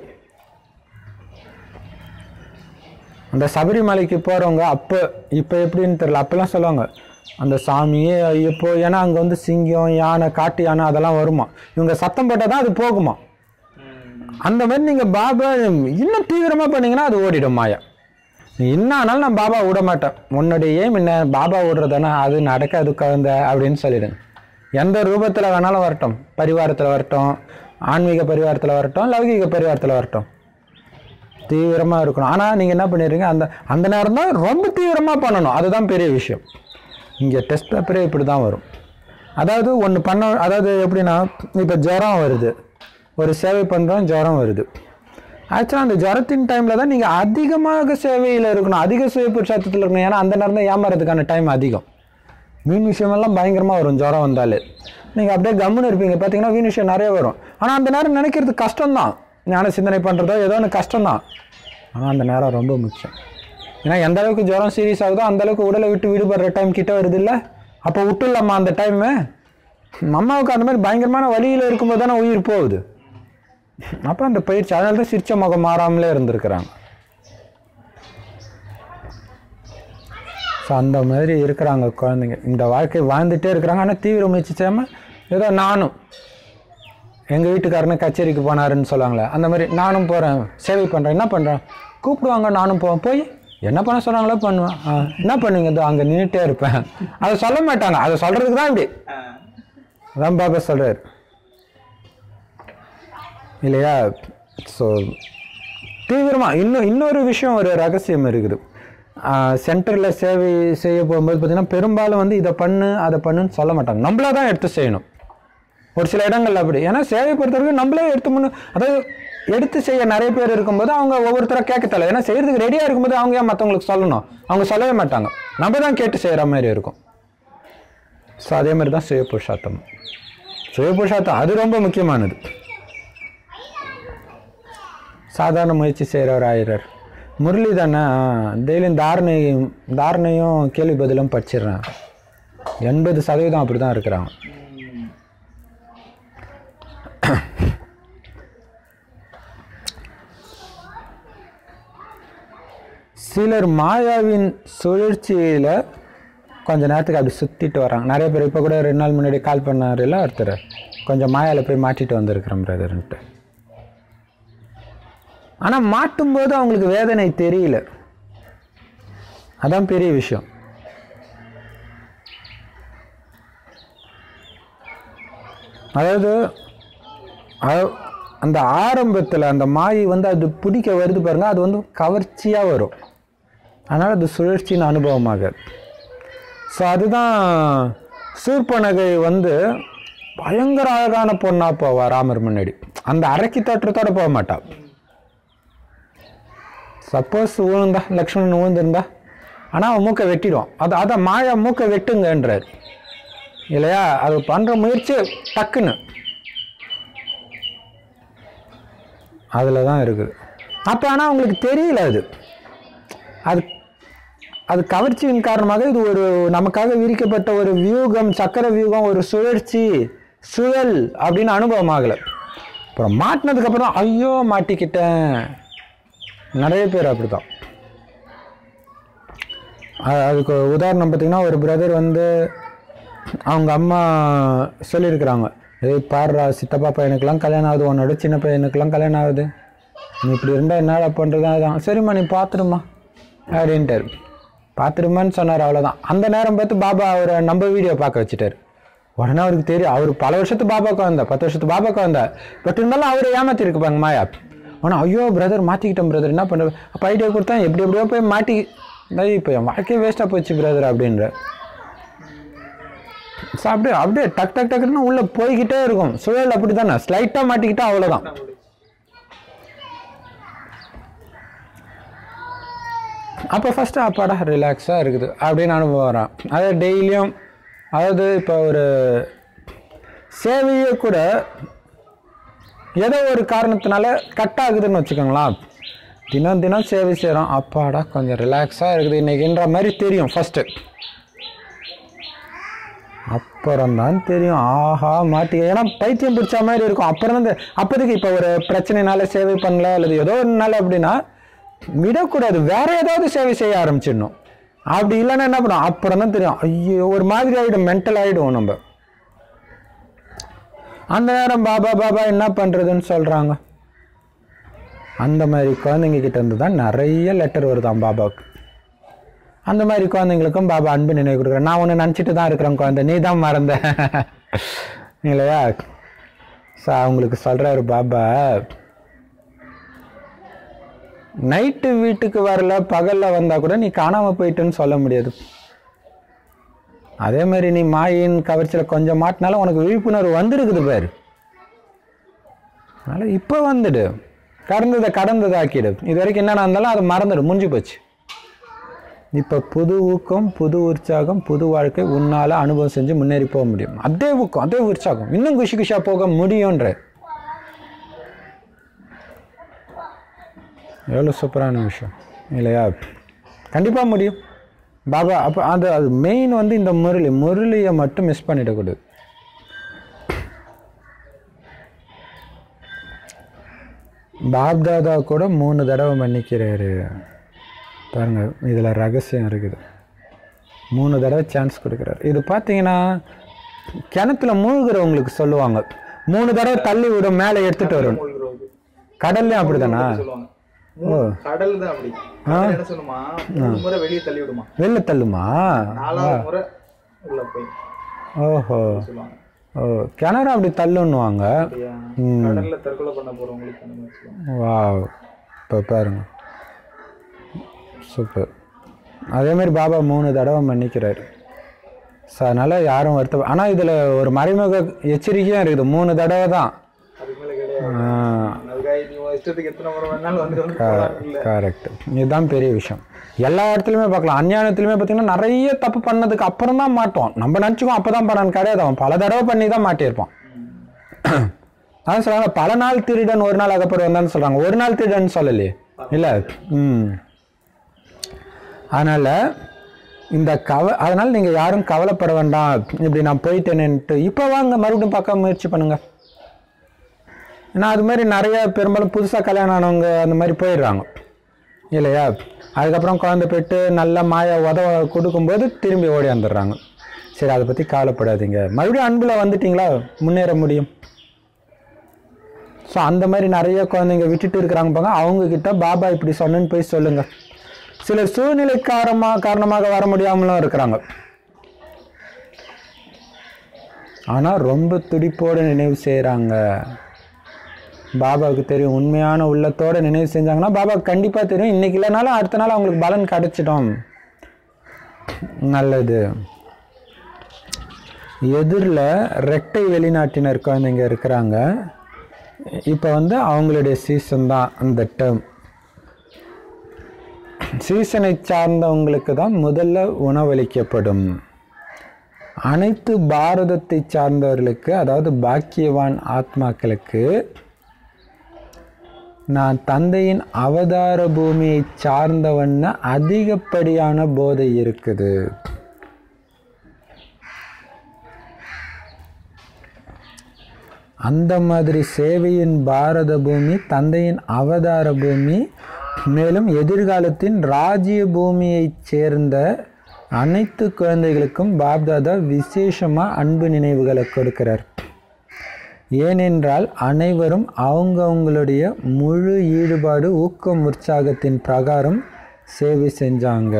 அந்த சபரிமலைக்கு போகிறவங்க அப்போ இப்போ எப்படின்னு தெரியல அப்போல்லாம் சொல்லுவாங்க அந்த சாமியே ஐயப்போ ஏன்னா அங்கே வந்து சிங்கம் யானை காட்டு யானை அதெல்லாம் வருமா இவங்க சத்தம் போட்டால் தான் அது போகுமா அந்த மாதிரி நீங்கள் பாபா இன்னும் தீவிரமாக பண்ணீங்கன்னா அது ஓடிடும் மாயா நீ என்ன ஆனாலும் நான் பாபா விட மாட்டேன் உன்னுடைய ஏம் என்ன பாபா விடுறதானே அது நடக்காது குழந்த அப்படின்னு சொல்லிடுங்க எந்த ரூபத்தில் வேணாலும் வரட்டும் பரிவாரத்தில் வரட்டும் ஆன்மீக பரிவாரத்தில் வரட்டும் லௌகீக பரிவாரத்தில் வரட்டும் தீவிரமாக இருக்கணும் ஆனால் நீங்கள் என்ன பண்ணிடுறீங்க அந்த அந்த நேரம் தான் ரொம்ப தீவிரமாக பண்ணணும் அதுதான் பெரிய விஷயம் இங்கே டெஸ்ட் பேப்பரே இப்படி தான் வரும் அதாவது ஒன்று பண்ண அதாவது எப்படின்னா இப்போ ஜுரம் வருது ஒரு சேவை பண்ணுறோம் ஜுரம் வருது ஆக்சுவலாக அந்த ஜுரத்தின் டைமில் தான் நீங்கள் அதிகமாக சேவையில் இருக்கணும் அதிக சுய புருஷார்த்தத்தில் இருக்கணும் ஏன்னா அந்த நேரம் தான் ஏமாறதுக்கான டைம் அதிகம் மீன் விஷயமெல்லாம் பயங்கரமாக வரும் ஜுரம் வந்தாலே நீங்கள் அப்படியே கம்முன்னு இருப்பீங்க பார்த்தீங்கன்னா வீண் விஷயம் நிறைய வரும் ஆனால் அந்த நேரம் நினைக்கிறது கஷ்டம்தான் ஞான சிந்தனை பண்ணுறதோ ஏதோ ஒன்று கஷ்டம்தான் ஆனால் அந்த நேரம் ரொம்ப முக்கியம் ஏன்னா எந்த அளவுக்கு ஜுரம் சீரியஸ் ஆகுதோ அந்த அளவுக்கு உடலை விட்டு விடுபடுற டைம் கிட்ட வருது இல்லை அப்போ விட்டுலாமா அந்த டைமு அம்மாவுக்கு அந்த மாதிரி பயங்கரமான வழியில் இருக்கும்போது தானே உயிர் போகுது அப்போ அந்த பயிற்சி அதனால தான் சிரிச்ச முகம் மாறாமலே இருந்திருக்கிறாங்க ஸோ அந்த மாதிரி இருக்கிறாங்க குழந்தைங்க இந்த வாழ்க்கை வாழ்ந்துட்டே இருக்கிறாங்க ஆனால் தீவிர முயற்சி செய்யாமல் ஏதோ நானும் எங்கள் வீட்டுக்காரனு கச்சேரிக்கு போனாருன்னு சொல்லுவாங்களே அந்த மாதிரி நானும் போகிறேன் சேவை பண்ணுறேன் என்ன பண்ணுறேன் கூப்பிடுவாங்க நானும் போவேன் போய் என்ன பண்ண சொன்னாங்களோ பண்ணுவேன் ஆ, என்ன பண்ணுவீங்க இதோ அங்கே நின்றுட்டே இருப்பேன் அதை சொல்ல மாட்டாங்க அதை சொல்கிறதுக்கு தான் இப்படி அதான் பாபா சொல்கிறார் இல்லையா ஸோ தீவிரமாக இன்னும் இன்னொரு விஷயம் ஒரு ரகசியம் இருக்குது சென்டரில் சேவை செய்ய போகும்போது பார்த்தீங்கன்னா பெரும்பாலும் வந்து இதை பண்ணு அதை பண்ணுன்னு சொல்ல மாட்டாங்க நம்மளா தான் எடுத்து செய்யணும் ஒரு சில இடங்கள்ல அப்படி ஏன்னா சேவை பொறுத்தவரைக்கும் நம்மளே எடுத்து முன்னு அதாவது எடுத்து செய்ய நிறைய பேர் இருக்கும்போது அவங்க ஒவ்வொருத்தராக கேட்க தேவை ஏன்னா செய்யறதுக்கு ரெடியாக இருக்கும்போது அவங்க ஏன் மற்றவங்களுக்கு சொல்லணும் அவங்க சொல்லவே மாட்டாங்க நம்ம தான் கேட்டு செய்கிற மாதிரி இருக்கும் ஸோ அதே மாதிரி தான் சுய புருஷார்த்தம் சுய புருஷார்த்தம் அது ரொம்ப முக்கியமானது சாதாரண முயற்சி செய்கிறவர் ஆயிரர் முரளி தானே டெய்லியும் தாரணையும் தாரணையும் கேள்வி பதிலும் படிச்சிடுறேன் எண்பது சதவீதம் அப்படி தான் இருக்கிறாங்க சிலர் மாயாவின் சுழற்சியில் கொஞ்ச நேரத்துக்கு அப்படி சுற்றிட்டு வராங்க நிறைய பேர் இப்போ கூட ரெண்டு நாள் முன்னாடி கால் பண்ணாருல ஒருத்தர் கொஞ்சம் மாயாவில் போய் மாட்டிட்டு வந்திருக்கிறேன் பிரதர்ன்ட்டு ஆனால் மாட்டும்போது அவங்களுக்கு வேதனை தெரியல அதான் பெரிய விஷயம் அதாவது அ- அந்த ஆரம்பத்தில் அந்த மாயை வந்து அது பிடிக்க வருது பாருங்க அது வந்து கவர்ச்சியாக வரும் அதனால் அது சுழற்சியின் அனுபவமாக ஸோ அதுதான் சூர்பனகை வந்து பயங்கர அழகான பொண்ணா போவா ராமர் முன்னாடி அந்த அரக்கி தோற்றத்தோட போக மாட்டா சப்போஸ் ஊழ்ந்தா லக்ஷ்மணன் ஊழ்ந்திருந்தா ஆனால் அவன் மூக்கை வெட்டிடும் அது அதை மாயா மூக்கை வெட்டுங்கன்றார் இல்லையா அது பண்ணுற முயற்சி டக்குன்னு அதில் தான் இருக்குது அப்போ ஆனால் அவங்களுக்கு தெரியல அது அது அது கவர்ச்சியின் காரணமாக இது ஒரு நமக்காக விரிக்கப்பட்ட ஒரு வியூகம் சக்கர வியூகம் ஒரு சுழற்சி சுழல் அப்படின்னு அனுபவம் ஆகலை அப்புறம் மாட்டினதுக்கு அப்புறம் ஐயோ மாட்டிக்கிட்டேன் நிறைய பேர் அப்படிதான் அ- அதுக்கு உதாரணம் பார்த்தீங்கன்னா ஒரு பிரதர் வந்து அவங்க அம்மா சொல்லியிருக்கிறாங்க ஏய் பாடுறா சித்தப்பா பையனுக்கெல்லாம் கல்யாணம் ஆகுது உன்னோட சின்ன பையனுக்கெல்லாம் கல்யாணம் ஆகுது நீ இப்படி இருந்தால் என்னடா பண்ணுறது அதான் சரிம்மா நீ பார்த்துருமா அப்படின்ட்டாரு பார்த்துருமான்னு சொன்னார் அவ்வளோதான் அந்த நேரம் பார்த்து பாபா அவரை நம்ம வீடியோ பார்க்க வச்சுட்டாரு உடனே அவருக்கு தெரியும் அவர் பல வருஷத்து பாபாக்கு வந்தா பத்து வருஷத்து பாபாக்கு வந்தா பட் இருந்தாலும் அவரை ஏமாத்திருக்குப்பாங்க மாயா ஆனால் ஐயோ பிரதர் மாற்றிக்கிட்டேன் பிரதர் என்ன பண்ணுறது அப்போ ஐடியா கொடுத்தா எப்படி எப்படியோ போய் மாட்டி டேய், இப்போ என் வாழ்க்கையே வேஸ்ட்டாக போச்சு பிரதர் அப்படின்ற ஸோ அப்படியே அப்படியே டக் டக் டக்குன்னு உள்ளே போய்கிட்டே இருக்கும் சுழல் அப்படி தானே ஸ்லைட்டாக மாட்டிக்கிட்டா அவ்வளோதான் அப்போ ஃபஸ்ட்டு அப்பாடா ரிலாக்ஸாக இருக்குது அப்படின்னு அனுபவம் வரான் அதை டெய்லியும் அதாவது இப்போ ஒரு சேவையே கூட ஏதோ ஒரு காரணத்தினால கட் ஆகுதுன்னு வச்சுக்கோங்களேன் தினம் தினம் சேவை செய்கிறோம் அப்பாடா கொஞ்சம் ரிலாக்ஸாக இருக்குது இன்னைக்குன்ற மாதிரி தெரியும் ஃபஸ்ட்டு அப்புறம்தான் தெரியும் ஆஹா மாட்டி ஏன்னா பைத்தியம் பிடிச்ச மாதிரி இருக்கும் அப்புறம் தான் தெ- அப்போதைக்கு இப்போ ஒரு பிரச்சனைனால சேவை பண்ணல அல்லது ஏதோ ஒன்றுனால அப்படின்னா விடக்கூடாது வேற ஏதாவது சேவை செய்ய ஆரம்பிச்சிடணும் அப்படி இல்லைன்னா என்ன பண்ணும் அப்புறம் தான் தெரியும் ஐயோ ஒரு மாதிரி ஆகிடும் மென்டல் ஆகிடும் நம்ம அந்த நேரம் பாபா பாபா என்ன பண்ணுறதுன்னு சொல்கிறாங்க அந்த மாதிரி குழந்தைங்க கிட்ட இருந்து தான் நிறைய லெட்டர் வருதாம் பாபாவுக்கு அந்த மாதிரி குழந்தைங்களுக்கும் பாபா அன்பு நினைவு கொடுக்குறேன் நான் ஒன்று நினச்சிட்டு தான் இருக்கிறேன் குழந்தை நீ தான் மறந்த இல்லையா ஸோ அவங்களுக்கு சொல்கிறாரு பாபா நைட்டு வீட்டுக்கு வரல பகலில் வந்தால் கூட நீ காணாமல் போயிட்டுன்னு சொல்ல முடியாது அதே மாதிரி நீ மாயின் கவர்ச்சியில் கொஞ்சம் மாட்டினாலும் உனக்கு விழிப்புணர்வு வந்திருக்குது பாரு அதனால் இப்போ வந்துடு கடந்ததை கடந்ததை ஆக்கிடு இது வரைக்கும் என்னென்ன இருந்தாலும் அதை மறந்துடு முடிஞ்சு போச்சு இப்போ புது ஊக்கம் புது உற்சாகம் புது வாழ்க்கை உன்னால் அனுபவம் செஞ்சு முன்னேறி போக முடியும் அதே ஊக்கம் அதே உற்சாகம் இன்னும் குஷி குஷியாக போக முடியுன்ற எவ்வளோ சூப்பரான விஷயம் இல்லையா கண்டிப்பாக முடியும் பாபா அப்போ அது அது மெயின் வந்து இந்த முரளி முரளியை மட்டும் மிஸ் பண்ணிடக்கூடாது பாப்தாதா கூட மூணு தடவை மன்னிக்கிறாரு பாருங்க இதில் ரகசியம் இருக்குது மூணு தடவை சான்ஸ் கொடுக்குறாரு இது பார்த்தீங்கன்னா கிணத்துல மூழ்கிறவங்களுக்கு சொல்லுவாங்க மூணு தடவை தள்ளி விடும் மேலே எடுத்துட்டு வரும் மூழ்கிறது கடல்லையும் அப்படிதானா சொல்லுவாங்க மூணு- கடல் தான் அப்படி கடல் என்ன சொல்லுமா மூணு முறை வெளியே தள்ளி விடுமா வெளில தள்ளுமா நாலாவது முறை உள்ள போய் ஓஹோ சொல்லுவாங்க ஓ கிணறு அப்படி தள்ளுன்னுவாங்க அப்படியா கடல்ல தற்கொலை பண்ண போறவங்களுக்கு அந்த மாதிரி சொல்லுவாங்க வா இப்போ பாருங்க சூப்பர் அதே மாதிரி பாபா மூணு தடவை மன்னிக்கிறாரு ஸோ அதனால் யாரும் வருத்த ஆனால் இதில் ஒரு மறைமுக எச்சரிக்கையும் இருக்குது மூணு தடவை தான் அதுக்கு மேல கிடையாது அதுக்காக நீ உன் இஷ்டத்துக்கு எத்தனை முறை வேணாலும் வந்து வந்து போலாம் இல்ல கரெக்ட் இதுதான் பெரிய விஷயம் எல்லா இடத்துலையுமே பார்க்கலாம் அஞ்ஞானத்துலையுமே பார்த்தீங்கன்னா நிறைய தப்பு பண்ணதுக்கு அப்புறம் தான் மாட்டோம் நம்ம நினச்சிக்கோம் அப்போ தான் பண்ணான்னு கிடையாது அவன் பல தடவை பண்ணி தான் மாட்டியிருப்பான் அதான் சொல்றாங்க பல நாள் திருடன் ஒரு நாள் அகப்படுவான் தான் சொல்கிறாங்க ஒரு நாள் திருடன் சொல்லலையே இல்லை ம் அதனால் இந்த கவ அதனால் நீங்கள் யாரும் கவலைப்பட வேண்டாம் இப்படி நான் போயிட்டேனேன்ட்டு இப்போ வாங்க மறுபடியும் பார்க்க முயற்சி பண்ணுங்கள் ஏன்னா அது மாதிரி நிறைய பெரும்பாலும் புதுசாக கல்யாணம் ஆனவங்க அந்த மாதிரி போயிடுறாங்க இல்லையா அதுக்கப்புறம் குழந்தை போயிட்டு நல்ல மாய உதவ கொடுக்கும்போது திரும்பி ஓடி வந்துடுறாங்க சரி அதை பற்றி கவலைப்படாதீங்க மறுபடியும் அன்பில் வந்துட்டீங்களா முன்னேற முடியும் ஸோ அந்த மாதிரி நிறைய குழந்தைங்க விட்டுட்டு இருக்கிறாங்க பாங்க அவங்க கிட்ட பாபா இப்படி சொன்னேன்னு போய் சொல்லுங்க சில சூழ்நிலை காரணமாக காரணமாக வர முடியாமலும் இருக்கிறாங்க ஆனால் ரொம்ப துடிப்போடு நினைவு செய்கிறாங்க பாபாவுக்கு தெரியும் உண்மையான உள்ளத்தோட நினைவு செஞ்சாங்கன்னா பாபாவுக்கு கண்டிப்பாக தெரியும் இன்னைக்கு இல்லைனாலும் அடுத்த நாள் அவங்களுக்கு பலன் கிடைச்சிடும் நல்லது எதிரில் ரெட்டை வெளிநாட்டினர் குழந்தைங்க இருக்கிறாங்க இப்போ வந்து அவங்களுடைய சீசன் தான் அந்த டேர்ம் சீசனை சார்ந்தவங்களுக்கு தான் முதல்ல உணவளிக்கப்படும் அனைத்து பாரதத்தை சார்ந்தவர்களுக்கு அதாவது பாக்கியவான் ஆத்மாக்களுக்கு நான் தந்தையின் அவதார பூமியை சார்ந்தவன்னு அதிகப்படியான போதை இருக்குது அந்த மாதிரி சேவையின் பாரத பூமி தந்தையின் அவதார பூமி மேலும் எதிர்காலத்தின் ராஜ்ய பூமியைச் சேர்ந்த அனைத்து குழந்தைகளுக்கும் பாப்தாதா விசேஷமாக அன்பு நினைவுகளை கொடுக்கிறார் ஏனென்றால் அனைவரும் அவங்கவுங்களுடைய முழு ஈடுபாடு ஊக்கம் உற்சாகத்தின் பிரகாரம் சேவை செஞ்சாங்க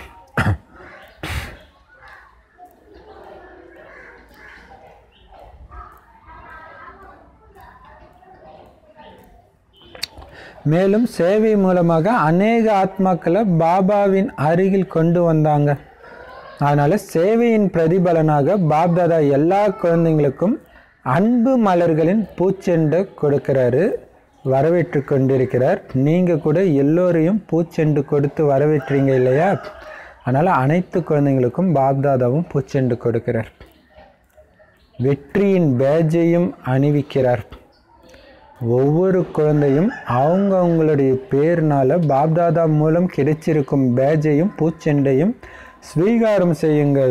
மேலும் சேவை மூலமாக அநேக ஆத்மாக்களை பாபாவின் அருகில் கொண்டு வந்தாங்க அதனால சேவையின் பிரதிபலனாக பாப்தாதா எல்லா குழந்தைங்களுக்கும் அன்பு மலர்களின் பூச்செண்டை கொடுக்கிறாரு வரவேற்று கொண்டிருக்கிறார் நீங்கள் கூட எல்லோரையும் பூச்செண்டு கொடுத்து வரவேற்றீங்க இல்லையா அதனால் அனைத்து குழந்தைங்களுக்கும் பாப்தாதாவும் பூச்செண்டு கொடுக்கிறார் வெற்றியின் பேஜையும் அணிவிக்கிறார் ஒவ்வொரு குழந்தையும் அவங்க அவங்களுடைய பேர்னால பாப்தாதா மூலம் கிடைச்சிருக்கும் பேஜையும் பூச்செண்டையும் ஸ்வீகாரம் செய்யுங்கள்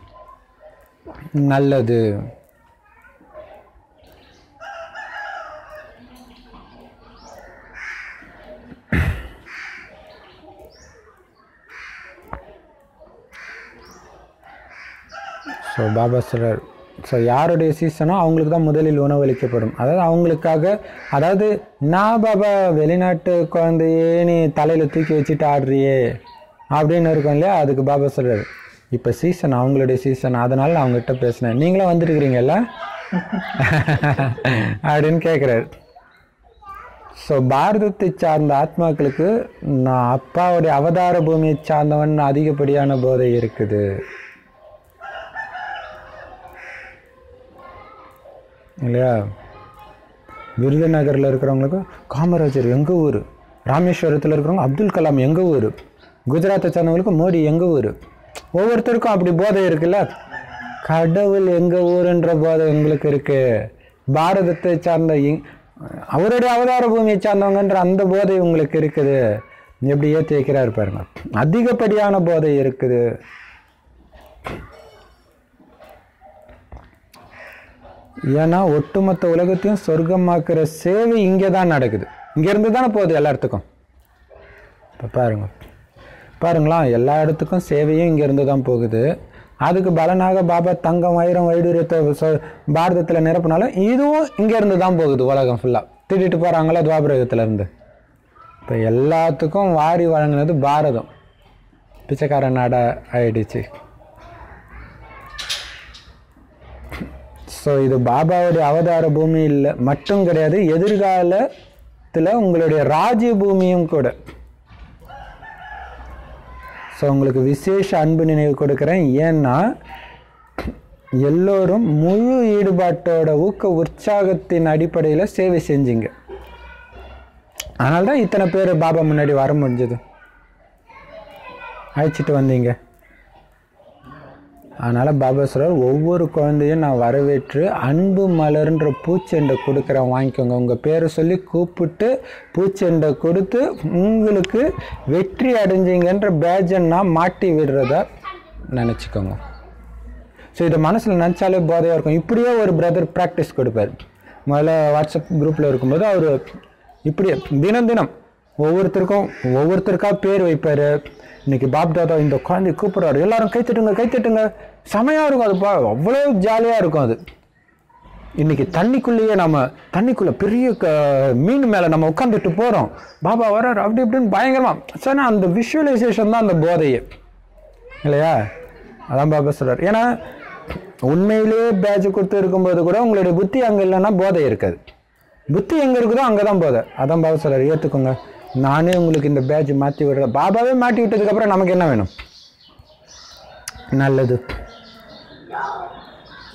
நல்லது ஸோ பாபா சொல்றார் ஸோ யாருடைய சீசனோ அவங்களுக்கு தான் முதலில் உணவளிக்கப்படும் அதாவது அவங்களுக்காக அதாவது நான் பாபா வெளிநாட்டு குழந்தையே நீ தலையில் தூக்கி வச்சுட்டு ஆடுறியே அப்படின்னு இருக்கும் இல்லையா அதுக்கு பாபா சொல்றாரு இப்போ சீசன் அவங்களுடைய சீசன் அதனால நான் அவங்ககிட்ட பேசினேன் நீங்களும் வந்திருக்கிறீங்கல்ல அப்படின்னு கேட்குறாரு ஸோ பாரதத்தை சார்ந்த ஆத்மாக்களுக்கு நான் அப்பாவுடைய அவதார பூமியை சார்ந்தவன் அதிகப்படியான போதை இருக்குது இல்லையா விருதுநகரில் இருக்கிறவங்களுக்கு காமராஜர் எங்கள் ஊர் ராமேஸ்வரத்தில் இருக்கிறவங்க அப்துல் கலாம் எங்கள் ஊர் குஜராத்தை சார்ந்தவங்களுக்கு மோடி எங்கள் ஊர் ஒவ்வொருத்தருக்கும் அப்படி போதை இருக்குல்ல கடவுள் எங்கள் ஊருன்ற போதை உங்களுக்கு இருக்கு பாரதத்தை சார்ந்த எங் அவருடைய அவதார பூமியை சார்ந்தவங்கன்ற அந்த போதை உங்களுக்கு இருக்குது எப்படி ஏற்றி வைக்கிறாரு பாருங்க அதிகப்படியான போதை இருக்குது ஏன்னா ஒட்டுமொத்த உலகத்தையும் சொர்க்கமாக்குற சேவை இங்கே தான் நடக்குது இங்கேருந்து தானே போகுது எல்லா இடத்துக்கும் இப்போ பாருங்க பாருங்களா எல்லா இடத்துக்கும் சேவையும் இங்கேருந்து தான் போகுது அதுக்கு பலனாக பாபா தங்கம் வைரம் வைடூரியத்தை சொ- பாரதத்தில் நிரப்புனாலும் இதுவும் இங்கேருந்து தான் போகுது உலகம் ஃபுல்லாக திட்டிட்டு போகிறாங்களா துவாபரகத்துலேருந்து இப்போ எல்லாத்துக்கும் வாரி வழங்கினது பாரதம் பிச்சைக்கார நாடா ஆயிடுச்சு ஸோ இது பாபாவுடைய அவதார பூமி இல்லை மட்டும் கிடையாது எதிர்காலத்தில் உங்களுடைய ராஜ்ய பூமியும் கூட ஸோ உங்களுக்கு விசேஷ அன்பு நினைவு கொடுக்குறேன் ஏன்னா எல்லோரும் முழு ஈடுபாட்டோட ஊக்க உற்சாகத்தின் அடிப்படையில் சேவை செஞ்சீங்க அதனால தான் இத்தனை பேர் பாபா முன்னாடி வர முடிஞ்சது அழைச்சிட்டு வந்தீங்க அதனால் பாபா சொல்றார் ஒவ்வொரு குழந்தையும் நான் வரவேற்று அன்பு மலர்ன்ற பூச்செண்டை கொடுக்குறேன் வாங்கிக்கோங்க உங்கள் பேரை சொல்லி கூப்பிட்டு பூச்செண்டை கொடுத்து உங்களுக்கு வெற்றி அடைஞ்சிங்கன்ற பேஜை நான் மாட்டி விடுறதா நினச்சிக்கோங்க ஸோ இதை மனசில் நினச்சாலே போதையாக இருக்கும் இப்படியே ஒரு பிரதர் ப்ராக்டிஸ் கொடுப்பார் முதல்ல வாட்ஸ்அப் குரூப்பில் இருக்கும்போது அவர் இப்படி தினம் தினம் ஒவ்வொருத்தருக்கும் ஒவ்வொருத்தருக்கா பேர் வைப்பார் இன்னைக்கு பாப் தாதா இந்த குழந்தை கூப்பிட்றாரு எல்லாரும் கைத்தட்டுங்க கைத்தட்டுங்க செமையாக இருக்கும் அது பா அவ்வளோ ஜாலியாக இருக்கும் அது இன்னைக்கு தண்ணிக்குள்ளேயே நம்ம தண்ணிக்குள்ள பெரிய க மீன் மேலே நம்ம உட்காந்துட்டு போகிறோம் பாபா வர்றாரு அப்படி இப்படின்னு பயங்கரமாக சார் அந்த விஷுவலைசேஷன் தான் அந்த போதையே இல்லையா அதான் பாபா சொல்றார் ஏன்னா உண்மையிலேயே பேட்ச் கொடுத்து இருக்கும்போது கூட உங்களுடைய புத்தி அங்கே இல்லைன்னா போதை இருக்காது புத்தி எங்கே இருக்குதோ அங்கே தான் போதை அதான் பாபா சொல்றார் ஏற்றுக்கோங்க நானே உங்களுக்கு இந்த பேட்ச் மாற்றி விடுறேன் பாபாவே மாட்டி விட்டதுக்கப்புறம் நமக்கு என்ன வேணும் நல்லது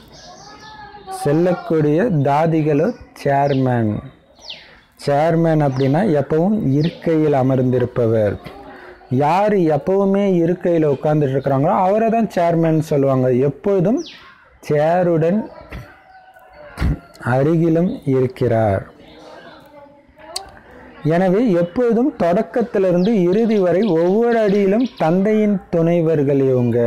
செல்லக்கூடிய தாதிகளோ சேர்மேன் சேர்மேன் அப்படின்னா எப்பவும் இருக்கையில் அமர்ந்திருப்பவர் யார் எப்பவுமே இருக்கையில் உட்கார்ந்துட்டு இருக்கிறாங்களோ அவரை தான் சேர்மேன் சொல்லுவாங்க எப்பொழுதும் சேருடன் அருகிலும் இருக்கிறார் எனவே எப்பொழுதும் தொடக்கத்திலிருந்து இறுதி வரை ஒவ்வொரு அடியிலும் தந்தையின் துணைவர்கள் இவங்க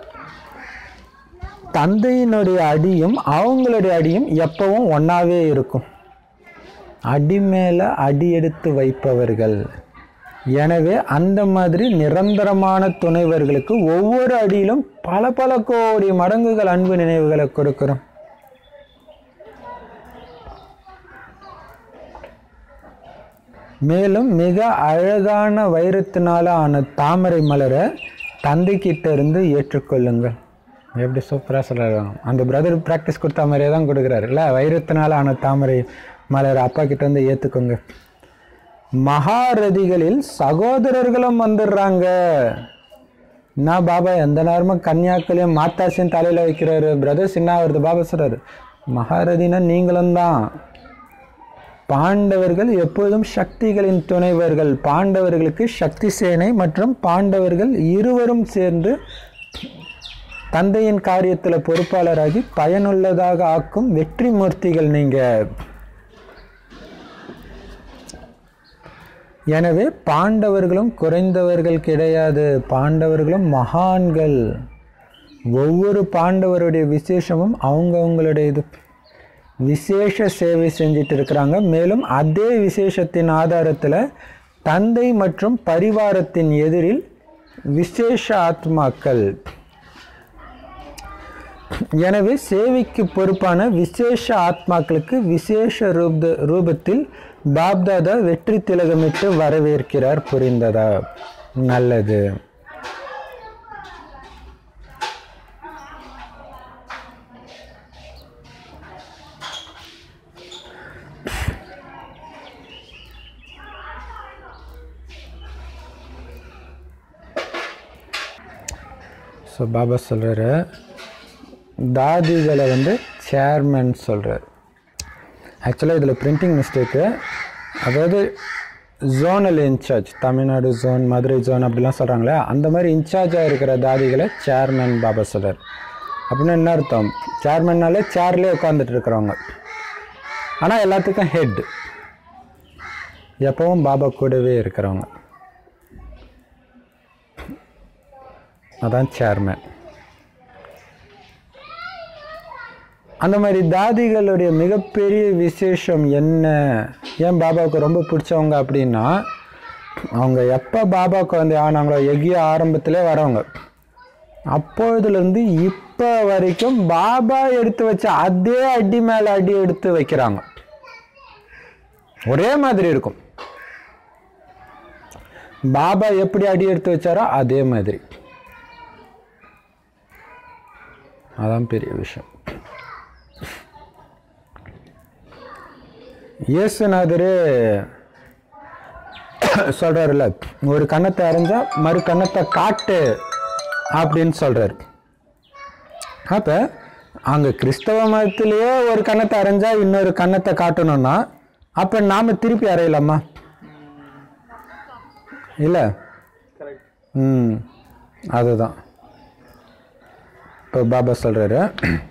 தந்தையினுடைய அடியும் அவங்களுடைய அடியும் எப்பவும் ஒன்றாவே இருக்கும் அடி மேலே அடி எடுத்து வைப்பவர்கள் எனவே அந்த மாதிரி நிரந்தரமான துணைவர்களுக்கு ஒவ்வொரு அடியிலும் பல பல கோடி மடங்குகள் அன்பு நினைவுகளை கொடுக்கிறோம் மேலும் மிக அழகான வைரத்தினால ஆன தாமரை மலரை தந்தைக்கிட்ட இருந்து ஏற்றுக்கொள்ளுங்கள் எப்படி சூப்பராக சொல்கிறாங்க அந்த பிரதர் ப்ராக்டிஸ் கொடுத்த மாதிரியே தான் கொடுக்குறாரு இல்லை வைரத்தினால ஆன தாமரை மலர் அப்பா கிட்ட இருந்து ஏற்றுக்கோங்க மகாரதிகளில் சகோதரர்களும் வந்துடுறாங்க நான் பாபா எந்த நேரமும் கன்னியாக்குலையும் மாத்தாசியும் தலையில் வைக்கிறாரு பிரதர் சின்ன வருது பாபா சொல்கிறாரு மகாரதினா நீங்களும் தான் பாண்டவர்கள் எப்பொழுதும் சக்திகளின் துணைவர்கள் பாண்டவர்களுக்கு சக்தி சேனை மற்றும் பாண்டவர்கள் இருவரும் சேர்ந்து தந்தையின் காரியத்தில் பொறுப்பாளராகி பயனுள்ளதாக ஆக்கும் வெற்றி மூர்த்திகள் நீங்கள் எனவே பாண்டவர்களும் குறைந்தவர்கள் கிடையாது பாண்டவர்களும் மகான்கள் ஒவ்வொரு பாண்டவருடைய விசேஷமும் அவங்கவுங்களுடைய இது விசேஷ சேவை செஞ்சிட்டு இருக்கிறாங்க மேலும் அதே விசேஷத்தின் ஆதாரத்தில் தந்தை மற்றும் பரிவாரத்தின் எதிரில் விசேஷ ஆத்மாக்கள் எனவே சேவைக்கு பொறுப்பான விசேஷ ஆத்மாக்களுக்கு விசேஷ ரூப ரூபத்தில் பாப்தாதா வெற்றி திலகமிட்டு வரவேற்கிறார் புரிந்ததா நல்லது ஸோ பாபா சொல்கிறாரு தாதிகளை வந்து சேர்மன் சொல்கிறார் ஆக்சுவலாக இதில் பிரிண்டிங் மிஸ்டேக்கு அதாவது zonal incharge Tamil Nadu zone Madurai zone அப்படிலாம் சொல்கிறாங்களே அந்த மாதிரி இன்சார்ஜாக இருக்கிற தாதிகளை சேர்மன் பாபா சொல்கிறார் அப்படின்னா என்ன அர்த்தம் சேர்மன்னாலே சேர்லேயே உட்காந்துட்டு இருக்கிறவங்க ஆனால் எல்லாத்துக்கும் ஹெட் எப்பவும் பாபா கூடவே இருக்கிறவங்க அதான் சேர்மன் அந்த மாதிரி தாதிகளுடைய மிகப்பெரிய விசேஷம் என்ன ஏன் பாபாவுக்கு ரொம்ப பிடிச்சவங்க அப்படின்னா அவங்க எப்போ பாபாவுக்கு வந்து ஆனாங்களோ எகிய ஆரம்பத்திலே வரவங்க அப்பொழுதுலேருந்து இப்போ வரைக்கும் பாபா எடுத்து வச்ச அதே அடி மேலே அடி எடுத்து வைக்கிறாங்க ஒரே மாதிரி இருக்கும் பாபா எப்படி அடி எடுத்து வச்சாரோ அதே மாதிரி அதான் பெரிய விஷயம் இயேசுநாதரே சொல்றாருல்ல ஒரு கன்னத்தை அரைஞ்சா மறு கன்னத்தை காட்டு அப்படின்னு சொல்றாரு அப்ப அங்க கிறிஸ்தவ மதத்திலேயே ஒரு கன்னத்தை அரைஞ்சா இன்னொரு கன்னத்தை காட்டணும்னா அப்ப நாம திருப்பி அறையலாமா இல்ல கரெக்ட் ம் அதுதான் இப்போ பாபா சொல்றாரு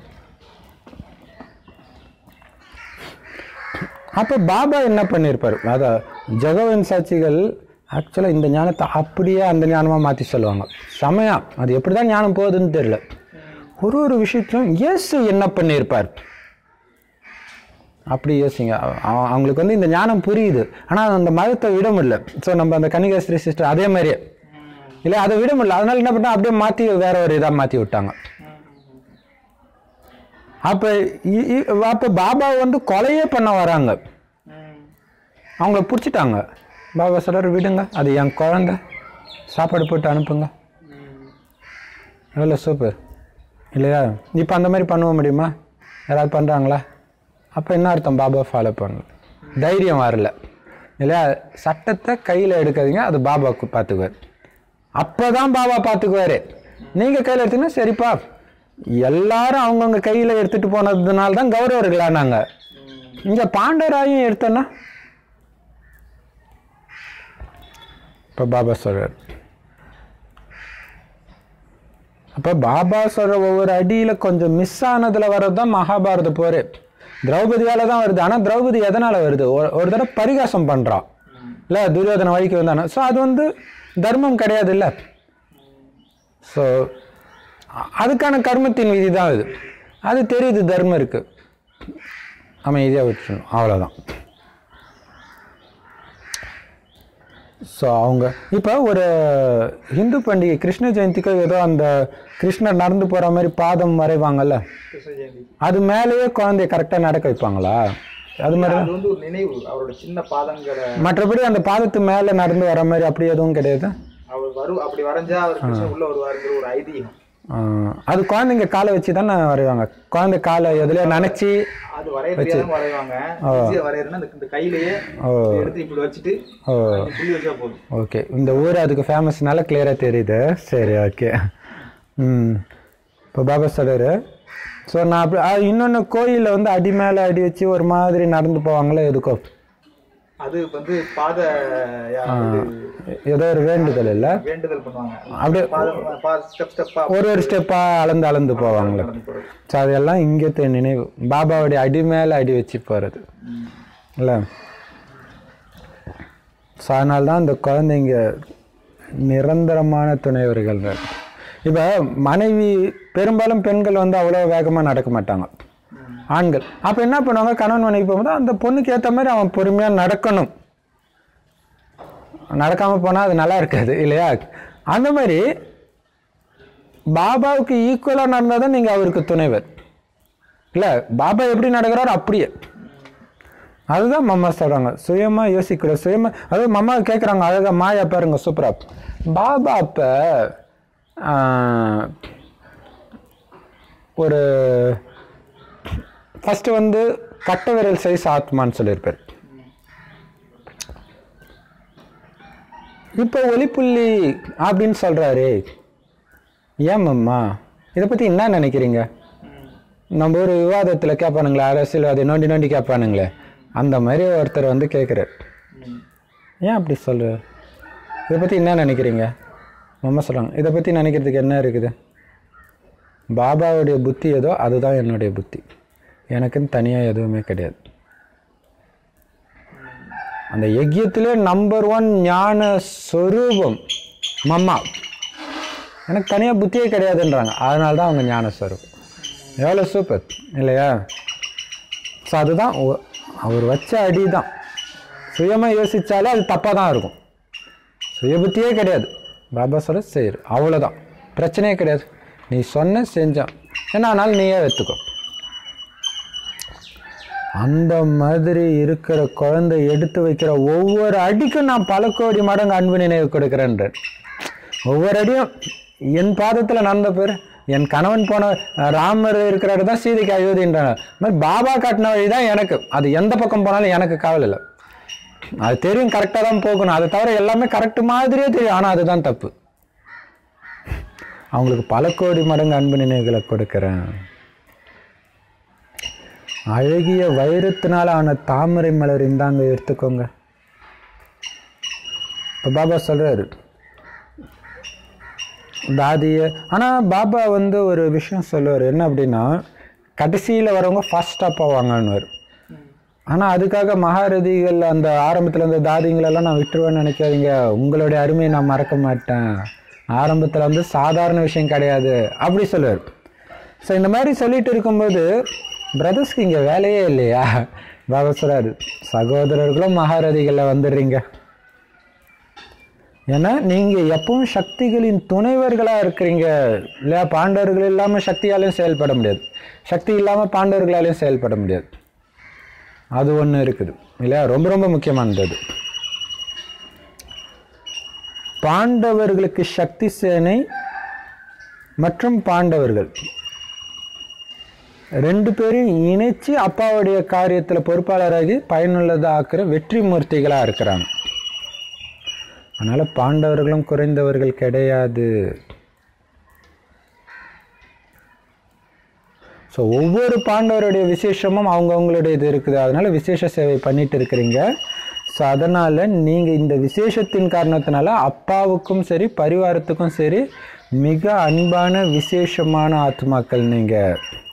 அப்போ பாபா என்ன பண்ணியிருப்பார் அதான் ஜெகவன் சாட்சிகள் ஆக்சுவலாக இந்த ஞானத்தை அப்படியே அந்த ஞானமாக மாற்றி சொல்லுவாங்க செமையா அது எப்படி தான் ஞானம் போகுதுன்னு தெரியல ஒரு ஒரு விஷயத்திலும் இயேசு என்ன பண்ணியிருப்பார் அப்படி யோசிங்க அவ- அவங்களுக்கு வந்து இந்த ஞானம் புரியுது ஆனால் அந்த மதத்தை விட முடியல ஸோ நம்ம அந்த கன்னிகாஸ்திரி சிஸ்டர் அதே மாதிரியே இல்லை அதை விட முடியல அதனால என்ன பண்ணா அப்படியே மாற்றி வேற ஒரு இதாக மாற்றி விட்டாங்க அப்போ அப்போ பாபா வந்து கொலையே பண்ண வராங்க அவங்கள பிடிச்சிட்டாங்க பாபா சொல்றாரு விடுங்க அது என் குழந்தை சாப்பாடு போட்டு அனுப்புங்க எவ்வளோ சூப்பர் இல்லையா இப்போ அந்த மாதிரி பண்ண முடியுமா யாராவது பண்ணுறாங்களா அப்போ என்ன அர்த்தம் பாபா ஃபாலோ பண்ணல தைரியம் வரல இல்லையா சட்டத்தை கையில் எடுக்காதீங்க அது பாபாவுக்கு பார்த்துக்குவார் அப்போ தான் பாபா பார்த்துக்குவாரு நீங்கள் கையில் எடுத்தீங்கன்னா சரிப்பா எல்லாரும் அவங்கவுங்க கையில் எடுத்துட்டு போனதுனால தான் கௌரவர்களானாங்க இங்கே பாண்டராயும் எடுத்தோன்னா இப்போ பாபா சொல்றார் அப்போ பாபா சொல்ற ஒவ்வொரு அடியில் கொஞ்சம் மிஸ் ஆனதில் வர்றது தான் மகாபாரத போர் திரௌபதியால தான் வருது ஆனால் திரௌபதி எதனால் வருது ஒரு ஒரு தடவை பரிகாசம் பண்ணுறான் இல்லை துரியோதன வழிக்கு வந்தானே ஸோ அது வந்து தர்மம் கிடையாது இல்லை ஸோ அதுக்கான கர்மத்தின் விதி தான் இது அது தெரியுது தர்மம் இருக்கு அமைதியாக விட்டுணும் அவ்வளோதான் ஸோ அவங்க இப்போ ஒரு ஹிந்து பண்டிகை கிருஷ்ண ஜெயந்திக்கோ ஏதோ அந்த கிருஷ்ணர் நடந்து போகிற மாதிரி பாதம் வரைவாங்கல்ல கிருஷ்ண ஜெயந்தி அது மேலேயே குழந்தைய கரெக்டாக நடக்க வைப்பாங்களா அது மாதிரி அது வந்து ஒரு நினைவு அவரோட சின்ன பாதங்களை மற்றபடி அந்த பாதத்து மேலே நடந்து வர மாதிரி அப்படி எதுவும் கிடையாது அவர் வரு அப்படி வரைஞ்சா அவர் கிருஷ்ணன் உள்ள வருவாருங்கிற ஒரு ஐதீகம் ஆஹ் அது குழந்தைங்க காலை வச்சு தானே வரைவாங்க குழந்தை காலை எதுலையோ நினச்சி அது வரைய தெரியாதவங்க வரைவாங்க ஈஸியா வரையறதுன்னா இந்த- இந்த கையிலேயே இப்படி எடுத்து இப்படி வச்சுட்டு ஓ இப்படி புள்ளி வச்சா போதும் ஓகே இந்த ஊர் அதுக்கு ஃபேமஸ்னால கிளியராக தெரியுது சரி ஓகே ம் இப்போ பாபா சொல்றாரு ஸோ நான் அப்படி ஆ, இன்னொன்று கோயிலில் வந்து அடி மேலே அடி வச்சு ஒரு மாதிரி நடந்து போவாங்களே எதுக்கோ அது வந்து பாத யா- இது ஏதோ ஒரு வேண்டுதல் இல்லை வேண்டுதல் பண்ணுவாங்க அப்படியே பாதம் பாத ஸ்டெப் ஸ்டெப்பா ஒரு ஒரு ஸ்டெப்பாக அளந்து அளந்து போவாங்களே நடந்து போறது ஸோ அதெல்லாம் இங்கே நினைவு பாபாவுடைய அடி மேலே அடி வச்சு போகிறது இல்லை ஸோ அதனால தான் இந்த குழந்தைங்க நிரந்தரமான துணைவர்கள் இப்போ மனைவி பெரும்பாலும் பெண்கள் வந்து அவ்வளோ வேகமாக நடக்க மாட்டாங்க ஆண்கள் அப்போ என்ன பண்ணுவாங்க கணவன் மனைவி போகும்போது அந்த பொண்ணுக்கு ஏற்ற மாதிரி அவன் பொறுமையாக நடக்கணும் நடக்காமல் போனால் அது நல்லா இருக்காது இல்லையா அந்த மாதிரி பாபாவுக்கு ஈக்குவலாக நடந்தால் தான் நீங்கள் அவருக்கு துணைவர் இல்லை பாபா எப்படி நடக்கிறாரோ அப்படியே அதுதான் மம்மா சொல்கிறாங்க சுயமாக யோசிக்கூடாது சுயமாக அதாவது மம்மா கேட்குறாங்க அழகாக மாயா பாருங்க சூப்பரா பாபா அப்போ ஒரு ஃபஸ்ட்டு வந்து கட்ட விரல் சைஸ் ஆத்மான்னு சொல்லியிருப்பார் இப்போ ஒளிப்புள்ளி அப்படின்னு சொல்கிறாரு ஏன் மம்மா இதை பற்றி என்ன நினைக்கிறீங்க நம்ம ஒரு விவாதத்தில் கேட்பானுங்களே அரசியல்வாதி நோண்டி நோண்டி கேட்பானுங்களே அந்த மாதிரி ஒருத்தர் வந்து கேட்குறாரு ஏன் அப்படி சொல்கிறார் இதை பற்றி என்ன நினைக்கிறீங்க மம்மா சொல்கிறாங்க இதை பற்றி நினைக்கிறதுக்கு என்ன இருக்குது பாபாவுடைய புத்தி ஏதோ அதுதான் என்னுடைய புத்தி எனக்குன்னு தனியாக எதுவுமே கிடையாது அந்த யஜ்யத்திலே நம்பர் ஒன் ஞான ஸ்வரூபம் மம்மா எனக்கு தனியாக புத்தியே கிடையாதுன்றாங்க அதனால தான் அவங்க ஞான ஸ்வரூபம் எவ்வளோ சூப்பர் இல்லையா ஸோ அதுதான் ஒ- அவர் வச்ச அடி தான் சுயமாக யோசித்தாலே அது தப்பாக தான் இருக்கும் சுய புத்தியே கிடையாது பாபா சொல்ல செய்யுரு அவ்வளோதான் பிரச்சனையே கிடையாது நீ சொன்ன செஞ்சான் என்ன ஆனாலும் நீயே எடுத்துக்கோ அந்த மாதிரி இருக்கிற குழந்தை எடுத்து வைக்கிற ஒவ்வொரு அடிக்கும் நான் பல கோடி மடங்கு அன்பு நினைவு கொடுக்குறேன்ற ஒவ்வொரு அடியும் என் பாதத்தில் நடந்த பேர் என் கணவன் போன அஹ், ராமர் இருக்கிற இடம் தான் சீதைக்கு அயோத்தின்றாங்க அது மாதிரி பாபா காட்டின வழி தான் எனக்கு அது எந்த பக்கம் போனாலும் எனக்கு கவலை இல்லை அது தெரியும் கரெக்டாக தான் போகணும் அதை தவிர எல்லாமே கரெக்ட் மாதிரியே தெரியும் ஆனால் அதுதான் தப்பு அவங்களுக்கு பல கோடி மடங்கு அன்பு நினைவுகளை கொடுக்குறேன் அழகிய வைரத்தினால ஆன தாமரை மலர் இந்தாங்க எடுத்துக்கோங்க இப்போ பாபா சொல்றாரு தாதிய ஆனால் பாபா வந்து ஒரு விஷயம் சொல்லுவார் என்ன அப்படின்னா கடைசியில் வரவங்க ஃபர்ஸ்டாக போவாங்கன்னு ஆனால் அதுக்காக மகாரதிகள் அந்த ஆரம்பத்தில் இருந்த தாதிங்களெல்லாம் நான் விட்டுருவேன்னு நினைக்காதீங்க உங்களுடைய அருமையை நான் மறக்க மாட்டேன் ஆரம்பத்தில் வந்து சாதாரண விஷயம் கிடையாது அப்படி சொல்லுவார் ஸோ இந்த மாதிரி சொல்லிட்டு இருக்கும்போது பிரதர்ஸ்க்கு இங்கே வேலையே இல்லையா பாபா சொல்றாரு சகோதரர்களும் மகாரதிகளில் வந்துடுறீங்க ஏன்னா நீங்கள் எப்பவும் சக்திகளின் துணைவர்களாக இருக்கிறீங்க இல்லையா பாண்டவர்கள் இல்லாமல் சக்தியாலையும் செயல்பட முடியாது சக்தி இல்லாமல் பாண்டவர்களாலையும் செயல்பட முடியாது அது ஒன்று இருக்குது இல்லையா ரொம்ப ரொம்ப முக்கியமானது அது பாண்டவர்களுக்கு சக்தி சேனை மற்றும் பாண்டவர்கள் ரெண்டு பேரையும் இணைச்சு அப்பாவுடைய காரியத்தில் பொறுப்பாளராகி பயனுள்ளதாக ஆக்குற வெற்றி மூர்த்திகளாக இருக்கிறாங்க அதனால் பாண்டவர்களும் குறைந்தவர்கள் கிடையாது ஸோ ஒவ்வொரு பாண்டவருடைய விசேஷமும் அவங்கவுங்களுடைய இது இருக்குது அதனால விசேஷ சேவை பண்ணிட்டு இருக்கிறீங்க ஸோ அதனால் நீங்கள் இந்த விசேஷத்தின் காரணத்தினால அப்பாவுக்கும் சரி பரிவாரத்துக்கும் சரி மிக அன்பான விசேஷமான ஆத்மாக்கள் நீங்கள்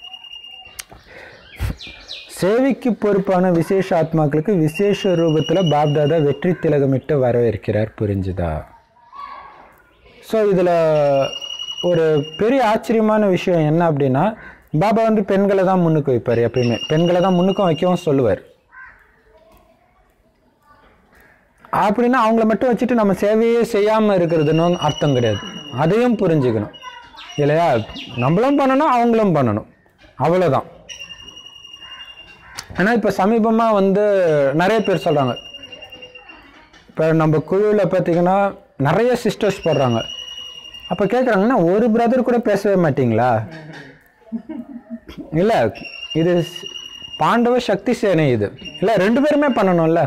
சேவைக்கு பொறுப்பான விசேஷ ஆத்மாக்களுக்கு விசேஷ ரூபத்தில் பாப்தாதா வெற்றி திலகமிட்டு வரவேற்கிறார் புரிஞ்சுதா ஸோ இதில் ஒரு பெரிய ஆச்சரியமான விஷயம் என்ன அப்படின்னா பாபா வந்து பெண்களை தான் முன்னுக்கு வைப்பார் எப்பயுமே பெண்களை தான் முன்னுக்கும் வைக்கவும் சொல்லுவார் அப்படின்னா அவங்கள மட்டும் வச்சுட்டு நம்ம சேவையே செய்யாமல் இருக்கிறதுன்னு அர்த்தம் கிடையாது அதையும் புரிஞ்சுக்கணும் இல்லையா நம்மளும் பண்ணணும் அவங்களும் பண்ணணும் அவ்வளோதான் ஏன்னா இப்போ சமீபமாக வந்து நிறைய பேர் சொல்கிறாங்க இப்போ நம்ம குழுவில் பார்த்தீங்கன்னா நிறைய சிஸ்டர்ஸ் போடுறாங்க அப்போ கேட்குறாங்கன்னா ஒரு பிரதர் கூட பேசவே மாட்டீங்களா இல்லை இது ஸ்- பாண்டவ சக்தி சேனை இது இல்லை ரெண்டு பேருமே பண்ணணும்ல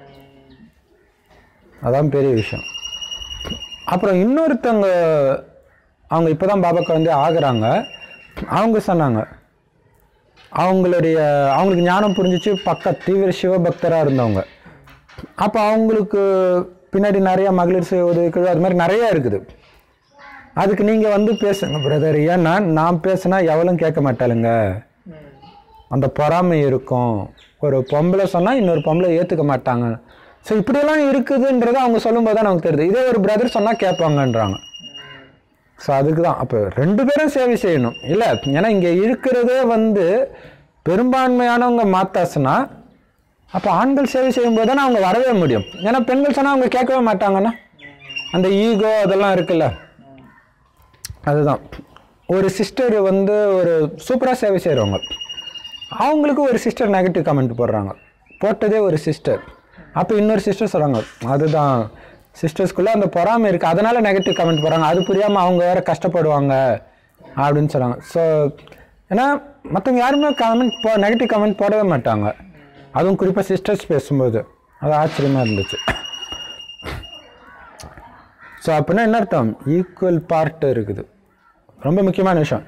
அதான் பெரிய விஷயம் அப்புறம் இன்னொருத்தவங்க அவங்க இப்போ தான் பாபாக்கு வந்து ஆகுறாங்க அவங்க சொன்னாங்க அவங்களுடைய அவங்களுக்கு ஞானம் புரிஞ்சிச்சு பக்க தீவிர சிவபக்தராக இருந்தவங்க அப்போ அவங்களுக்கு பின்னாடி நிறைய மகளிர் சுய உதவிக்குழு அது மாதிரி நிறைய இருக்குது அதுக்கு நீங்கள் வந்து பேசுங்க பிரதர் ஏன்னா நான் பேசுனா எவளும் கேட்க மாட்டாளுங்க அந்த பொறாமை இருக்கும் ஒரு பொம்பளை சொன்னால் இன்னொரு பொம்பளை ஏற்றுக்க மாட்டாங்க ஸோ இப்படியெல்லாம் இருக்குதுன்றது அவங்க சொல்லும்போது தான் நமக்கு தெரியுது இதே ஒரு பிரதர் சொன்னால் கேட்பாங்கன்றாங்க ஸோ அதுக்கு தான் அப்போ ரெண்டு பேரும் சேவை செய்யணும் இல்லை ஏன்னா இங்கே இருக்கிறதே வந்து பெரும்பான்மையானவங்க மாத்தாசுனா அப்போ ஆண்கள் சேவை செய்யும்போது தானே அவங்க வரவே முடியும் ஏன்னா பெண்கள் சொன்னால் அவங்க கேட்கவே மாட்டாங்கன்னா அந்த ஈகோ அதெல்லாம் இருக்குல்ல அதுதான் ஒரு சிஸ்டர் வந்து ஒரு சூப்பராக சேவை செய்கிறவங்க அவங்களுக்கு ஒரு சிஸ்டர் நெகட்டிவ் கமெண்ட் போடுறாங்க போட்டதே ஒரு சிஸ்டர் அப்போ இன்னொரு சிஸ்டர் சொல்கிறாங்க அதுதான் சிஸ்டர்ஸ்குள்ளே அந்த பொறாமை இருக்குது அதனால் நெகட்டிவ் கமெண்ட் போடுறாங்க அது புரியாமல் அவங்க வேறு கஷ்டப்படுவாங்க அப்படின்னு சொல்கிறாங்க ஸோ ஏன்னா மற்றவங்க யாருமே கமெண்ட் போ நெகட்டிவ் கமெண்ட் போடவே மாட்டாங்க அதுவும் குறிப்பாக சிஸ்டர்ஸ் பேசும்போது அது ஆச்சரியமாக இருந்துச்சு ஸோ அப்படின்னா என்ன அர்த்தம் ஈக்குவல் பார்ட் இருக்குது ரொம்ப முக்கியமான விஷயம்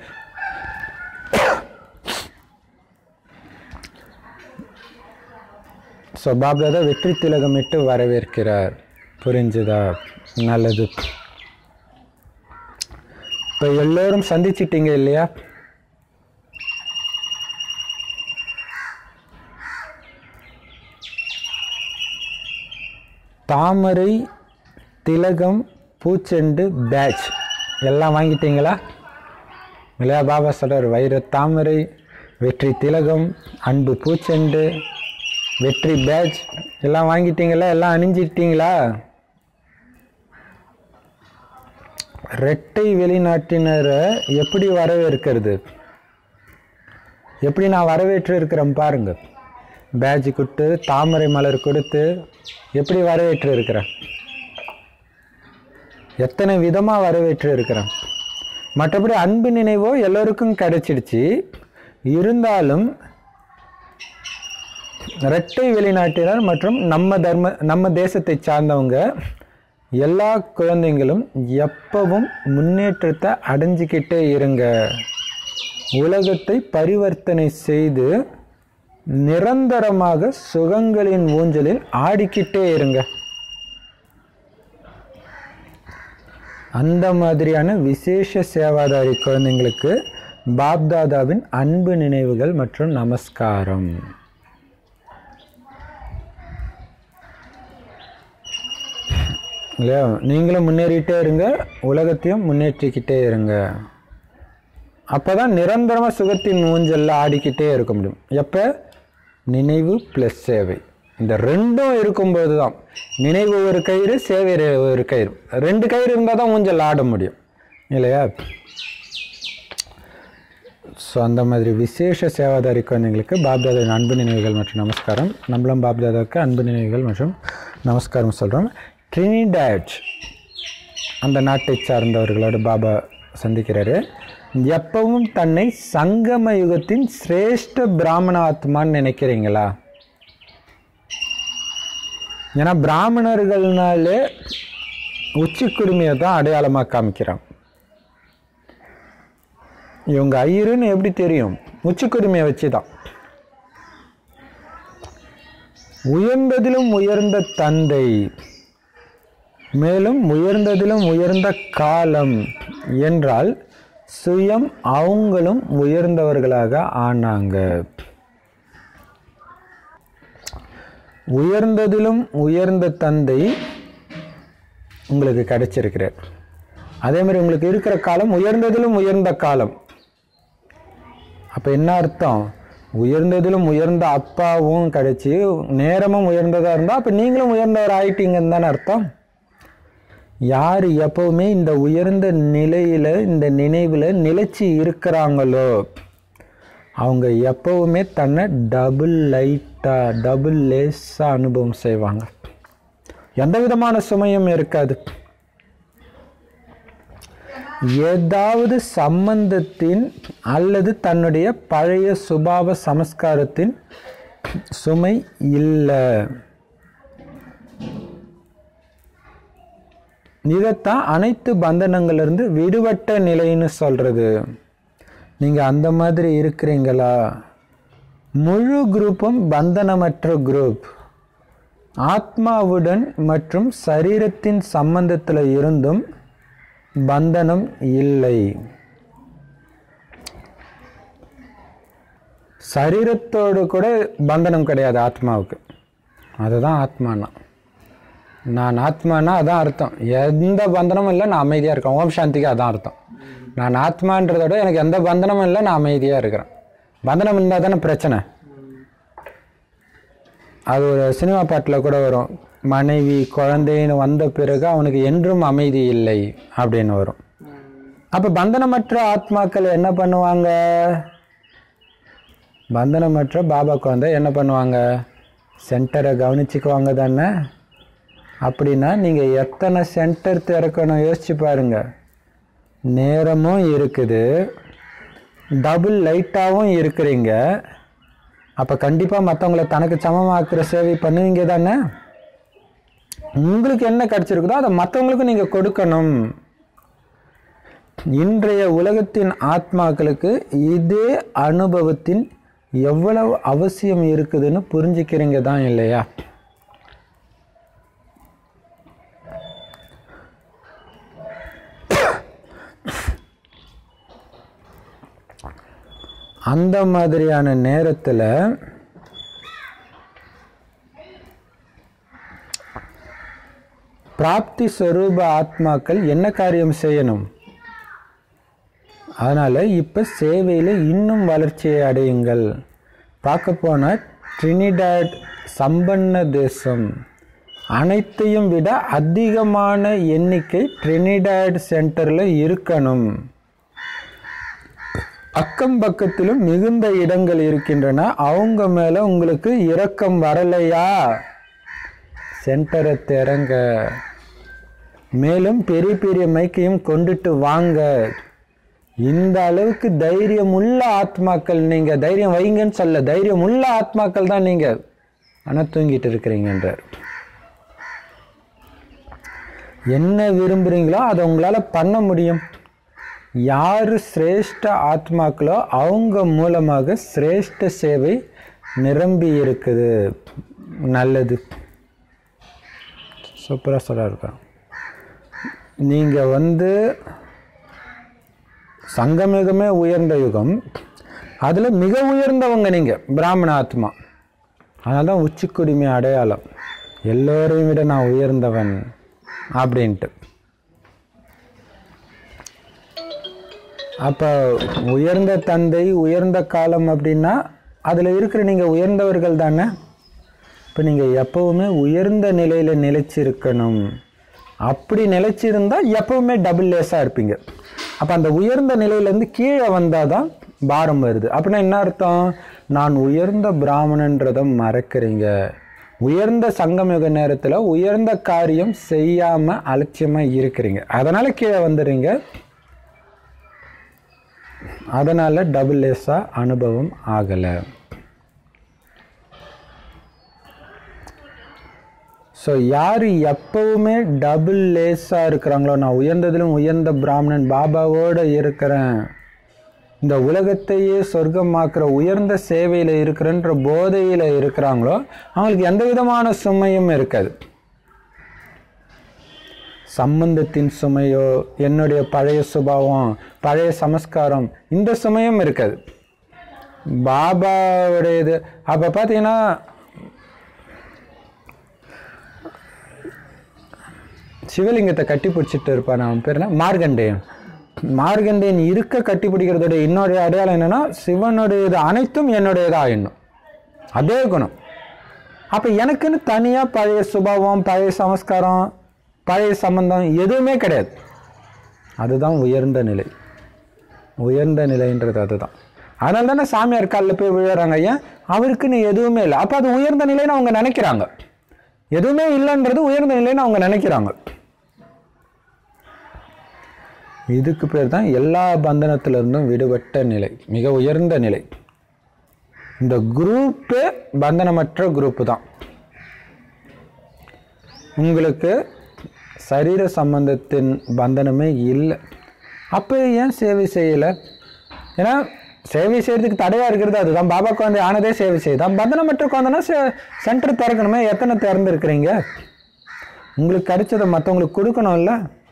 ஸோ பாப்தாதா வெற்றி திலகமிட்டு வரவேற்கிறார் புரிஞ்சுதா நல்லது இப்போ எல்லோரும் சந்திச்சிட்டீங்க இல்லையா தாமரை திலகம் பூச்செண்டு பேட்ச் எல்லாம் வாங்கிட்டீங்களா இல்லையா பாபா சொல்றார் வைர தாமரை வெற்றி திலகம் அன்பு பூச்செண்டு வெற்றி பேட்ச் எல்லாம் வாங்கிட்டீங்களா எல்லாம் அணிஞ்சிட்டீங்களா ரெட்டை வெளிநாட்டினரை எப்படி வரவேற்கிறது எப்படி நான் வரவேற்று இருக்கிறேன் பாருங்க பேட்ஜ் கொடுத்து தாமரை மலர் கொடுத்து எப்படி வரவேற்று இருக்கிறேன் எத்தனை விதமாக வரவேற்று இருக்கிறேன் மற்றபடி அன்பு நினைவோ எல்லோருக்கும் கிடைச்சிடுச்சு இருந்தாலும் இரட்டை வெளிநாட்டினர் மற்றும் நம்ம தர்ம நம்ம தேசத்தை சார்ந்தவங்க எல்லா குழந்தைங்களும் எப்பவும் முன்னேற்றத்தை அடைஞ்சிக்கிட்டே இருங்க உலகத்தை பரிவர்த்தனை செய்து நிரந்தரமாக சுகங்களின் ஊஞ்சலில் ஆடிக்கிட்டே இருங்க அந்த மாதிரியான விசேஷ சேவாதாரி குழந்தைங்களுக்கு பாப்தாதாவின் அன்பு நினைவுகள் மற்றும் நமஸ்காரம் இல்லையா நீங்களும் முன்னேறிட்டே இருங்க உலகத்தையும் முன்னேற்றிக்கிட்டே இருங்க அப்பதான் நிரந்தரமாக சுகத்தின் ஊஞ்சல்ல ஆடிக்கிட்டே இருக்க முடியும் எப்போ நினைவு ப்ளஸ் சேவை இந்த ரெண்டும் இருக்கும்போது தான் நினைவு ஒரு கயிறு சேவை ரெ- ஒரு கயிறு ரெண்டு கயிறு இருந்தால் தான் ஊஞ்சல் ஆட முடியும் இல்லையா ஸோ அந்த மாதிரி விசேஷ சேவாதாரி குழந்தைங்களுக்கு பாப்தாதாவின் அன்பு நினைவுகள் மற்றும் நமஸ்காரம் நம்மளும் பாப்தாதாவுக்கு அன்பு நினைவுகள் மற்றும் நமஸ்காரம் சொல்கிறோம் ட்ரினிடாட் அந்த நாட்டை சார்ந்தவர்களோட பாபா சந்திக்கிறாரு எப்பவும் தன்னை சங்கம யுகத்தின் சிரேஷ்ட பிராமண ஆத்மான்னு நினைக்கிறீங்களா ஏன்னா பிராமணர்கள்னாலே உச்சி குடுமையை தான் அடையாளமாக காமிக்கிறாங்க இவங்க ஐயருன்னு எப்படி தெரியும் உச்சிக்குரிமையை வச்சு தான் உயர்ந்ததிலும் உயர்ந்த தந்தை மேலும் உயர்ந்ததிலும் உயர்ந்த காலம் என்றால் சுயம் அவங்களும் உயர்ந்தவர்களாக ஆனாங்க உயர்ந்ததிலும் உயர்ந்த தந்தை உங்களுக்கு கிடைச்சிருக்கிறார் அதே மாதிரி உங்களுக்கு இருக்கிற காலம் உயர்ந்ததிலும் உயர்ந்த காலம் அப்போ என்ன அர்த்தம் உயர்ந்ததிலும் உயர்ந்த அப்பாவும் கிடைச்சி நேரமும் உயர்ந்ததாக இருந்தால் அப்போ நீங்களும் உயர்ந்தவர் ஆயிட்டீங்கன்னு தானே அர்த்தம் யார் எப்பவுமே இந்த உயர்ந்த நிலையில் இந்த நினைவில் நிலைச்சி இருக்கிறாங்களோ அவங்க எப்பவுமே தன்னை டபுள் லைட்டாக டபுள் லேஸாக அனுபவம் செய்வாங்க எந்த விதமான சுமையும் இருக்காது ஏதாவது சம்பந்தத்தின் அல்லது தன்னுடைய பழைய சுபாவ சமஸ்காரத்தின் சுமை இல்லை இதைத்தான் அனைத்து பந்தனங்களிலிருந்து விடுபட்ட நிலைன்னு சொல்றது நீங்க அந்த மாதிரி இருக்கிறீங்களா முழு குரூப்பும் பந்தனமற்ற குரூப் ஆத்மாவுடன் மற்றும் சரீரத்தின் சம்பந்தத்தில் இருந்தும் பந்தனம் இல்லை சரீரத்தோடு கூட பந்தனம் கிடையாது ஆத்மாவுக்கு அதுதான் ஆத்மானா நான் ஆத்மானா அதான் அர்த்தம் எந்த பந்தனமும் இல்லை நான் அமைதியாக இருக்கேன் ஓம் சாந்திக்கு அதான் அர்த்தம் நான் ஆத்மான்றதை விட எனக்கு எந்த பந்தனமும் இல்லை நான் அமைதியாக இருக்கிறேன் பந்தனம் இருந்தால் தானே பிரச்சனை அது ஒரு சினிமா பாட்டில் கூட வரும் மனைவி குழந்தைன்னு வந்த பிறகு அவனுக்கு என்றும் அமைதி இல்லை அப்படின்னு வரும் அப்போ பந்தனமற்ற ஆத்மாக்கள் என்ன பண்ணுவாங்க பந்தனமற்ற பாபா குழந்தை என்ன பண்ணுவாங்க சென்டரை கவனிச்சுக்குவாங்க தானே அப்படின்னா நீங்கள் எத்தனை சென்டர் திறக்கணும் யோசிச்சு பாருங்க நேரமும் இருக்குது டபுள் லைட்டாகவும் இருக்கிறீங்க அப்போ கண்டிப்பாக மற்றவங்கள தனக்கு சமமாக்குற சேவை பண்ணுவீங்க தானே உங்களுக்கு என்ன கிடைச்சிருக்குதோ அதை மற்றவங்களுக்கும் நீங்கள் கொடுக்கணும் இன்றைய உலகத்தின் ஆத்மாக்களுக்கு இதே அனுபவத்தின் எவ்வளவு அவசியம் இருக்குதுன்னு புரிஞ்சுக்கிறீங்க தான் இல்லையா அந்த மாதிரியான நேரத்தில் பிராப்தி ஸ்வரூப ஆத்மாக்கள் என்ன காரியம் செய்யணும் அதனால் இப்போ சேவையில் இன்னும் வளர்ச்சியை அடையுங்கள் பார்க்க போனால் ட்ரினிடாட் சம்பன்ன தேசம் அனைத்தையும் விட அதிகமான எண்ணிக்கை ட்ரினிடாட் சென்டரில் இருக்கணும் அக்கம் பக்கத்திலும் மிகுந்த இடங்கள் இருக்கின்றன அவங்க மேலே உங்களுக்கு இரக்கம் வரலையா சென்டரை திறங்க மேலும் பெரிய பெரிய மைக்கையும் கொண்டுட்டு வாங்க இந்த அளவுக்கு தைரியம் உள்ள ஆத்மாக்கள் நீங்க தைரியம் வைங்கன்னு சொல்ல தைரியம் உள்ள ஆத்மாக்கள் தான் நீங்க ஆனா தூங்கிட்டு இருக்கிறீங்கன்றார் என்ன விரும்புறீங்களோ அதை உங்களால பண்ண முடியும் யார் சிரேஷ்ட ஆத்மாக்களோ அவங்க மூலமாக சிரேஷ்ட சேவை நிரம்பி இருக்குது நல்லது சூப்பராக சொல்ல இருக்கான் நீங்கள் வந்து சங்கமிகமே உயர்ந்த யுகம் அதில் மிக உயர்ந்தவங்க நீங்கள் பிராமண ஆத்மா அதனால தான் உச்சிக்குடிமை அடையாளம் எல்லோரையும் விட நான் உயர்ந்தவன் அப்படின்ட்டு அப்போ உயர்ந்த தந்தை உயர்ந்த காலம் அப்படின்னா அதில் இருக்கிற நீங்கள் உயர்ந்தவர்கள் தானே இப்போ நீங்கள் எப்பவுமே உயர்ந்த நிலையில் நிலைச்சிருக்கணும் அப்படி நிலைச்சிருந்தா எப்பவுமே டபுள் லேஸாக இருப்பீங்க அப்போ அந்த உயர்ந்த நிலையிலேருந்து கீழே வந்தால் தான் பாரம் வருது அப்படின்னா என்ன அர்த்தம் நான் உயர்ந்த பிராமணன்றதை மறக்கிறீங்க உயர்ந்த சங்கமயுக நேரத்தில் உயர்ந்த காரியம் செய்யாமல் அலட்சியமாக இருக்கிறீங்க அதனால் கீழே வந்துடுறீங்க அதனால் டபுள் லேஸாக அனுபவம் ஆகலை ஸோ யார் எப்பவுமே டபுள் லேஸாக இருக்கிறாங்களோ நான் உயர்ந்ததிலும் உயர்ந்த பிராமணன் பாபாவோடு இருக்கிறேன் இந்த உலகத்தையே சொர்க்கமாக்குற உயர்ந்த சேவையில் இருக்கிறன்ற போதையில் இருக்கிறாங்களோ அவங்களுக்கு எந்த விதமான சுமையும் இருக்காது சம்பந்தத்தின் சுமையோ என்னுடைய பழைய சுபாவம் பழைய சமஸ்காரம் இந்த சுமையும் இருக்காது பாபாவுடையது அப்போ பார்த்தீங்கன்னா சிவலிங்கத்தை கட்டி பிடிச்சிட்டு இருப்பான் அவன் பேர் என்ன மார்கண்டேயன் மார்கண்டேயன் இருக்க கட்டி பிடிக்கிறதோட இன்னொரு அடையாளம் என்னன்னா சிவனுடையது அனைத்தும் என்னுடையதா ஆயிடணும் அதே குணம் அப்போ எனக்குன்னு தனியாக பழைய சுபாவம் பழைய சமஸ்காரம் பழைய சம்பந்தம் எதுவுமே கிடையாது அதுதான் உயர்ந்த நிலை உயர்ந்த நிலைன்றது அதுதான் அதனால தானே சாமியார் காலில் போய் விழுறாங்க ஏன் அவருக்குன்னு எதுவுமே இல்லை அப்போ அது உயர்ந்த நிலைன்னு அவங்க நினைக்கிறாங்க எதுவுமே இல்லைன்றது உயர்ந்த நிலைன்னு அவங்க நினைக்கிறாங்க இதுக்கு பேர் தான் எல்லா பந்தனத்திலிருந்தும் விடுபட்ட நிலை மிக உயர்ந்த நிலை இந்த குரூப்பு பந்தனமற்ற குரூப்பு தான் உங்களுக்கு சரீர சம்பந்தத்தின் பந்தனமே இல்லை அப்போ ஏன் சேவை செய்யலை ஏன்னா சேவை செய்யறதுக்கு தடையாக இருக்கிறது அதுதான் பாபா குழந்தை ஆனதே சேவை செய்யுதான் பந்தனமற்ற குழந்தைனா சென்டர் திறக்கணுமே எத்தனை திறந்துருக்குறீங்க உங்களுக்கு கிடைச்சதை மற்றவங்களுக்கு கொடுக்கணும்ல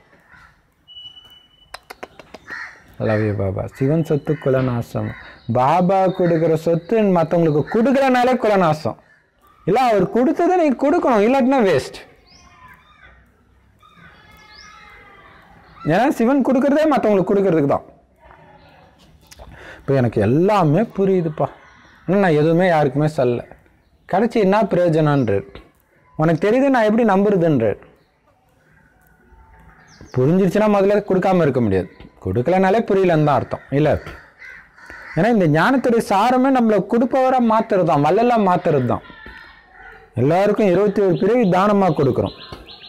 லவ் யூ பாபா சிவன் சொத்து குலநாசம் பாபா கொடுக்குற சொத்து மற்றவங்களுக்கு கொடுக்குறனாலே குலநாசம் இல்லை அவர் கொடுத்ததை நீங்கள் கொடுக்கணும் இல்லாட்டினா வேஸ்ட் ஏன்னா சிவன் கொடுக்குறதே மற்றவங்களுக்கு கொடுக்கறதுக்கு தான் இப்போ எனக்கு எல்லாமே புரியுதுப்பா இன்னும் நான் எதுவுமே யாருக்குமே சொல்ல கிடச்சி என்ன பிரயோஜனன்றார் உனக்கு தெரியுது நான் எப்படி நம்புறதுன்றார் புரிஞ்சிருச்சுன்னா முதல்ல கொடுக்காம இருக்க முடியாது கொடுக்கலனாலே புரியலன்னு தான் அர்த்தம் இல்லை ஏன்னா இந்த ஞானத்துடைய சாரமே நம்மளை கொடுப்பவராக மாத்துறது தான் வள்ளலாக மாத்துறது தான் எல்லாருக்கும் இருபத்தி ஒரு பிறவி தானமாக கொடுக்குறோம்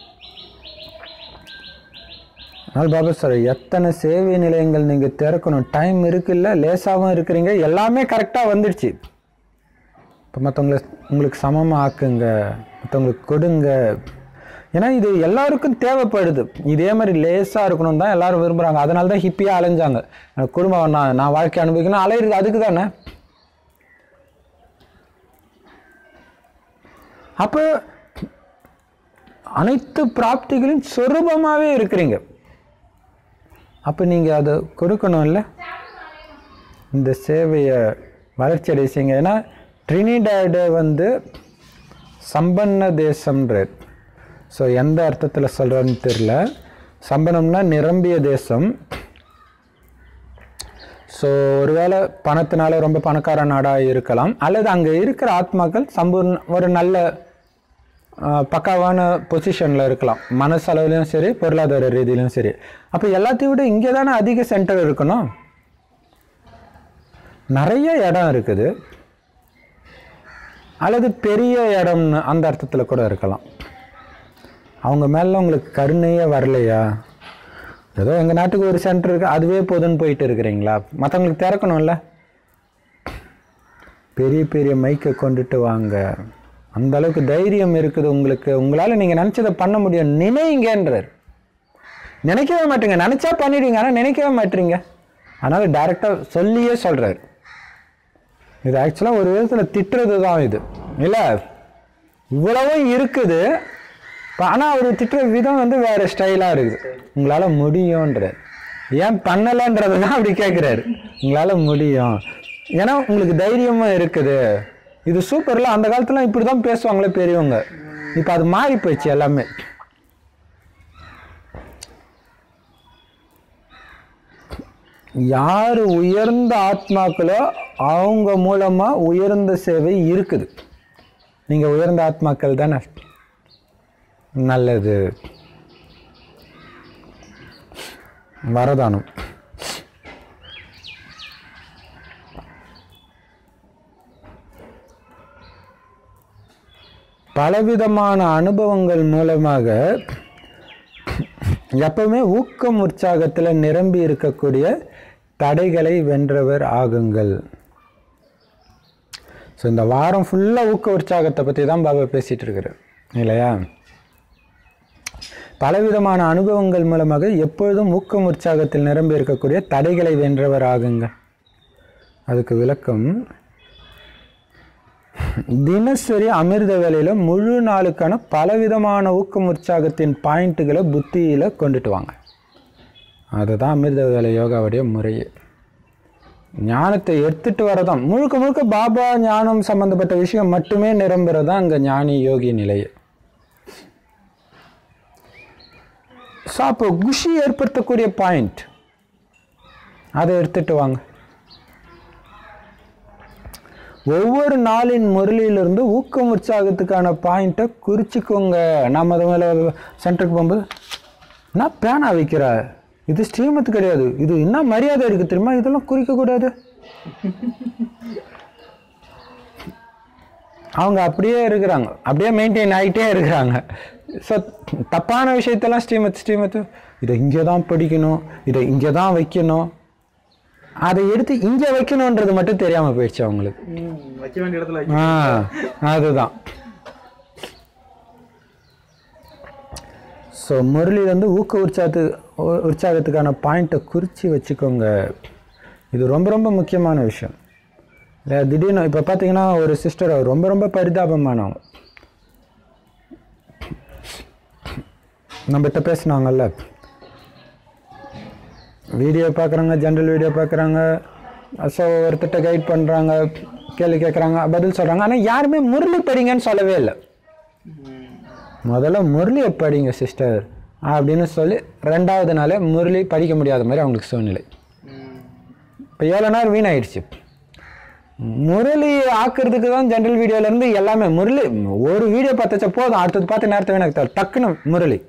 அதனால் பாபா சார் எத்தனை சேவை நிலையங்கள் நீங்கள் திறக்கணும் டைம் இருக்குல்ல லேசாகவும் இருக்கிறீங்க எல்லாமே கரெக்டாக வந்துடுச்சு இப்போ மற்றவங்களை உங்களுக்கு சமமாக ஆக்குங்க மற்றவங்களுக்கு கொடுங்க ஏன்னா இது எல்லாருக்கும் தேவைப்படுது இதே மாதிரி லேசாக இருக்கணும் தான் எல்லாரும் விரும்புகிறாங்க அதனால தான் ஹிப்பியாக அலைஞ்சாங்க எனக்கு குடும்பம் நான் நான் வாழ்க்கை அனுபவிக்கணும் அலையிறது அதுக்கு தானே அப்போ அனைத்து பிராப்திகளும் சொரூபமாகவே இருக்கிறீங்க அப்போ நீங்கள் அதை கொடுக்கணும்ல இந்த சேவையை வளர்ச்சி அடைய செய்யுங்க ஏன்னா ட்ரினிடாடு வந்து சம்பன்ன தேசம்ன்றார் ஸோ எந்த அர்த்தத்தில் சொல்கிறேன்னு தெரில சம்பனம்னா நிரம்பிய தேசம் ஸோ ஒருவேளை பணத்தினால ரொம்ப பணக்கார நாடாக இருக்கலாம் அல்லது அங்கே இருக்கிற ஆத்மாக்கள் சம்பூர்ண ஒரு நல்ல ஆஹ், பக்காவான பொசிஷனில் இருக்கலாம் மனசளவுலையும் சரி பொருளாதார ரீதியிலும் சரி அப்போ எல்லாத்தையும் விட இங்கே தானே அதிக சென்டர் இருக்கணும் நிறைய இடம் இருக்குது அல்லது பெரிய இடம்னு அந்த அர்த்தத்தில் கூட இருக்கலாம் அவங்க மேலே உங்களுக்கு கருணையே வரலையா ஏதோ எங்கள் நாட்டுக்கு ஒரு சென்டர் இருக்குது அதுவே போதுன்னு போயிட்டு இருக்கிறீங்களா மற்றவங்களுக்கு திறக்கணும்ல பெரிய பெரிய மைக்கை கொண்டுட்டு வாங்க அந்த அளவுக்கு தைரியம் இருக்குது உங்களுக்கு உங்களால் நீங்கள் நினச்சதை பண்ண முடியும் நினைங்கன்றார் நினைக்கவே மாட்டீங்க நினச்சா பண்ணிடுவீங்க ஆனால் நினைக்கவே மாட்டீங்க அதனால் டைரெக்டாக சொல்லியே சொல்கிறார் இது ஆக்சுவலாக ஒரு விதத்தில் திட்டுறது தான் இது இல்லை இவ்வளவும் இருக்குது ஆனால் அவர் திட்டுற விதம் வந்து வேறு ஸ்டைலாக இருக்குது உங்களால் முடியுன்றார் ஏன் பண்ணலைன்றது தான் அப்படி கேட்குறாரு உங்களால் முடியும் ஏன்னா உங்களுக்கு தைரியமும் இருக்குது இது சூப்பர்ல அந்த காலத்துல இப்படி தான் பேசுவாங்களே பெரியவங்க இப்போ அது மாறி போயிடுச்சு எல்லாமே யார் உயர்ந்த ஆத்மாக்களோ அவங்க மூலமா உயர்ந்த சேவை இருக்குது நீங்க உயர்ந்த ஆத்மாக்கள் தானே நல்லது வரதானம் பலவிதமான அனுபவங்கள் மூலமாக எப்பவுமே ஊக்கம் உற்சாகத்தில் நிரம்பி இருக்கக்கூடிய தடைகளை வென்றவர் ஆகுங்கள் ஸோ இந்த வாரம் ஃபுல்லாக ஊக்க உற்சாகத்தை பற்றி தான் பாபா பேசிகிட்டு இருக்கிறார் இல்லையா பலவிதமான அனுபவங்கள் மூலமாக எப்பொழுதும் ஊக்கம் உற்சாகத்தில் நிரம்பி இருக்கக்கூடிய தடைகளை வென்றவர் ஆகுங்க அதுக்கு விளக்கம் தினசரி அமிர்த வேலையில் முழு நாளுக்கான பலவிதமான ஊக்கம் உற்சாகத்தின் பாயிண்ட்டுகளை புத்தியில் கொண்டுட்டு வாங்க அதுதான் அமிர்த வேலை யோகாவுடைய முறையே ஞானத்தை எடுத்துட்டு வரதான் முழுக்க முழுக்க பாபா ஞானம் சம்பந்தப்பட்ட விஷயம் மட்டுமே நிரம்புறதான் அங்கே ஞானி யோகி நிலையே ஸோ அப்போ குஷி ஏற்படுத்தக்கூடிய பாயிண்ட் அதை எடுத்துட்டு வாங்க ஒவ்வொரு நாளின் முரளியிலிருந்து ஊக்கம் உற்சாகத்துக்கான பாயிண்ட்டை குறிச்சிக்கோங்க நாம் அது மேலே சென்டருக்கு போகும்போது நான் பேனா வைக்கிற இது ஸ்ரீமத்து கிடையாது இது என்ன மரியாதை இருக்குது தெரியுமா இதெல்லாம் குறிக்கக்கூடாது அவங்க அப்படியே இருக்கிறாங்க அப்படியே மெயின்டைன் ஆகிட்டே இருக்கிறாங்க ஸோ தப்பான விஷயத்தெல்லாம் ஸ்ரீமத் ஸ்ரீமத் இதை இங்கே தான் படிக்கணும் இதை இங்கே தான் வைக்கணும் அதை எடுத்து இங்கே வைக்கணுன்றது மட்டும் தெரியாமல் போயிடுச்சு அவங்களுக்கு ம், வைக்க வேண்டிய இடத்துல வைக்க ஆ அதுதான் ஸோ முரளி வந்து ஊக்க உற்சாகத்து உ- உற்சாகத்துக்கான பாயிண்ட்டை குறித்து வச்சுக்கோங்க இது ரொம்ப ரொம்ப முக்கியமான விஷயம் இல்லை திடீர்னு இப்போ பார்த்தீங்கன்னா ஒரு சிஸ்டர் ரொம்ப ரொம்ப பரிதாபமானவங்க நம்மகிட்ட பேசுனாங்கல்ல வீடியோ பார்க்குறாங்க ஜென்ரல் வீடியோ பார்க்குறாங்க ஸோ ஒருத்தட்ட கைட் பண்ணுறாங்க கேள்வி கேட்குறாங்க பதில் சொல்கிறாங்க ஆனால் யாருமே முரளி படிங்கன்னு சொல்லவே இல்லை முதல்ல முரளியை படிங்க சிஸ்டர் அப்படின்னு சொல்லி ரெண்டாவது நாளே முரளி படிக்க முடியாத மாதிரி அவங்களுக்கு சூழ்நிலை ம். இப்போ ஏழு நாள் வீணாயிடுச்சு முரளி ஆக்குறதுக்கு தான் ஜென்ரல் வீடியோலேருந்து எல்லாமே முரளி ஒரு வீடியோ பார்த்தாச்சா போதும் அடுத்தது பார்த்து நேரத்தை வீணாக்கு தேவை டக்குன்னு முரளி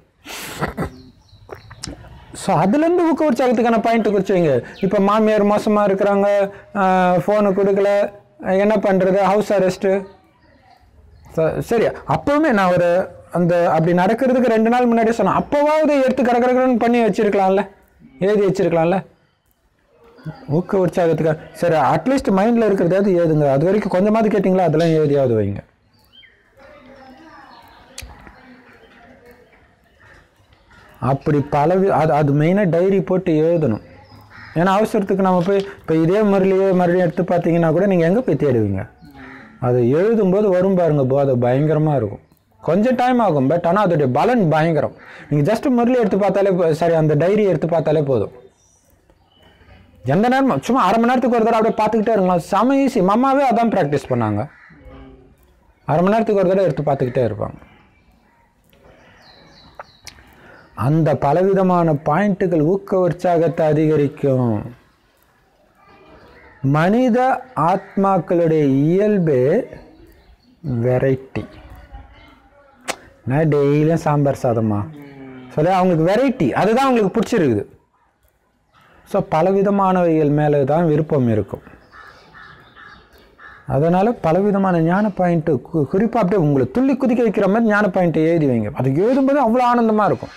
ஸோ அதுலேருந்து ஊக்க உற்சாகத்துக்கான பாயிண்ட் குறிச்சு வைங்க இப்போ மாமியார் மோசமாக இருக்கிறாங்க ஃபோனு கொடுக்கல என்ன பண்ணுறது ஹவுஸ் அரெஸ்ட்டு சரி அப்போவுமே நான் ஒரு அந்த அப்படி நடக்கிறதுக்கு ரெண்டு நாள் முன்னாடியே சொன்னேன் அப்போவாவது எடுத்து கடற்கடன்னு பண்ணி வச்சிருக்கலாம்ல எழுதி வச்சிருக்கலாம்ல ஊக்க உற்சாகத்துக்காக சரி அட்லீஸ்ட் மைண்டில் இருக்கிறதாவது ஏதுங்க அது வரைக்கும் கொஞ்சமாவது கேட்டிங்களா அதெல்லாம் எழுதியாவது வைங்க அப்படி பல வி- அது அது மெயினாக டைரி போட்டு எழுதணும் ஏன்னா அவசரத்துக்கு நம்ம போய் இப்போ இதே முரளியே மறுபடியும் எடுத்து பார்த்தீங்கன்னா கூட நீங்கள் எங்கே போய் தேடுவீங்க அது எழுதும்போது வரும் பாருங்க போதை பயங்கரமாக இருக்கும் கொஞ்சம் டைம் ஆகும் பட் ஆனால் அதோடைய பலன் பயங்கரம் நீங்கள் ஜஸ்ட் முரளி எடுத்து பார்த்தாலே போ- சரி அந்த டைரி எடுத்து பார்த்தாலே போதும் எந்த நேரமும் சும்மா அரை மணி நேரத்துக்கு ஒரு தடவை அப்படியே பார்த்துக்கிட்டே இருக்கலாம் செம ஈஸி மம்மாவே அதான் ப்ராக்டிஸ் பண்ணாங்க அரை மணி நேரத்துக்கு ஒரு தடவை எடுத்து பார்த்துக்கிட்டே இருப்பாங்க அந்த பலவிதமான பாயிண்ட்டுகள் ஊக்க உற்சாகத்தை அதிகரிக்கும் மனித ஆத்மாக்களுடைய இயல்பே வெரைட்டி நான் டெய்லியும் சாம்பார் சாதமா சொல்லி அவங்களுக்கு வெரைட்டி அதுதான் அவங்களுக்கு பிடிச்சிருக்குது ஸோ பலவிதமானவைகள் மேலே தான் விருப்பம் இருக்கும் அதனால் பலவிதமான ஞான பாயிண்ட்டு குறிப்பாக அப்படியே உங்களை துள்ளி குதிக்க வைக்கிற மாதிரி ஞான பாயிண்ட்டை எழுதி வைங்க அது எழுதும்போது அவ்வளோ ஆனந்தமாக இருக்கும்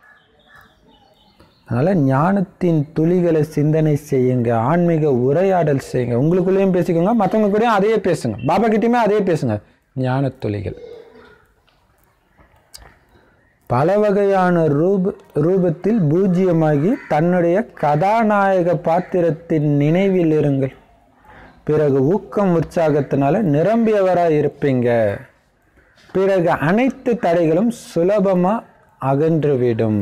அதனால் ஞானத்தின் துளிகளை சிந்தனை செய்யுங்க ஆன்மீக உரையாடல் செய்யுங்க உங்களுக்குள்ளேயும் பேசிக்கோங்க மற்றவங்க கூடயும் அதையே பேசுங்க பாபா கிட்டயுமே அதையே பேசுங்க ஞான துளிகள் பல வகையான ரூப ரூபத்தில் பூஜ்யமாகி தன்னுடைய கதாநாயக பாத்திரத்தின் நினைவில் இருங்கள் பிறகு ஊக்கம் உற்சாகத்தினால நிரம்பியவராக இருப்பீங்க பிறகு அனைத்து தடைகளும் சுலபமாக அகன்றுவிடும்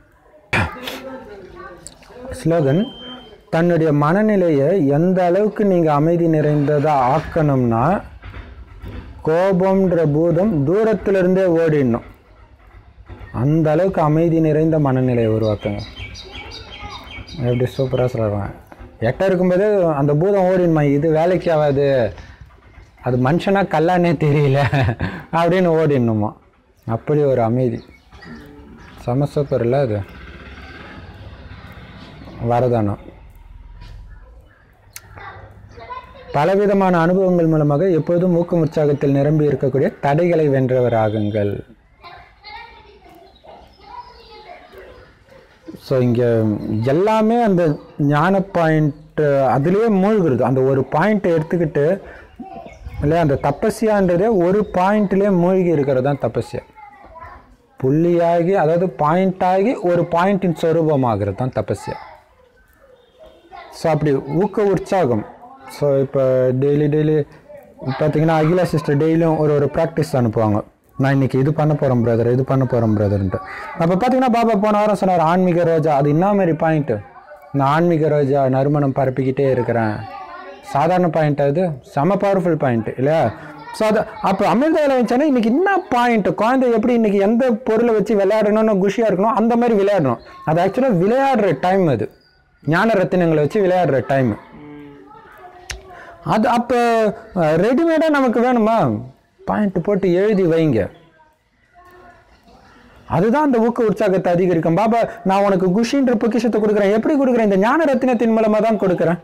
ஸ்லோகன் தன்னுடைய மனநிலையை எந்த அளவுக்கு நீங்கள் அமைதி நிறைந்ததாக ஆக்கணும்னா கோபம்ன்ற பூதம் தூரத்திலிருந்தே ஓடிடணும் அந்த அளவுக்கு அமைதி நிறைந்த மனநிலையை உருவாக்குங்க எப்படி சூப்பராக சொல்கிறாங்க எட்ட இருக்கும்போது அந்த பூதம் ஓடினுமா இது வேலைக்கு ஆகாது அது மனுஷனா கல்லானே தெரியல அப்படின்னு ஓடிடணுமா அப்படி ஒரு அமைதி செம சூப்பர் இல்லை அது வரதானம் பலவிதமான அனுபவங்கள் மூலமாக எப்பொழுதும் ஊக்கம் உற்சாகத்தில் நிரம்பி இருக்கக்கூடிய தடைகளை வென்றவராகுங்கள் ஸோ இங்கே எல்லாமே அந்த ஞான பாயிண்ட் அதுலேயே மூழ்கிறது அந்த ஒரு பாயிண்ட்டை எடுத்துக்கிட்டு இல்லையா அந்த தபஸ்யான்றதே ஒரு பாயிண்ட்லேயே மூழ்கி இருக்கிறது தான் தபஸ்யா புள்ளியாகி அதாவது பாயிண்ட் ஆகி ஒரு பாயிண்டின் சொரூபமாகிறது தான் தபஸ்யா ஸோ அப்படி ஊக்க உற்சாகம் ஸோ இப்போ டெய்லி டெய்லி பார்த்தீங்கன்னா அகிலா சிஸ்டர் டெய்லியும் ஒரு ஒரு ப்ராக்டிஸ் அனுப்புவாங்க நான் இன்னைக்கு இது பண்ண போகிறேன் பிரதர் இது பண்ண போகிறேன் பிரதர்ன்ட்டு அப்போ பார்த்தீங்கன்னா பாபா போன வாரம் சொன்னார் ஆன்மீக ரோஜா அது என்ன மாதிரி பாயிண்ட்டு நான் ஆன்மீக ரோஜா நறுமணம் பரப்பிக்கிட்டே இருக்கிறேன் சாதாரண பாயிண்ட் அது செம பவர்ஃபுல் பாயிண்ட் இல்லையா ஸோ அது அப்போ அமிர்தாவில் வச்சானே இன்னைக்கு என்ன பாயிண்ட் குழந்தை எப்படி இன்னைக்கு எந்த பொருளை வச்சு விளையாடணும்னு குஷியாக இருக்கணும் அந்த மாதிரி விளையாடணும் அது ஆக்சுவலாக விளையாடுற டைம் அது ஞான ரத்தினங்களை வச்சு விளையாடுற டைம் அது அப்போ ரெடிமேடாக நமக்கு வேணுமா பாயிண்ட் போட்டு எழுதி வைங்க அதுதான் அந்த ஊக்க உற்சாகத்தை அதிகரிக்கும் பாபா நான் உனக்கு குஷின்ற பொக்கிஷத்தை கொடுக்குறேன் எப்படி கொடுக்குறேன் இந்த ஞான ரத்தினத்தின் மூலமாக தான் கொடுக்குறேன்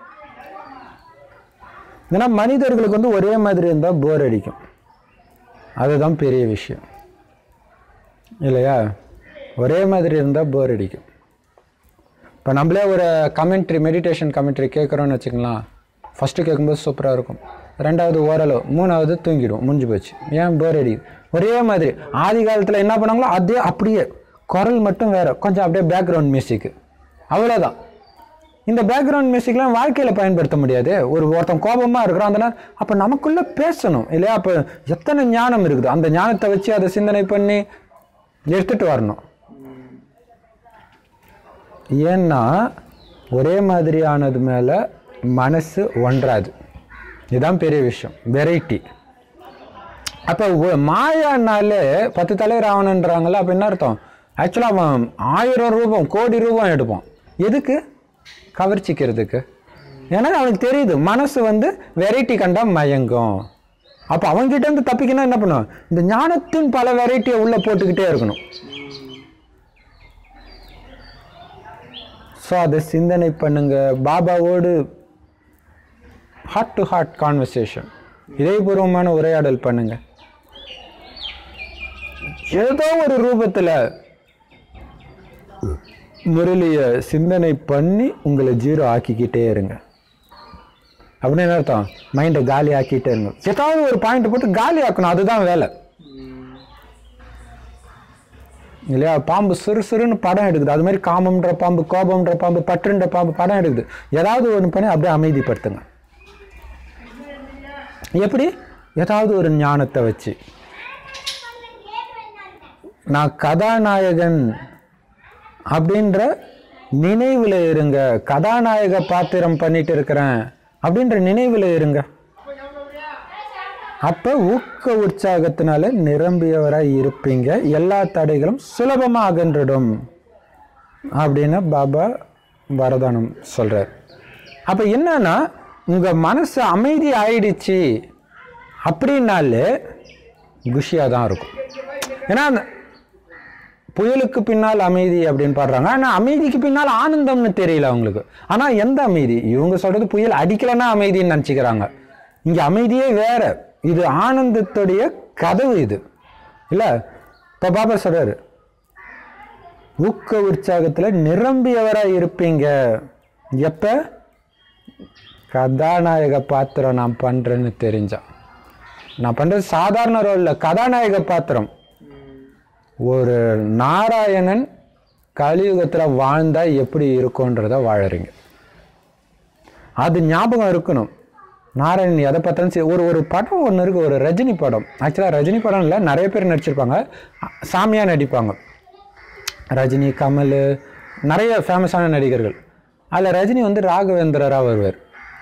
ஏன்னா மனிதர்களுக்கு வந்து ஒரே மாதிரி இருந்தால் போர் அடிக்கும் அதுதான் பெரிய விஷயம் இல்லையா ஒரே மாதிரி இருந்தால் போர் அடிக்கும் இப்போ நம்மளே ஒரு கமெண்ட்ரி மெடிடேஷன் கமெண்ட்ரி கேட்குறோன்னு வச்சுக்கலாம் ஃபஸ்ட்டு கேட்கும்போது சூப்பராக இருக்கும் ரெண்டாவது ஓரளவு மூணாவது தூங்கிடும் முடிஞ்சு போச்சு ஏன் போர் அடிக்குது ஒரே மாதிரி ஆதி காலத்தில் என்ன பண்ணாங்களோ அதே அப்படியே குரல் மட்டும் வேறு கொஞ்சம் அப்படியே பேக்ரவுண்ட் மியூசிக்கு அவ்வளோதான் இந்த பேக்ரவுண்ட் மியூசிக்லாம் வாழ்க்கையில் பயன்படுத்த முடியாது ஒரு ஒருத்தன் கோபமாக இருக்கிறான் அந்த நேரம் அப்போ நமக்குள்ளே பேசணும் இல்லையா அப்போ எத்தனை ஞானம் இருக்குது அந்த ஞானத்தை வச்சு அதை சிந்தனை பண்ணி எடுத்துகிட்டு வரணும் ஏன்னா ஒரே மாதிரியானது மேலே மனசு ஒன்றாது இதுதான் பெரிய விஷயம் வெரைட்டி அப்போ மாயானாலே பத்து தலை ராவணன்றாங்கல்ல அப்போ என்ன அர்த்தம் ஆக்சுவலாக அவன் ஆயிரம் ரூபம் கோடி ரூபம் எடுப்பான் எதுக்கு கவர்ச்சிக்கிறதுக்கு ஏன்னா அவனுக்கு தெரியுது மனசு வந்து வெரைட்டி கண்டா மயங்கும் அப்போ அவன்கிட்ட இருந்து தப்பிக்கணும் என்ன பண்ணும் இந்த ஞானத்தின் பல வெரைட்டியை உள்ள போட்டுக்கிட்டே இருக்கணும் ஸோ அதை சிந்தனை பண்ணுங்க பாபாவோடு ஹார்ட் டு ஹார்ட் கான்வர்சேஷன் இதயபூர்வமான உரையாடல் பண்ணுங்க ஏதோ ஒரு ரூபத்தில் முரளிய சிந்தனை பண்ணி உங்களை ஜீரோ ஆக்கிக்கிட்டே இருங்க அப்படின்னு என்ன அர்த்தம் மைண்டை காலி ஆக்கிட்டே இருங்க ஏதாவது ஒரு பாயிண்ட் போட்டு காலி ஆக்கணும் அதுதான் வேலை இல்லையா பாம்பு சிறு சிறுன்னு படம் எடுக்குது அது மாதிரி காமம்ன்ற பாம்பு கோபம்ன்ற பாம்பு பற்றுன்ற பாம்பு படம் எடுக்குது ஏதாவது ஒன்று பண்ணி அப்படியே அமைதிப்படுத்துங்க எப்படி ஏதாவது ஒரு ஞானத்தை வச்சு நான் கதாநாயகன் அப்படின்ற நினைவில் இருங்க கதாநாயக பாத்திரம் பண்ணிட்டு இருக்கிறேன் அப்படின்ற நினைவில் இருங்க அப்போ ஊக்க உற்சாகத்தினால நிரம்பியவராய் இருப்பீங்க எல்லா தடைகளும் சுலபமாக அகன்றிடும் அப்படின்னு பாபா வரதானம் சொல்றார் அப்போ என்னன்னா உங்க மனசு அமைதி ஆயிடுச்சு அப்படின்னாலே குஷியாக தான் இருக்கும் ஏன்னா அந்த புயலுக்கு பின்னால் அமைதி அப்படின்னு பாடுறாங்க ஆனால் அமைதிக்கு பின்னால் ஆனந்தம்னு தெரியல அவங்களுக்கு ஆனால் எந்த அமைதி இவங்க சொல்றது புயல் அடிக்கலைன்னா அமைதின்னு நினச்சிக்கிறாங்க இங்கே அமைதியே வேற இது ஆனந்தத்துடைய கதவு இது இல்லை இப்போ பாபா சொல்றாரு ஊக்க உற்சாகத்தில் நிரம்பியவராக இருப்பீங்க எப்போ கதாநாயக பாத்திரம் நான் பண்ணுறேன்னு தெரிஞ்சா நான் பண்ணுறது சாதாரண ரோலில் கதாநாயக பாத்திரம் ஒரு நாராயணன் கலியுகத்தில் வாழ்ந்தா எப்படி இருக்கும்ன்றத வாழறீங்க அது ஞாபகம் இருக்கணும் நாராயணன் எதை பார்த்தாலும் சரி ஒரு ஒரு படம் ஒன்று இருக்கு ஒரு ரஜினி படம் ஆக்சுவலாக ரஜினி படம் இல்லை நிறைய பேர் நடிச்சிருப்பாங்க சாமியாக நடிப்பாங்க ரஜினி கமல் நிறைய ஃபேமஸான நடிகர்கள் அதில் ரஜினி வந்து ராகவேந்திரராக வருவார்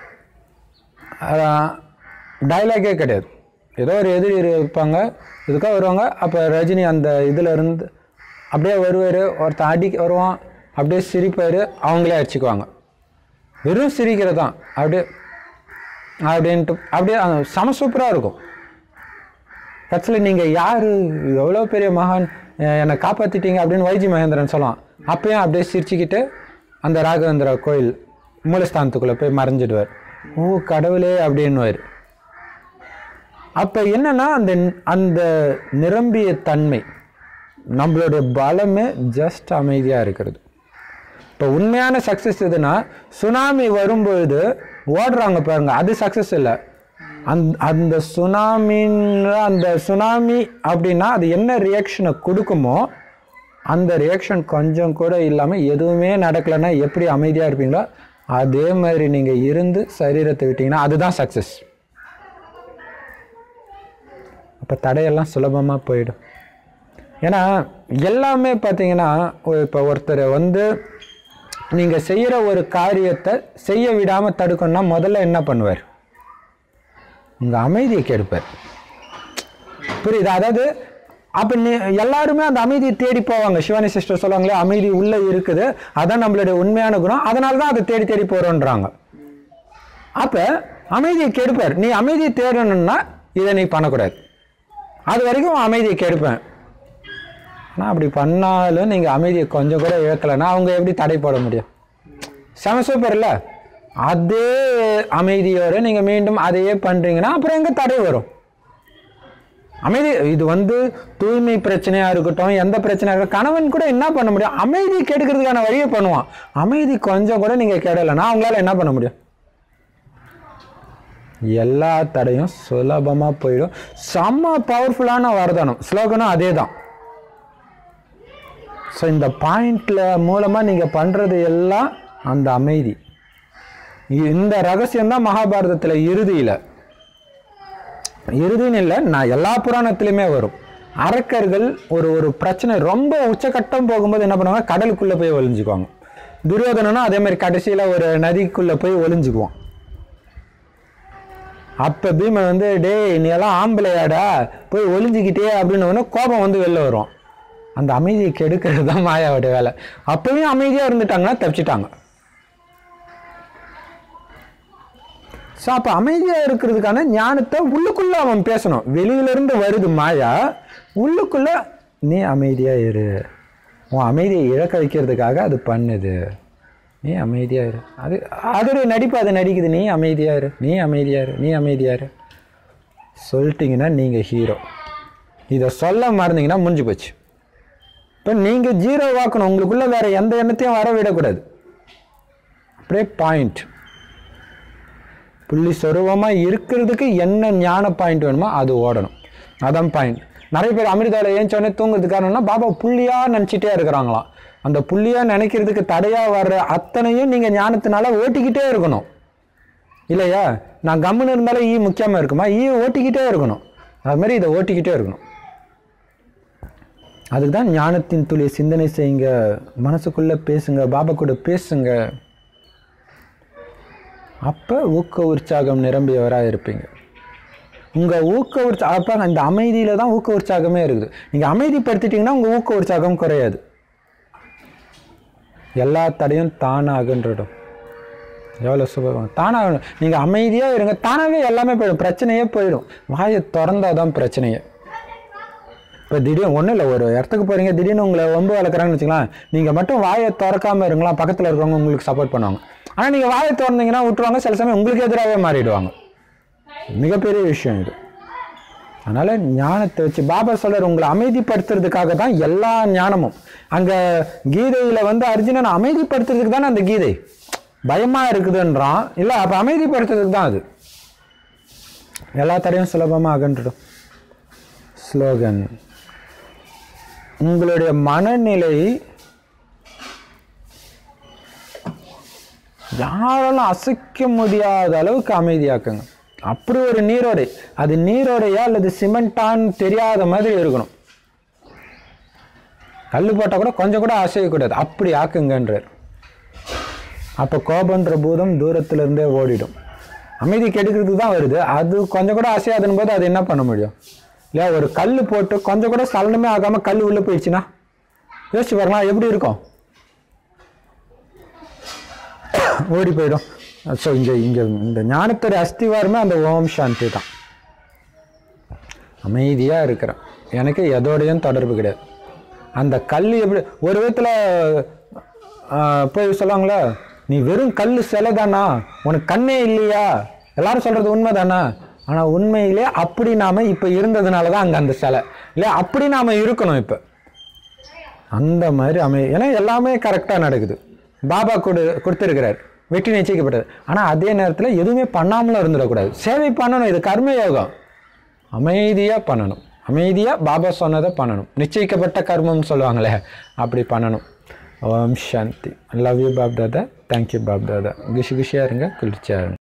டைலாகே கிடையாது ஏதோ ஒரு எதிரி இருப்பாங்க இதுக்காக வருவாங்க அப்போ ரஜினி அந்த இதில் இருந்து அப்படியே வருவார் ஒருத்தன் அடி வருவான் அப்படியே சிரிப்பார் அவங்களே அடிச்சுக்குவாங்க வெறும் சிரிக்கிறது தான் அப்படியே அப்படின்ட்டு அப்படியே அந்த செம சூப்பராக இருக்கும் கட்சியில் நீங்கள் யார் எவ்வளோ பெரிய மகான் அஹ் என்னை காப்பாற்றிட்டீங்க அப்படின்னு வைஜி மகேந்திரன் சொல்லலாம் அப்பயும் அப்படியே சிரிச்சுக்கிட்டு அந்த ராகவேந்திர கோயில் மூலஸ்தானத்துக்குள்ளே போய் மறைஞ்சிடுவார் ஓ கடவுளே அப்படின்னுவார் அப்போ என்னன்னா அந்த அந்த நிரம்பிய தன்மை நம்மளுடைய பலமே ஜஸ்ட் அமைதியாக இருக்கிறது இப்போ உண்மையான சக்ஸஸ் எதுனா சுனாமி வரும்பொழுது ஓடுறாங்க பாருங்க அது சக்ஸஸ் இல்லை அந் அந்த சுனாமின்ற அந்த சுனாமி அப்படின்னா அது என்ன ரியாக்ஷனை கொடுக்குமோ அந்த ரியாக்ஷன் கொஞ்சம் கூட இல்லாமல் எதுவுமே நடக்கலைன்னா எப்படி அமைதியாக இருப்பீங்களோ அதே மாதிரி நீங்கள் இருந்து சரீரத்தை விட்டீங்கன்னா அதுதான் சக்ஸஸ் அப்போ தடையெல்லாம் சுலபமாக போயிடும் ஏன்னா எல்லாமே பார்த்தீங்கன்னா இப்போ ஒருத்தர் வந்து நீங்கள் செய்கிற ஒரு காரியத்தை செய்ய விடாமல் தடுக்கணும்னா முதல்ல என்ன பண்ணுவார் உங்கள் அமைதியை கெடுப்பார் புரியுது அதாவது அப்போ நீ எல்லாருமே அந்த அமைதியை தேடி போவாங்க சிவானி சிஸ்டர் சொல்லுவாங்களே அமைதி உள்ளே இருக்குது அதான் நம்மளுடைய உண்மையான குணம் அதனால தான் அதை தேடி தேடி போகிறோன்றாங்க அப்போ அமைதியை கெடுப்பார் நீ அமைதியை தேடணும்னா இதை நீ பண்ணக்கூடாது அது வரைக்கும் அமைதியை கெடுப்பேன் ஆனால் அப்படி பண்ணாலும் நீங்கள் அமைதியை கொஞ்சம் கூட இழக்கலைன்னா அவங்க எப்படி தடை போட முடியும் செம சூப்பர் இல்லை அதே அமைதியோடு நீங்கள் மீண்டும் அதையே பண்ணுறீங்கன்னா அப்புறம் எங்கே தடை வரும் அமைதி இது வந்து தூய்மை பிரச்சனையாக இருக்கட்டும் எந்த பிரச்சனையாக இருக்கட்டும் கணவன் கூட என்ன பண்ண முடியும் அமைதி கெடுக்கிறதுக்கான வழியை பண்ணுவான் அமைதி கொஞ்சம் கூட நீங்கள் கெடலைன்னா அவங்களால என்ன பண்ண முடியும் எல்லா தடையும் சுலபமாக போயிடும் செம்ம பவர்ஃபுல்லான வரதானம் ஸ்லோகனும் அதே தான் ஸோ இந்த பாயிண்ட்ல மூலமாக நீங்கள் பண்ணுறது எல்லாம் அந்த அமைதி இந்த ரகசியம் தான் மகாபாரதத்தில் இறுதியில் இறுதின்னு இல்லை நான் எல்லா புராணத்துலையுமே வரும் அரக்கர்கள் ஒரு ஒரு பிரச்சனை ரொம்ப உச்சக்கட்டம் போகும்போது என்ன பண்ணுவாங்க கடலுக்குள்ளே போய் ஒளிஞ்சுக்குவாங்க துரியோதனனும் அதே மாதிரி கடைசியில் ஒரு நதிக்குள்ளே போய் ஒளிஞ்சுக்குவான் அப்போ பீமன் வந்து டேய் நீ எல்லாம் ஆம்பளையாடா போய் ஒளிஞ்சுக்கிட்டே அப்படின்னு உடனே கோபம் வந்து வெளில வரும் அந்த அமைதியை கெடுக்கிறது தான் மாயாவோட வேலை அப்பவும் அமைதியாக இருந்துட்டாங்கன்னா தப்பிச்சிட்டாங்க ஸோ அப்போ அமைதியாக இருக்கிறதுக்கான ஞானத்தை உள்ளுக்குள்ளே அவன் பேசணும் வெளியிலேருந்து வருது மாயா உள்ளுக்குள்ளே நீ அமைதியாக இரு உன் அமைதியை இழக்க வைக்கிறதுக்காக அது பண்ணுது நீ அமைதியாக இரு அது அதோடைய நடிப்பு அது நடிக்குது நீ அமைதியாக இரு நீ அமைதியாக இரு நீ அமைதியாக இரு சொல்லிட்டீங்கன்னா நீங்கள் ஹீரோ இதை சொல்ல மறந்தீங்கன்னா முடிஞ்சு போச்சு இப்போ நீங்கள் ஜீரோ வாக்கணும் உங்களுக்குள்ள வேற எந்த எண்ணத்தையும் வர விடக்கூடாது அப்படியே பாயிண்ட் புள்ளி சொருவமாக இருக்கிறதுக்கு என்ன ஞான பாயிண்ட் வேணுமோ அது ஓடணும் அதான் பாயிண்ட் நிறைய பேர் அமிர்தாவில் ஏஞ்சோடனே தூங்குறதுக்கு காரணம்னா பாபா புள்ளியாக நினச்சிட்டே இருக்கிறாங்களாம் அந்த புள்ளியாக நினைக்கிறதுக்கு தடையாக வர்ற அத்தனையும் நீங்கள் ஞானத்தினால ஓட்டிக்கிட்டே இருக்கணும் இல்லையா நான் கம்முன்னு இருந்தாலும் ஈ முக்கியமாக இருக்குமா ஈ ஓட்டிக்கிட்டே இருக்கணும் அது மாதிரி இதை ஓட்டிக்கிட்டே இருக்கணும் அதுக்கு தான் ஞானத்தின் துளி சிந்தனை செய்யுங்க மனசுக்குள்ளே பேசுங்க பாபா கூட பேசுங்க அப்போ ஊக்க உற்சாகம் நிரம்பியவராக இருப்பீங்க உங்கள் ஊக்க உற்சா அப்போ அந்த அமைதியில் தான் ஊக்க உற்சாகமே இருக்குது நீங்கள் அமைதிப்படுத்திட்டீங்கன்னா உங்கள் ஊக்க உற்சாகம் குறையாது எல்லா தடையும் தானாகன்றிடும் எவ்வளோ சுபம் தானாக நீங்கள் அமைதியாக இருங்க தானாகவே எல்லாமே போயிடும் பிரச்சனையே போயிடும் வாயை திறந்தாதான் தான் பிரச்சனையே இப்போ திடீர்னு ஒன்றும் இல்லை ஒரு இடத்துக்கு போகிறீங்க திடீர்னு உங்களை ஒம்பு வளர்க்குறாங்கன்னு வச்சுக்கலாம் நீங்கள் மட்டும் வாயை திறக்காம இருங்களா பக்கத்தில் இருக்கவங்க உங்களுக்கு சப்போர்ட் பண்ணுவாங்க ஆனால் நீங்கள் வாயை திறந்தீங்கன்னா விட்டுருவாங்க சில சமயம் உங்களுக்கு எதிராகவே மாறிடுவாங்க மிகப்பெரிய விஷயம் இது அதனால் ஞானத்தை வச்சு பாபா சொல்றார் உங்களை அமைதிப்படுத்துறதுக்காக தான் எல்லா ஞானமும் அங்கே கீதையில் வந்து அர்ஜுனன் அமைதிப்படுத்துறதுக்கு தானே அந்த கீதை பயமாக இருக்குதுன்றான் இல்லை அப்போ அமைதிப்படுத்துறதுக்கு தான் அது எல்லா தடையும் சுலபமாக அகன்றுடும் ஸ்லோகன் உங்களுடைய மனநிலை யாராலும் அசைக்க முடியாத அளவுக்கு அமைதியாக்குங்க அப்படி ஒரு நீரோடை அது நீரோடையா அல்லது சிமெண்டான்னு தெரியாத மாதிரி இருக்கணும் கல் போட்டால் கூட கொஞ்சம் கூட அசையக்கூடாது அப்படி ஆக்குங்கன்றார் அப்போ கோபன்ற பூதம் தூரத்துல இருந்தே ஓடிடும் அமைதி கெடுக்கிறதுக்கு தான் வருது அது கொஞ்சம் கூட அசையாதுன்னு போது அது என்ன பண்ண முடியும் இல்லையா ஒரு கல் போட்டு கொஞ்சம் கூட சலனமே ஆகாமல் கல் உள்ளே போயிடுச்சுன்னா யோசிச்சு பாருங்களா எப்படி இருக்கும் ஓடி போயிடும் ஸோ இங்கே இங்கே இந்த ஞானத்தோட அஸ்திவாரமே அந்த ஓம் சாந்தி தான் அமைதியாக இருக்கிறேன் எனக்கு எதோடையும் தொடர்பு கிடையாது அந்த கல் எப்படி ஒரு விதத்தில் போய் சொல்லுவாங்களே நீ வெறும் கல் சிலை தானா உனக்கு கண்ணே இல்லையா எல்லாரும் சொல்கிறது உண்மை தானா ஆனால் உண்மையிலே அப்படி நாம் இப்போ இருந்ததுனால தான் அங்கே அந்த சிலை இல்லையா அப்படி நாம் இருக்கணும் இப்போ அந்த மாதிரி அமை ஏன்னா எல்லாமே கரெக்டாக நடக்குது பாபா கொடு கொடுத்துருக்கிறார் வெற்றி நிச்சயிக்கப்பட்டது ஆனால் அதே நேரத்தில் எதுவுமே பண்ணாமலும் இருந்துடக்கூடாது சேவை பண்ணணும் இது கர்ம யோகம் அமைதியாக பண்ணணும் அமைதியாக பாபா சொன்னதை பண்ணணும் நிச்சயிக்கப்பட்ட கர்மம்னு சொல்லுவாங்களே அப்படி பண்ணணும் Om Shanti love you Bap Dada thank you Bap Dada குஷி குஷியாக இருங்க குளிர்ச்சியாக இருங்க